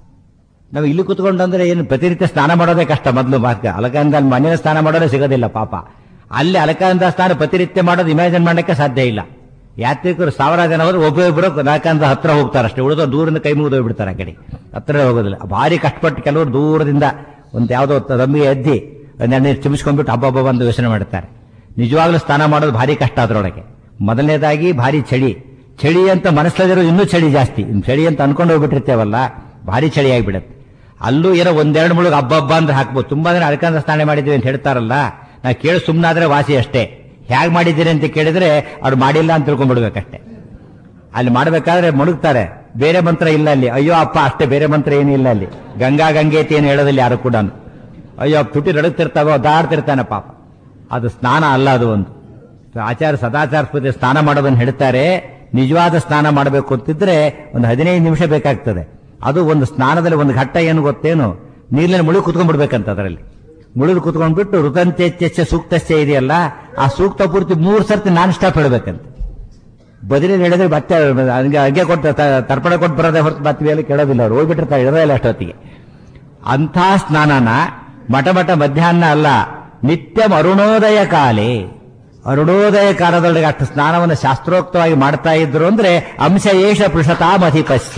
ನಾವು ಇಲ್ಲಿ ಕುತ್ಕೊಂಡಂದ್ರೆ ಏನು ಪ್ರತಿನಿತ್ಯ ಸ್ನಾನ ಮಾಡೋದೇ ಕಷ್ಟ ಮೊದಲು ಮಾರ್ಗ ಅಲಕನಂದ ಮಣ್ಣಿನ ಸ್ನಾನ ಮಾಡೋದೇ ಸಿಗೋದಿಲ್ಲ ಪಾಪ ಅಲ್ಲಿ ಅಲಕನಂದ ಸ್ನಾನ ಪ್ರತಿನಿತ್ಯ ಮಾಡೋದು ಇಮ್ಯಾಜಿನ್ ಮಾಡಕ್ಕೆ ಸಾಧ್ಯ ಇಲ್ಲ ಯಾತ್ರಿಕರು ಸಾವಿರ ಜನ ಹೋದ್ರೆ ಒಬ್ಬೊಬ್ಬರು ಅಲಕನಂದ ಹತ್ರ ಹೋಗ್ತಾರೆ ಅಷ್ಟೇ ಉಳಿದ ದೂರದಿಂದ ಕೈ ಮುಗಿದು ಹೋಗ್ಬಿಡ್ತಾರೆ ಆ ಕಡೆ ಹತ್ರ ಹೋಗೋದಿಲ್ಲ ಭಾರಿ ಕಷ್ಟಪಟ್ಟು ಕೆಲವರು ದೂರದಿಂದ ಒಂದು ಯಾವುದೋ ದಮ್ಮಿಗೆ ಎದ್ದಿ ಒಂದೆರಡು ನೀರು ಚಿಮಿಸ್ಕೊಂಡ್ಬಿಟ್ಟು ಹಬ್ಬ ಬಂದು ಯೋಚನೆ ಮಾಡ್ತಾರೆ ನಿಜವಾಗ್ಲೂ ಸ್ನಾನ ಮಾಡೋದು ಭಾರಿ ಕಷ್ಟ ಅದರೊಳಗೆ ಮೊದಲನೇದಾಗಿ ಭಾರಿ ಚಳಿ ಚಳಿ ಅಂತ ಮನಸ್ಸಲ್ಲಿರೋ ಇನ್ನೂ ಚಳಿ ಜಾಸ್ತಿ ಇನ್ನು ಚಳಿ ಅಂತ ಅನ್ಕೊಂಡು ಹೋಗ್ಬಿಟ್ಟಿರ್ತೇವಲ್ಲ ಭಾರಿ ಚಳಿ ಆಗಿಬಿಡುತ್ತೆ ಅಲ್ಲೂ ಏನೋ ಒಂದೆರಡು ಮುಳುಗು ಹಬ್ಬ ಹಬ್ಬ ಅಂದ್ರೆ ಹಾಕ್ಬೋದು ತುಂಬಾ ದಿನ ಅಳ್ಕಂದ ಸ್ನಾನ ಮಾಡಿದ್ವಿ ಅಂತ ಹೇಳ್ತಾರಲ್ಲ ನಾ ಕೇಳಿ ಸುಮ್ಮನಾದ್ರೆ ವಾಸಿ ಅಷ್ಟೇ ಹೇಗೆ ಮಾಡಿದ್ದೀರಿ ಅಂತ ಕೇಳಿದ್ರೆ ಅವ್ರು ಮಾಡಿಲ್ಲ ಅಂತ ತಿಳ್ಕೊಂಡ್ಬಿಡ್ಬೇಕಷ್ಟೇ ಅಲ್ಲಿ ಮಾಡಬೇಕಾದ್ರೆ ಮುಳುಗ್ತಾರೆ ಬೇರೆ ಮಂತ್ರ ಇಲ್ಲ ಅಲ್ಲಿ ಅಯ್ಯೋ ಅಪ್ಪ ಅಷ್ಟೇ ಬೇರೆ ಮಂತ್ರ ಏನಿಲ್ಲ ಅಲ್ಲಿ ಗಂಗಾ ಗಂಗೇತಿ ಏನು ಹೇಳೋದಿಲ್ಲ ಯಾರು ಕೂಡ ಅಯ್ಯೋ ತುಟಿ ನಡುಗ್ತಿರ್ತಾವೋ ಒದ್ದಾಡ್ತಿರ್ತಾನೆ ಪಾಪ ಅದು ಸ್ನಾನ ಅಲ್ಲ ಅದು ಒಂದು ಆಚಾರ ಸದಾಚಾರ ಸ್ಪತಿ ಸ್ನಾನ ಮಾಡೋದನ್ನು ಹೇಳ್ತಾರೆ ನಿಜವಾದ ಸ್ನಾನ ಮಾಡಬೇಕು ಅಂತಿದ್ರೆ ಒಂದು ಹದಿನೈದು ನಿಮಿಷ ಬೇಕಾಗ್ತದೆ ಅದು ಒಂದು ಸ್ನಾನದಲ್ಲಿ ಒಂದು ಘಟ್ಟ ಏನು ಗೊತ್ತೇನು ನೀರಿನಲ್ಲಿ ಮುಳುಗಿ ಕುತ್ಕೊಂಡ್ಬಿಡ್ಬೇಕಂತ ಅದರಲ್ಲಿ ಮುಳುಗಿ ಕುತ್ಕೊಂಡ್ಬಿಟ್ಟು ಋತಂತ್ಯಚ್ಚ ಸೂಕ್ತಸ್ಯ ಇದೆಯಲ್ಲ ಆ ಸೂಕ್ತ ಪೂರ್ತಿ ಮೂರು ಸರ್ತಿ ನಾನ್ ಸ್ಟಾಪ್ ಹೇಳ್ಬೇಕಂತ ಬದಲಿ ಹೇಳಿದ್ರೆ ಮತ್ತೆ ಹಂಗೆ ಹಂಗೆ ಕೊಟ್ಟು ತ- ತರ್ಪಣ ಕೊಟ್ಟು ಬರೋದೇ ಹೊರತು ಮತ್ತೆ ಮೇಲೆ ಕೇಳೋದಿಲ್ಲ ಅವ್ರು ಹೋಗ್ಬಿಟ್ಟಿರ್ತಾರೆ ಇರೋದೇ ಇಲ್ಲ ಅಷ್ಟೊತ್ತಿಗೆ ಅಂಥ ಸ್ನಾನನ ಮಠ ಮಠ ಮಧ್ಯಾಹ್ನ ಅಲ್ಲ ನಿತ್ಯ ಅರುಣೋದಯ ಕಾಲೇ ಅರುಣೋದಯ ಕಾಲದೊಳಗೆ ಅಷ್ಟು ಸ್ನಾನವನ್ನು ಶಾಸ್ತ್ರೋಕ್ತವಾಗಿ ಮಾಡ್ತಾ ಇದ್ರು ಅಂದ್ರೆ ಅಂಶ ಏಷ ಪೃಷತಾಮಧಿಪಸ್ಯ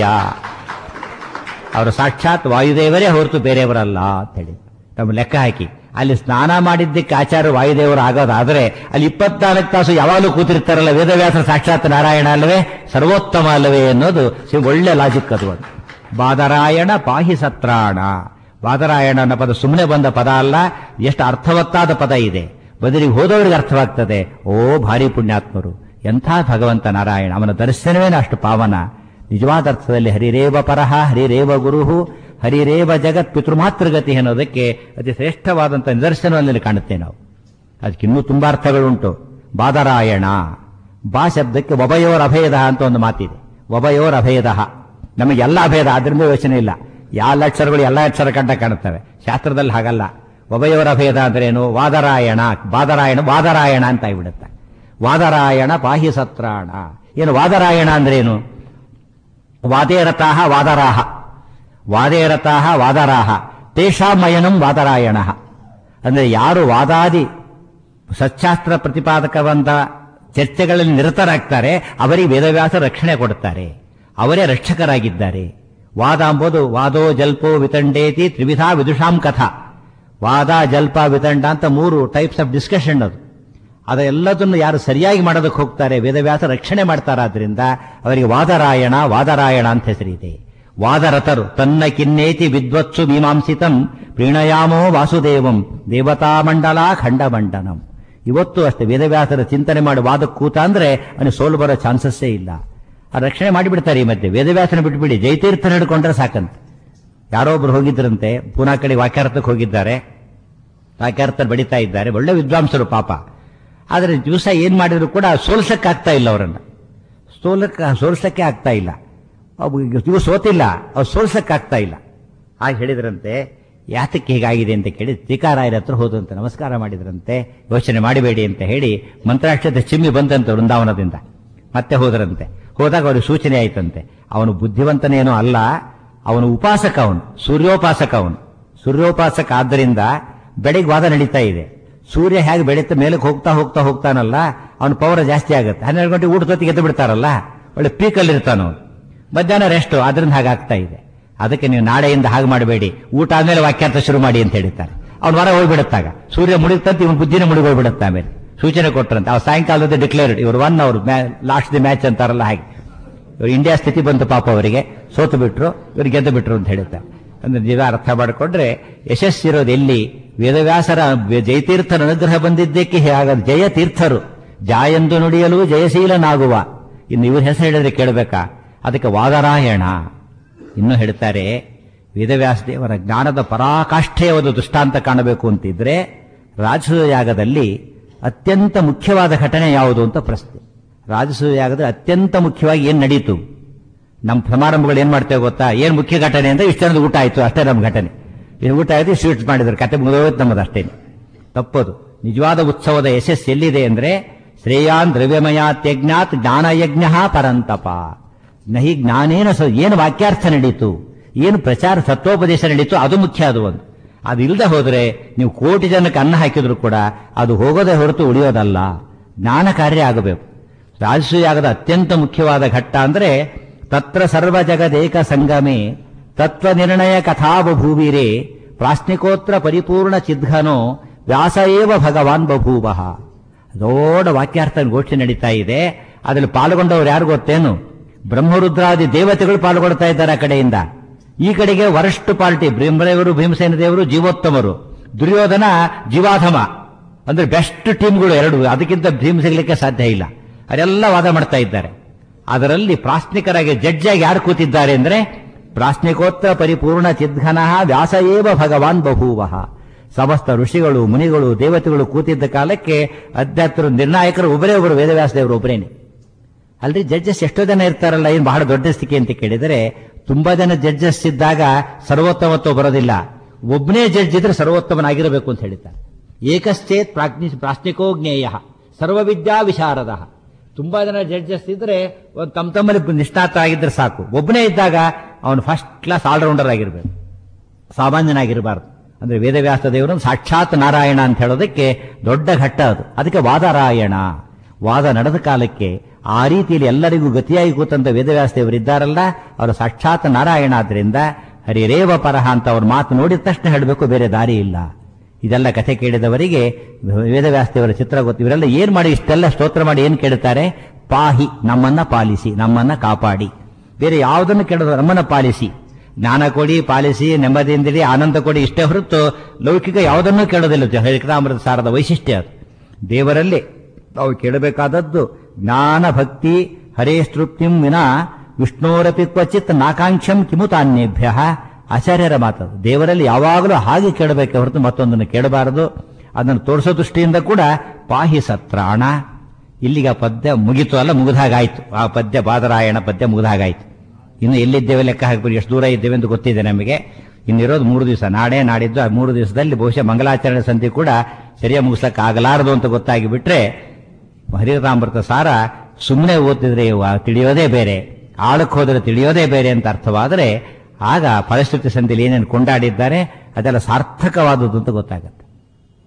ಅವರು ಸಾಕ್ಷಾತ್ ವಾಯುದೇವರೇ ಹೊರತು ಬೇರೆಯವರಲ್ಲ ಅಂತ ಹೇಳಿ ತಮ್ಮ ಲೆಕ್ಕ ಹಾಕಿ ಅಲ್ಲಿ ಸ್ನಾನ ಮಾಡಿದ್ದಕ್ಕೆ ಆಚಾರ್ಯ ವಾಯುದೇವರು ಆಗೋದಾದ್ರೆ ಅಲ್ಲಿ ಇಪ್ಪತ್ನಾಲ್ಕು ತಾಸು ಯಾವಾಗಲೂ ಕೂತಿರ್ತಾರಲ್ಲ ವೇದವ್ಯಾಸ ಸಾಕ್ಷಾತ್ ನಾರಾಯಣ ಅಲ್ಲವೇ ಸರ್ವೋತ್ತಮ ಅಲ್ಲವೇ ಅನ್ನೋದು ಸಿ- ಒಳ್ಳೆ ಲಾಜಿಕ್ ಅದು ಒಂದು ಬಾದರಾಯಣ ಪಾಹಿ ಸತ್ರಾಣ ಬಾದರಾಯಣ ಅನ್ನೋ ಪದ ಸುಮ್ಮನೆ ಬಂದ ಪದ ಅಲ್ಲ ಎಷ್ಟು ಅರ್ಥವತ್ತಾದ ಪದ ಇದೆ ಬದಲಿಗೆ ಹೋದವರಿಗೆ ಅರ್ಥವಾಗ್ತದೆ ಓ ಭಾರಿ ಪುಣ್ಯಾತ್ಮರು ಎಂಥ ಭಗವಂತ ನಾರಾಯಣ ಅವನ ದರ್ಶನವೇನ ಅಷ್ಟು ಪಾವನ ನಿಜವಾದ ಅರ್ಥದಲ್ಲಿ ಹರಿರೇವ ಪರಹ ಹರಿರೇವ ಗುರುಹು ಹರಿರೇವ ಜಗತ್ ಪಿತೃಮಾತೃಗತಿ ಅನ್ನೋದಕ್ಕೆ ಅತಿ ಶ್ರೇಷ್ಠವಾದಂಥ ನಿದರ್ಶನದಲ್ಲಿ ಕಾಣುತ್ತೇವೆ ನಾವು ಅದಕ್ಕೆ ಇನ್ನೂ ತುಂಬಾ ಅರ್ಥಗಳುಂಟು ಬಾದರಾಯಣ ಬಾ ಶಬ್ದಕ್ಕೆ ಒಬಯೋರ್ ಅಭೇದ ಅಂತ ಒಂದು ಮಾತಿದೆ ಒಬಯೋರ್ ಅಭೇದ ನಮಗೆಲ್ಲ ಅಭೇದ ಆದ್ರಿಂದ ಯೋಚನೆ ಇಲ್ಲ ಯಾವ ಅಕ್ಷರಗಳು ಎಲ್ಲ ಅಕ್ಷರ ಕಂಡ ಕಾಣುತ್ತವೆ ಶಾಸ್ತ್ರದಲ್ಲಿ ಹಾಗಲ್ಲ ಒಬಯೋರ್ ಅಭೇದ ಅಂದ್ರೇನು ವಾದರಾಯಣ ಬಾದರಾಯಣ ವಾದರಾಯಣ ಅಂತ ಆಗಿಬಿಡುತ್ತೆ ವಾದರಾಯಣ ಪಾಹಿ ಸತ್ರಾಣ ಏನು ವಾದರಾಯಣ ಅಂದ್ರೇನು ವಾದೇರತಾಹ ವಾದರಾಹ ವಾದೇರತಾಹ ವಾದರಾಹ ತೇಷಾಮಯನಂ ವಾದರಾಯಣ ಅಂದ್ರೆ ಯಾರು ವಾದಾದಿ ಸಚ್ಚಾಸ್ತ್ರ ಪ್ರತಿಪಾದಕವಂತ ಚರ್ಚೆಗಳಲ್ಲಿ ನಿರತರಾಗ್ತಾರೆ ಅವರಿಗೆ ವೇದವ್ಯಾಸ ರಕ್ಷಣೆ ಕೊಡುತ್ತಾರೆ ಅವರೇ ರಕ್ಷಕರಾಗಿದ್ದಾರೆ ವಾದ ಎಂಬುದು ವಾದೋ ಜಲ್ಪೋ ವಿತಂಡೇತಿ ತ್ರಿವಿಧಾ ವಿದುಷಾಂ ಕಥಾ ವಾದ ಜಲ್ಪ ವಿತಂಡ ಅಂತ ಮೂರು ಟೈಪ್ಸ್ ಆಫ್ ಡಿಸ್ಕಷನ್ ಅದು ಅದೆಲ್ಲದನ್ನು ಯಾರು ಸರಿಯಾಗಿ ಮಾಡೋದಕ್ಕೆ ಹೋಗ್ತಾರೆ ವೇದವ್ಯಾಸ ರಕ್ಷಣೆ ಮಾಡ್ತಾರಾದ್ರಿಂದ ಅವರಿಗೆ ವಾದರಾಯಣ ವಾದರಾಯಣ ಅಂತ ಹೆಸರಿದೆ ವಾದರತರು ತನ್ನ ಕಿನ್ನೇತಿ ವಿದ್ವತ್ಸು ಮೀಮಾಂಸಿತಂ ಪ್ರೀಣಯಾಮೋ ವಾಸುದೇವಂ ದೇವತಾಮಂಡಲ ಖಂಡಮಂಡನಂ ಇವತ್ತು ಅಷ್ಟೇ ವೇದವ್ಯಾಸರ ಚಿಂತನೆ ಮಾಡಿ ವಾದಕ್ಕೆ ಕೂತ ಅಂದ್ರೆ ಅವನು ಸೋಲು ಬರೋ ಚಾನ್ಸಸ್ಸೇ ಇಲ್ಲ ಆ ರಕ್ಷಣೆ ಮಾಡಿಬಿಡ್ತಾರೆ ಈ ಮಧ್ಯೆ ವೇದವ್ಯಾಸನ ಬಿಟ್ಬಿಡಿ ಜೈತೀರ್ಥ ಹಿಡ್ಕೊಂಡ್ರೆ ಸಾಕಂತ ಯಾರೋ ಒಬ್ರು ಹೋಗಿದ್ರಂತೆ ಪೂನಾ ಕಡೆ ವಾಕ್ಯಾರ್ಥಕ್ಕೆ ಹೋಗಿದ್ದಾರೆ ವಾಕ್ಯಾರ್ಥರು ಬಡಿತಾ ಇದ್ದಾರೆ ಒಳ್ಳೆ ವಿದ್ವಾಂಸರು ಪಾಪ ಆದರೆ ದಿವಸ ಏನ್ ಮಾಡಿದ್ರು ಕೂಡ ಸೋಲ್ಸಕ್ಕೆ ಆಗ್ತಾ ಇಲ್ಲ ಅವರನ್ನ ಸೋಲಕ್ಕೆ ಸೋಲ್ಸಕ್ಕೆ ಆಗ್ತಾ ಇಲ್ಲ ಅವು ಇವು ಸೋತಿಲ್ಲ ಅವ್ರು ಸೋಲ್ಸಕ್ಕೆ ಆಗ್ತಾ ಇಲ್ಲ ಹಾಗೆ ಹೇಳಿದ್ರಂತೆ ಯಾತಕ್ಕೆ ಹೀಗಾಗಿದೆ ಅಂತ ಕೇಳಿ ತ್ರಿಕಾರಾಯರ ಹತ್ರ ಹೋದಂತೆ ನಮಸ್ಕಾರ ಮಾಡಿದ್ರಂತೆ ಯೋಚನೆ ಮಾಡಬೇಡಿ ಅಂತ ಹೇಳಿ ಮಂತ್ರಾಕ್ಷತೆ ಚಿಮ್ಮಿ ಬಂದಂತೆ ವೃಂದಾವನದಿಂದ ಮತ್ತೆ ಹೋದರಂತೆ ಹೋದಾಗ ಅವ್ರಿಗೆ ಸೂಚನೆ ಆಯ್ತಂತೆ ಅವನು ಬುದ್ಧಿವಂತನೇನೋ ಅಲ್ಲ ಅವನು ಉಪಾಸಕ ಅವನು ಸೂರ್ಯೋಪಾಸಕ ಅವನು ಸೂರ್ಯೋಪಾಸಕ ಆದ್ದರಿಂದ ಬೆಳಿಗ್ಗೆ ವಾದ ನಡೀತಾ ಇದೆ ಸೂರ್ಯ ಹೇಗೆ ಬೆಳೀತಾ ಮೇಲಕ್ಕೆ ಹೋಗ್ತಾ ಹೋಗ್ತಾ ಹೋಗ್ತಾನಲ್ಲ ಅವನ ಪವರ್ ಜಾಸ್ತಿ ಆಗುತ್ತೆ ಹನ್ನೆರಡು ಗಂಟೆ ಊಟದ ಹೊತ್ತಿಗೆ ಎದ್ದು ಬಿಡ್ತಾರಲ್ಲ ಒಳ್ಳೆ ಪೀಕಲ್ಲಿ ಇರ್ತಾನ ಅವನು ಮಧ್ಯಾಹ್ನ ರೆಸ್ಟ್ ಅದರಿಂದ ಹಾಗಾಗ್ತಾ ಇದೆ ಅದಕ್ಕೆ ನೀವು ನಾಳೆಯಿಂದ ಹಾಗೆ ಮಾಡಬೇಡಿ ಊಟ ಆದ್ಮೇಲೆ ವಾಕ್ಯಾರ್ಥ ಶುರು ಮಾಡಿ ಅಂತ ಹೇಳ್ತಾರೆ ಅವ್ನು ಹೊರ ಹೋಗ್ಬಿಡುತ್ತಾಗ ಸೂರ್ಯ ಮುಳುಗ್ತಂತೆ ಇವನು ಬುದ್ಧಿನ ಮುಳುಗೋಗ್ಬಿಡುತ್ತೆ ಆಮೇಲೆ ಸೂಚನೆ ಕೊಟ್ಟರಂತೆ ಅವ್ರು ಸಾಯಂಕಾಲದ ಡಿಕ್ಲೇರ್ಡ್ ಇವರು ಒನ್ ಅವ್ರು ಲಾಸ್ಟ್ ದಿ ಮ್ಯಾಚ್ ಅಂತಾರಲ್ಲ ಹಾಗೆ ಇವರು ಇಂಡಿಯಾ ಸ್ಥಿತಿ ಬಂತು ಪಾಪ ಅವರಿಗೆ ಸೋತು ಬಿಟ್ರು ಇವ್ರು ಗೆದ್ದು ಬಿಟ್ರು ಅಂತ ಹೇಳುತ್ತಾರೆ ಅಂದ್ರೆ ನೀವೇ ಅರ್ಥ ಮಾಡಿಕೊಂಡ್ರೆ ಯಶಸ್ಸಿರೋದು ಎಲ್ಲಿ ವೇದವ್ಯಾಸರ ಜಯತೀರ್ಥರ ಅನುಗ್ರಹ ಬಂದಿದ್ದಕ್ಕೆ ಹೇಗಾದ ಜಯ ತೀರ್ಥರು ಜಾಯಂದು ನುಡಿಯಲು ಜಯಶೀಲನಾಗುವ ಇನ್ನು ಇವ್ರ ಹೆಸರು ಹೇಳಿದ್ರೆ ಕೇಳಬೇಕಾ ಅದಕ್ಕೆ ವಾದರಾಯಣ ಇನ್ನು ಹೇಳ್ತಾರೆ ವೇದವ್ಯಾಸ ದೇವರ ಜ್ಞಾನದ ಪರಾಕಾಷ್ಠೆಯ ಒಂದು ದೃಷ್ಟಾಂತ ಕಾಣಬೇಕು ಅಂತಿದ್ರೆ ರಾಜಸೂಯ ಯಾಗದಲ್ಲಿ ಅತ್ಯಂತ ಮುಖ್ಯವಾದ ಘಟನೆ ಯಾವುದು ಅಂತ ಪ್ರಶ್ನೆ ರಾಜಸೂಯ ಯಾಗದಲ್ಲಿ ಅತ್ಯಂತ ಮುಖ್ಯವಾಗಿ ಏನ್ ನಡೀತು ನಮ್ಮ ಸಮಾರಂಭಗಳು ಏನ್ ಮಾಡ್ತೇವೆ ಗೊತ್ತಾ ಏನ್ ಮುಖ್ಯ ಘಟನೆ ಅಂದ್ರೆ ಇಷ್ಟೊಂದು ಊಟ ಆಯ್ತು ಅಷ್ಟೇ ನಮ್ಮ ಘಟನೆ ಇದು ಊಟ ಆಯ್ತು ಸ್ವೀಟ್ಸ್ ಮಾಡಿದ್ರು ಕತೆ ಮುಗಿದೋಯ್ತು ನಮ್ಮದು ಅಷ್ಟೇನೆ ತಪ್ಪದು ನಿಜವಾದ ಉತ್ಸವದ ಯಶಸ್ಸು ಎಲ್ಲಿದೆ ಅಂದ್ರೆ ಶ್ರೇಯಾನ್ ದ್ರವ್ಯಮಯಾತ್ಯಜ್ಞಾತ್ ಜ್ಞಾನಯಜ್ಞ ಪರಂತಪ ನಹಿ ಜ್ಞಾನೇನ ಸ ಏನು ವಾಕ್ಯಾರ್ಥ ನಡೀತು ಏನು ಪ್ರಚಾರ ಸತ್ವೋಪದೇಶ ನಡೀತು ಅದು ಮುಖ್ಯ ಅದು ಒಂದು ಅದು ಇಲ್ಲದೆ ಹೋದ್ರೆ ನೀವು ಕೋಟಿ ಜನಕ್ಕೆ ಅನ್ನ ಹಾಕಿದ್ರು ಕೂಡ ಅದು ಹೋಗೋದೇ ಹೊರತು ಉಳಿಯೋದಲ್ಲ ಜ್ಞಾನ ಕಾರ್ಯ ಆಗಬೇಕು ರಾಜಸೂಯಾಗದ ಅತ್ಯಂತ ಮುಖ್ಯವಾದ ಘಟ್ಟ ಅಂದ್ರೆ ತತ್ರ ಸರ್ವ ಜಗದೇಕ ಸಂಗಮೆ ತತ್ವ ನಿರ್ಣಯ ಕಥಾಬಭೂವಿರೇ ಪ್ರಾಶ್ನಿಕೋತ್ರ ಪರಿಪೂರ್ಣ ಚಿದ್ಘನೋ ವ್ಯಾಸ ಏವ ಭಗವಾನ್ ಬಭೂವ ದೊಡ್ಡ ವಾಕ್ಯಾರ್ಥ ಗೋಷ್ಠಿ ನಡೀತಾ ಇದೆ ಅದರಲ್ಲಿ ಪಾಲ್ಗೊಂಡವರು ಯಾರು ಗೊತ್ತೇನು ಬ್ರಹ್ಮರುದ್ರಾದಿ ದೇವತೆಗಳು ಪಾಲ್ಗೊಳ್ತಾ ಇದ್ದಾರೆ ಆ ಕಡೆಯಿಂದ ಈ ಕಡೆಗೆ ವರಷ್ಟು ಪಾರ್ಟಿ ಬ್ರಹ್ಮದೇವರು ಭೀಮಸೇನ ದೇವರು ಜೀವೋತ್ತಮರು ದುರ್ಯೋಧನ ಜೀವಾಧಮ ಅಂದ್ರೆ ಬೆಸ್ಟ್ ಟೀಮ್ಗಳು ಎರಡು ಅದಕ್ಕಿಂತ ಭೀಮ್ ಸಿಗಲಿಕ್ಕೆ ಸಾಧ್ಯ ಇಲ್ಲ ಅದೆಲ್ಲ ವಾದ ಮಾಡ್ತಾ ಇದ್ದಾರೆ ಅದರಲ್ಲಿ ಪ್ರಾಶ್ನಿಕರಾಗಿ ಜಡ್ಜಾಗಿ ಯಾರು ಕೂತಿದ್ದಾರೆ ಅಂದ್ರೆ ಪ್ರಾಶ್ನಿಕೋತ್ತರ ಪರಿಪೂರ್ಣ ಚಿದ್ಘನ ವ್ಯಾಸ ಏವ ಭಗವಾನ್ ಬಭೂವ ಸಮಸ್ತ ಋಷಿಗಳು ಮುನಿಗಳು ದೇವತೆಗಳು ಕೂತಿದ್ದ ಕಾಲಕ್ಕೆ ಅಧ್ಯಾತ್ಮರು ನಿರ್ಣಾಯಕರು ಒಬ್ಬರೇ ಒಬ್ಬರು ವೇದವ್ಯಾಸ ದೇವರು ಒಬ್ಬರೇನೆ ಅಲ್ರಿ ಜಡ್ಜಸ್ ಎಷ್ಟೋ ಜನ ಇರ್ತಾರಲ್ಲ ಏನು ಬಹಳ ದೊಡ್ಡ ಸ್ಥಿತಿ ಅಂತ ಕೇಳಿದರೆ ತುಂಬಾ ಜನ ಜಡ್ಜಸ್ ಇದ್ದಾಗ ಸರ್ವೋತ್ತಮತ್ವ ಬರೋದಿಲ್ಲ ಒಬ್ಬನೇ ಜಡ್ಜ್ ಇದ್ರೆ ಸರ್ವೋತ್ತಮನಾಗಿರಬೇಕು ಅಂತ ಹೇಳ್ತಾರೆ ಏಕಶ್ಚೇತ್ ಪ್ರಾಜ್ಞಿ ಪ್ರಾಶ್ನಿಕೋ ಜ್ಞೇಯ ಸರ್ವವಿದ್ಯಾ ವಿಶಾರದ ತುಂಬಾ ಜನ ಜಡ್ಜಸ್ ಇದ್ರೆ ಒಂದು ತಮ್ಮ ತಮ್ಮಲ್ಲಿ ನಿಷ್ಠಾತ ಆಗಿದ್ರೆ ಸಾಕು ಒಬ್ಬನೇ ಇದ್ದಾಗ ಅವನು ಫಸ್ಟ್ ಕ್ಲಾಸ್ ಆಲ್ರೌಂಡರ್ ಆಗಿರ್ಬೇಕು ಸಾಮಾನ್ಯನಾಗಿರಬಾರ್ದು ಅಂದ್ರೆ ವೇದವ್ಯಾಸ ದೇವರು ಸಾಕ್ಷಾತ್ ನಾರಾಯಣ ಅಂತ ಹೇಳೋದಕ್ಕೆ ದೊಡ್ಡ ಘಟ್ಟ ಅದು ಅದಕ್ಕೆ ವಾದರಾಯಣ ವಾದ ನಡೆದ ಕಾಲಕ್ಕೆ ಆ ರೀತಿಯಲ್ಲಿ ಎಲ್ಲರಿಗೂ ಗತಿಯಾಗಿ ಕೂತಂತ ವೇದವ್ಯಾಸ ದೇವರಿದ್ದಾರಲ್ಲ ಅವರು ಸಾಕ್ಷಾತ್ ನಾರಾಯಣ ಆದ್ರಿಂದ ಹರಿರೇವ ಪರಹ ಅಂತ ಅವ್ರ ಮಾತು ನೋಡಿದ ತಕ್ಷಣ ಹೇಳಬೇಕು ಬೇರೆ ದಾರಿ ಇಲ್ಲ ಇದೆಲ್ಲ ಕಥೆ ಕೇಳಿದವರಿಗೆ ವೇದವ್ಯಾಸ ದೇವರ ಚಿತ್ರ ಗೊತ್ತು ಇವರೆಲ್ಲ ಏನ್ ಮಾಡಿ ಇಷ್ಟೆಲ್ಲ ಸ್ತೋತ್ರ ಮಾಡಿ ಏನ್ ಕೇಳುತ್ತಾರೆ ಪಾಹಿ ನಮ್ಮನ್ನ ಪಾಲಿಸಿ ನಮ್ಮನ್ನ ಕಾಪಾಡಿ ಬೇರೆ ಯಾವುದನ್ನು ಕೇಳೋದು ನಮ್ಮನ್ನ ಪಾಲಿಸಿ ಜ್ಞಾನ ಕೊಡಿ ಪಾಲಿಸಿ ನೆಮ್ಮದಿಯಿಂದಿರಿ ಆನಂದ ಕೊಡಿ ಇಷ್ಟೇ ಹೊರತು ಲೌಕಿಕ ಯಾವುದನ್ನೂ ಕೇಳೋದಿಲ್ಲ ಹರಿಕರಾಮೃತ ಸಾರದ ವೈಶಿಷ್ಟ್ಯ ಅದು ದೇವರಲ್ಲಿ ನಾವು ಕೇಳಬೇಕಾದದ್ದು ಜ್ಞಾನ ಭಕ್ತಿ ಹರೇ ತೃಪ್ತಿಂ ವಿನ ವಿಷ್ಣೋರಪಿ ಕ್ವಚಿತ್ ನಾಕಾಂಕ್ಷಂ ಕಿಮುತಾನ್ಯೇಭ್ಯ ಆಚಾರ್ಯರ ಮಾತದು ದೇವರಲ್ಲಿ ಯಾವಾಗಲೂ ಹಾಗೆ ಕೇಳಬೇಕೆ ಹೊರತು ಮತ್ತೊಂದನ್ನು ಕೇಳಬಾರದು ಅದನ್ನು ತೋರಿಸೋ ದೃಷ್ಟಿಯಿಂದ ಕೂಡ ಪಾಹಿ ಸತ್ರಾಣ ಇಲ್ಲಿಗೆ ಆ ಪದ್ಯ ಮುಗಿತು ಅಲ್ಲ ಮುಗಿದಾಗಾಯ್ತು ಆ ಪದ್ಯ ಬಾದರಾಯಣ ಪದ್ಯ ಮುಗಿದಾಗಾಯ್ತು ಇನ್ನು ಎಲ್ಲಿದ್ದೇವೆ ಲೆಕ್ಕ ಹಾಕ್ಬಿಡಿ ಎಷ್ಟು ದೂರ ಇದ್ದೇವೆ ಅಂತ ಗೊತ್ತಿದೆ ನಮಗೆ ಇನ್ನಿರೋದು ಮೂರು ದಿವಸ ನಾಳೆ ನಾಡಿದ್ದು ಆ ಮೂರು ದಿವಸದಲ್ಲಿ ಬಹುಶಃ ಮಂಗಲಾಚರಣೆ ಸಂಧಿ ಕೂಡ ಸರಿಯಾಗಿ ಮುಗಿಸಕ್ಕೆ ಆಗಲಾರದು ಅಂತ ಗೊತ್ತಾಗಿ ಬಿಟ್ರೆ ಹರಿರಾಮೃತ ಸಾರ ಸುಮ್ಮನೆ ಓದ್ತಿದ್ರೆ ವ- ತಿಳಿಯೋದೇ ಬೇರೆ ಆಳಕ್ಕೆ ಹೋದರೆ ತಿಳಿಯೋದೇ ಬೇರೆ ಅಂತ ಅರ್ಥವಾದರೆ ಆಗ ಪರಿಸ್ಥಿತಿ ಸಂಧಿಯಲ್ಲಿ ಏನೇನು ಕೊಂಡಾಡಿದ್ದಾರೆ ಅದೆಲ್ಲ ಸಾರ್ಥಕವಾದದ್ದು ಅಂತ ಗೊತ್ತಾಗುತ್ತೆ